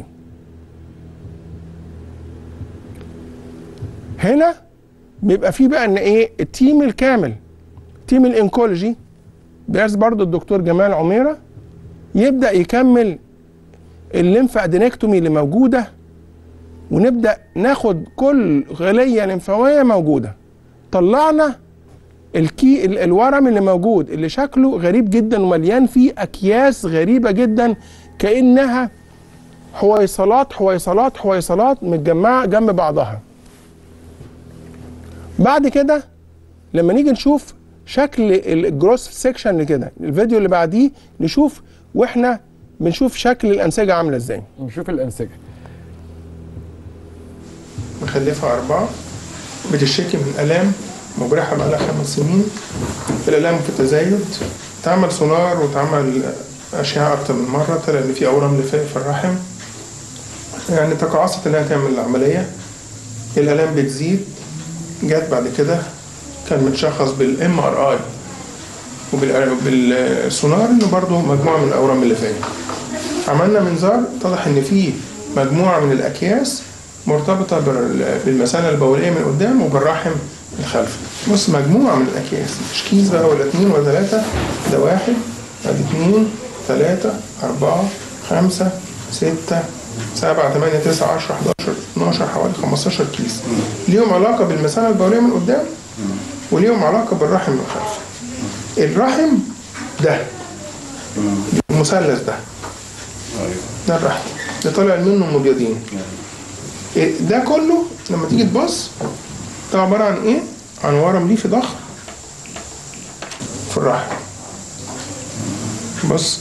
هنا بيبقى فيه بقى ان ايه التيم الكامل تيم الانكولوجي بيرس برضو الدكتور جمال عميره يبدا يكمل الليمف ادينكتومي اللي موجوده ونبدا ناخد كل غليه لمفاويه موجوده طلعنا الكي ال- الورم اللي موجود اللي شكله غريب جدا ومليان فيه اكياس غريبه جدا كانها حويصلات حويصلات حويصلات متجمعه جنب بعضها بعد كده لما نيجي نشوف شكل الجروس سيكشن اللي كده الفيديو اللي بعديه نشوف واحنا بنشوف شكل الانسجه عامله ازاي نشوف الانسجه مخلفة أربعة بتشتكي من آلام مجرحة بقالها خمس سنين الآلام في تزايد تعمل سونار وتعمل أشعة أكتر من مرة طلع إن في أورام لفاف في الرحم يعني تقاعست إنها تعمل العملية الآلام بتزيد جت بعد كده كان متشخص بالام ار اي وبالسونار انه برضه مجموعه من الاورام اللي فات عملنا منظار اتضح ان في مجموعه من الاكياس مرتبطه بال- بالمثانه البوليه من قدام وبالرحم الخلفي بص مجموعه من الاكياس مش كيس بقى ولا اتنين ولا ثلاثه ده واحد ادي اتنين ثلاثه اربعه خمسه سته سبعة ثمانية تسعة عشرة 11 12 حوالي 15 كيس ليهم علاقة بالمثانة البولية من قدام وليهم علاقة بالرحم من الخلف الرحم ده المثلث ده ده الرحم ده طالع منه مبيضين إيه ده كله لما تيجي تبص ده عبارة عن ايه؟ عن ورم ليفي ضخم في الرحم بص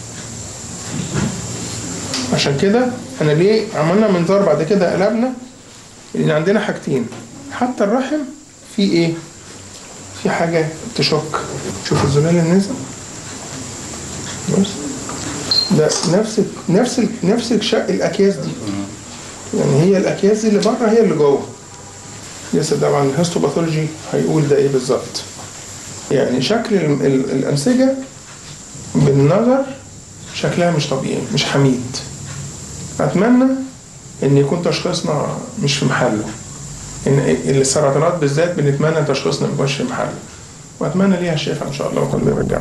عشان كده انا ليه عملنا منظار بعد كده قلبنا لان عندنا حاجتين حتى الرحم في ايه في حاجه تشك شوف الزلال اللي نزل بص ده نفس نفس نفس الشق الاكياس دي يعني هي الاكياس دي اللي بره هي اللي جوه لسه طبعا الهيستوباثولوجي هيقول ده ايه بالظبط يعني شكل ال- ال- الانسجه بالنظر شكلها مش طبيعي مش حميد اتمنى ان يكون تشخيصنا مش في محله ان السرطانات بالذات بنتمنى تشخيصنا ما يكونش في محله واتمنى ليها الشفاء ان شاء الله وكل يرجع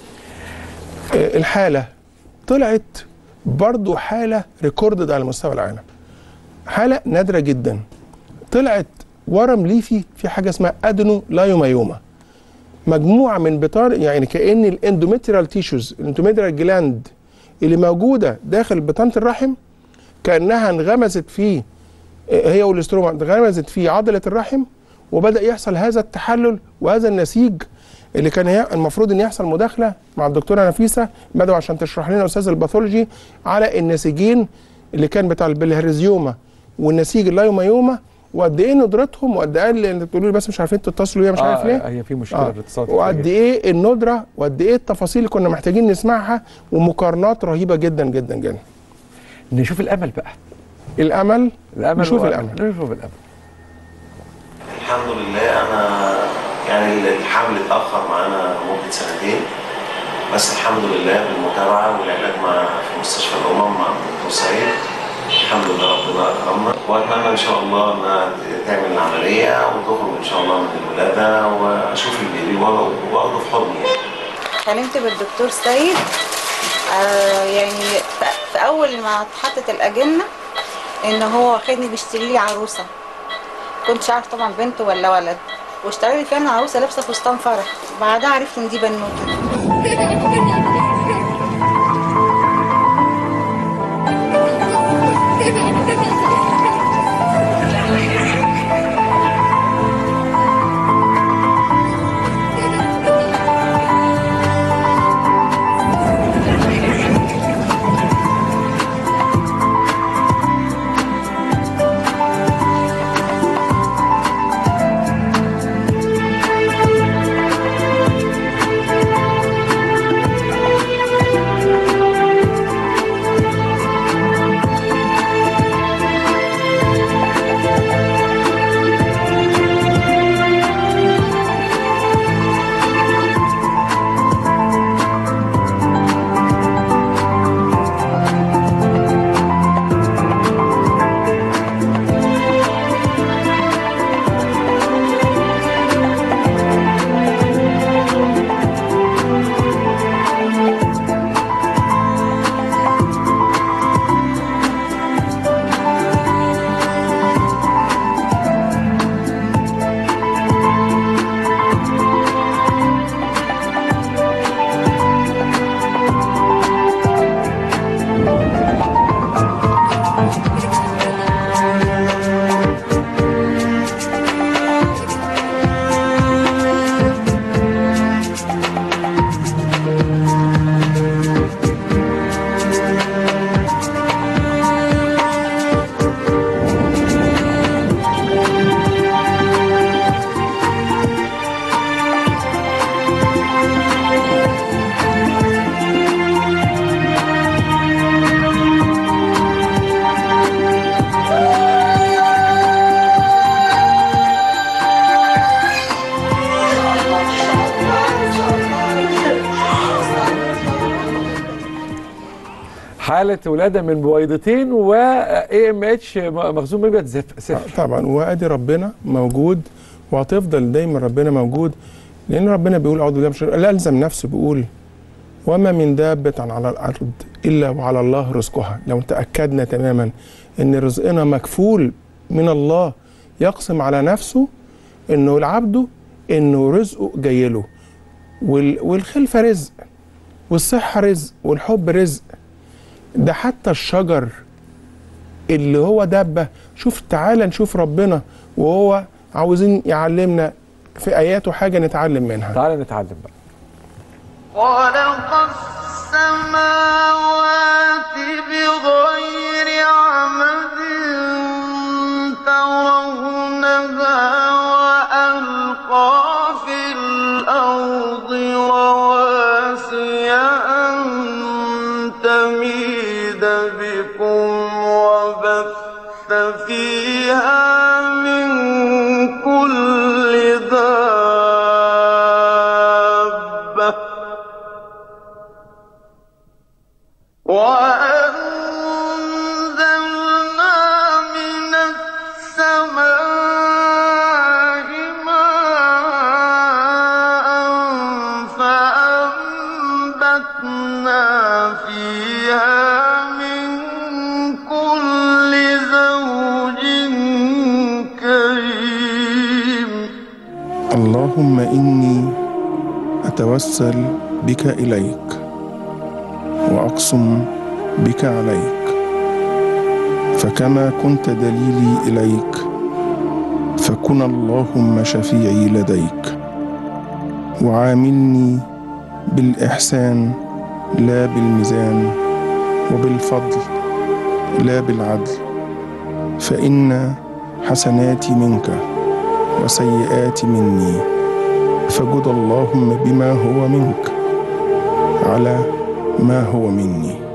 الحاله طلعت برضو حاله ريكوردد على مستوى العالم حاله نادره جدا طلعت ورم ليفي في حاجه اسمها ادينو لايومايوما مجموعه من بطار يعني كان الاندوميتريال تيشوز الاندوميتريال جلاند اللي موجوده داخل بطانه الرحم كانها انغمست في هي والاستروما انغمست في عضله الرحم وبدا يحصل هذا التحلل وهذا النسيج اللي كان هي المفروض ان يحصل مداخله مع الدكتوره نفيسه بدأوا عشان تشرح لنا استاذ الباثولوجي على النسيجين اللي كان بتاع البلهارزيوما والنسيج اللايومايوما وقد ايه ندرتهم وقد ايه اللي انت بتقولوا لي بس مش عارفين تتصلوا بيها مش عارف ليه هي في مشكله آه. في الاتصال وقد ايه الندره وقد ايه التفاصيل اللي كنا محتاجين نسمعها ومقارنات رهيبه جدا جدا جدا نشوف الامل بقى الامل الامل نشوف هو- الامل نشوف الامل الحمد لله انا يعني الحمل اتاخر معانا مده سنتين بس الحمد لله بالمتابعه والعلاج مع في مستشفى الامم مع الدكتور سعيد الحمد لله ربنا اكرمنا واتمنى ان شاء الله انها تعمل العمليه وتخرج ان شاء الله من الولاده واشوف البيبي وأ- واخده في حضني يعني. كلمت بالدكتور سيد آه يعني في- في اول ما اتحطت الاجنه ان هو واخدني بيشتري لي عروسه كنتش عارف طبعا بنت ولا ولد واشترى لي فعلا عروسه لابسه فستان فرح بعدها عرفت ان دي بنوته حاله ولاده من بويضتين و اي ام اتش مخزون مبيض زف- صفر طبعا وادي ربنا موجود وهتفضل دايما ربنا موجود لان ربنا بيقول اعوذ بالله من الشيطان لا الزم نفسه بيقول وما من دابة على الارض الا وعلى الله رزقها لو تاكدنا تماما ان رزقنا مكفول من الله يقسم على نفسه انه العبد انه رزقه جاي له وال- والخلفه رزق والصحه رزق والحب رزق ده حتى الشجر اللي هو دابة شوف تعالى نشوف ربنا وهو عاوزين يعلمنا في آياته حاجة نتعلم منها تعالى نتعلم بقى خلق السماوات بغير عمد ترونها وألقى في الأرض رواسي أن تميد بكم وبث فيها من كل دابة وأنزلنا من السماء ماء فأنبتنا فيها من كل زوج كريم اللهم إني أتوسل بك إليك وأقسم بك عليك فكما كنت دليلي إليك فكن اللهم شفيعي لديك وعاملني بالإحسان لا بالميزان وبالفضل لا بالعدل فإن حسناتي منك وسيئات مني فجد اللهم بما هو منك على ما هو مني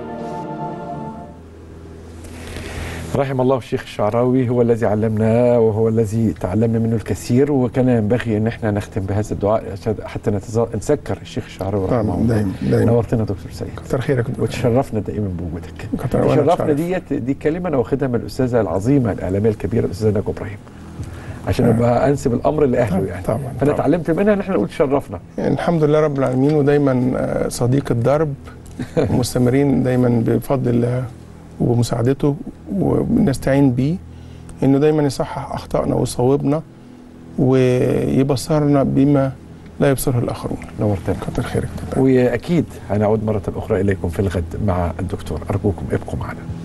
رحم الله الشيخ الشعراوي هو الذي علمنا وهو الذي تعلمنا منه الكثير وكان ينبغي ان احنا نختم بهذا الدعاء عشان حتى نتذ- نتذكر الشيخ الشعراوي رحمه طبعا الله دايما دايما نورتنا دكتور سيد كتر خيرك يا دكتور. وتشرفنا دائما بوجودك كتر وأنا تشرفنا اتشرف. ديت دي كلمه انا واخدها من الاستاذه العظيمه الاعلاميه الكبيره الاستاذه نجوى ابراهيم عشان ابقى انسب الامر لاهله يعني طبعا فانا طبعا اتعلمت منها ان احنا نقول تشرفنا يعني الحمد لله رب العالمين ودايما آه، صديق الدرب ومستمرين دايما بفضل الله وبمساعدته ونستعين بيه انه دايما يصحح اخطائنا ويصوبنا ويبصرنا بما لا يبصره الاخرون نورتنا كتر خيرك واكيد هنعود مره اخرى اليكم في الغد مع الدكتور ارجوكم ابقوا معنا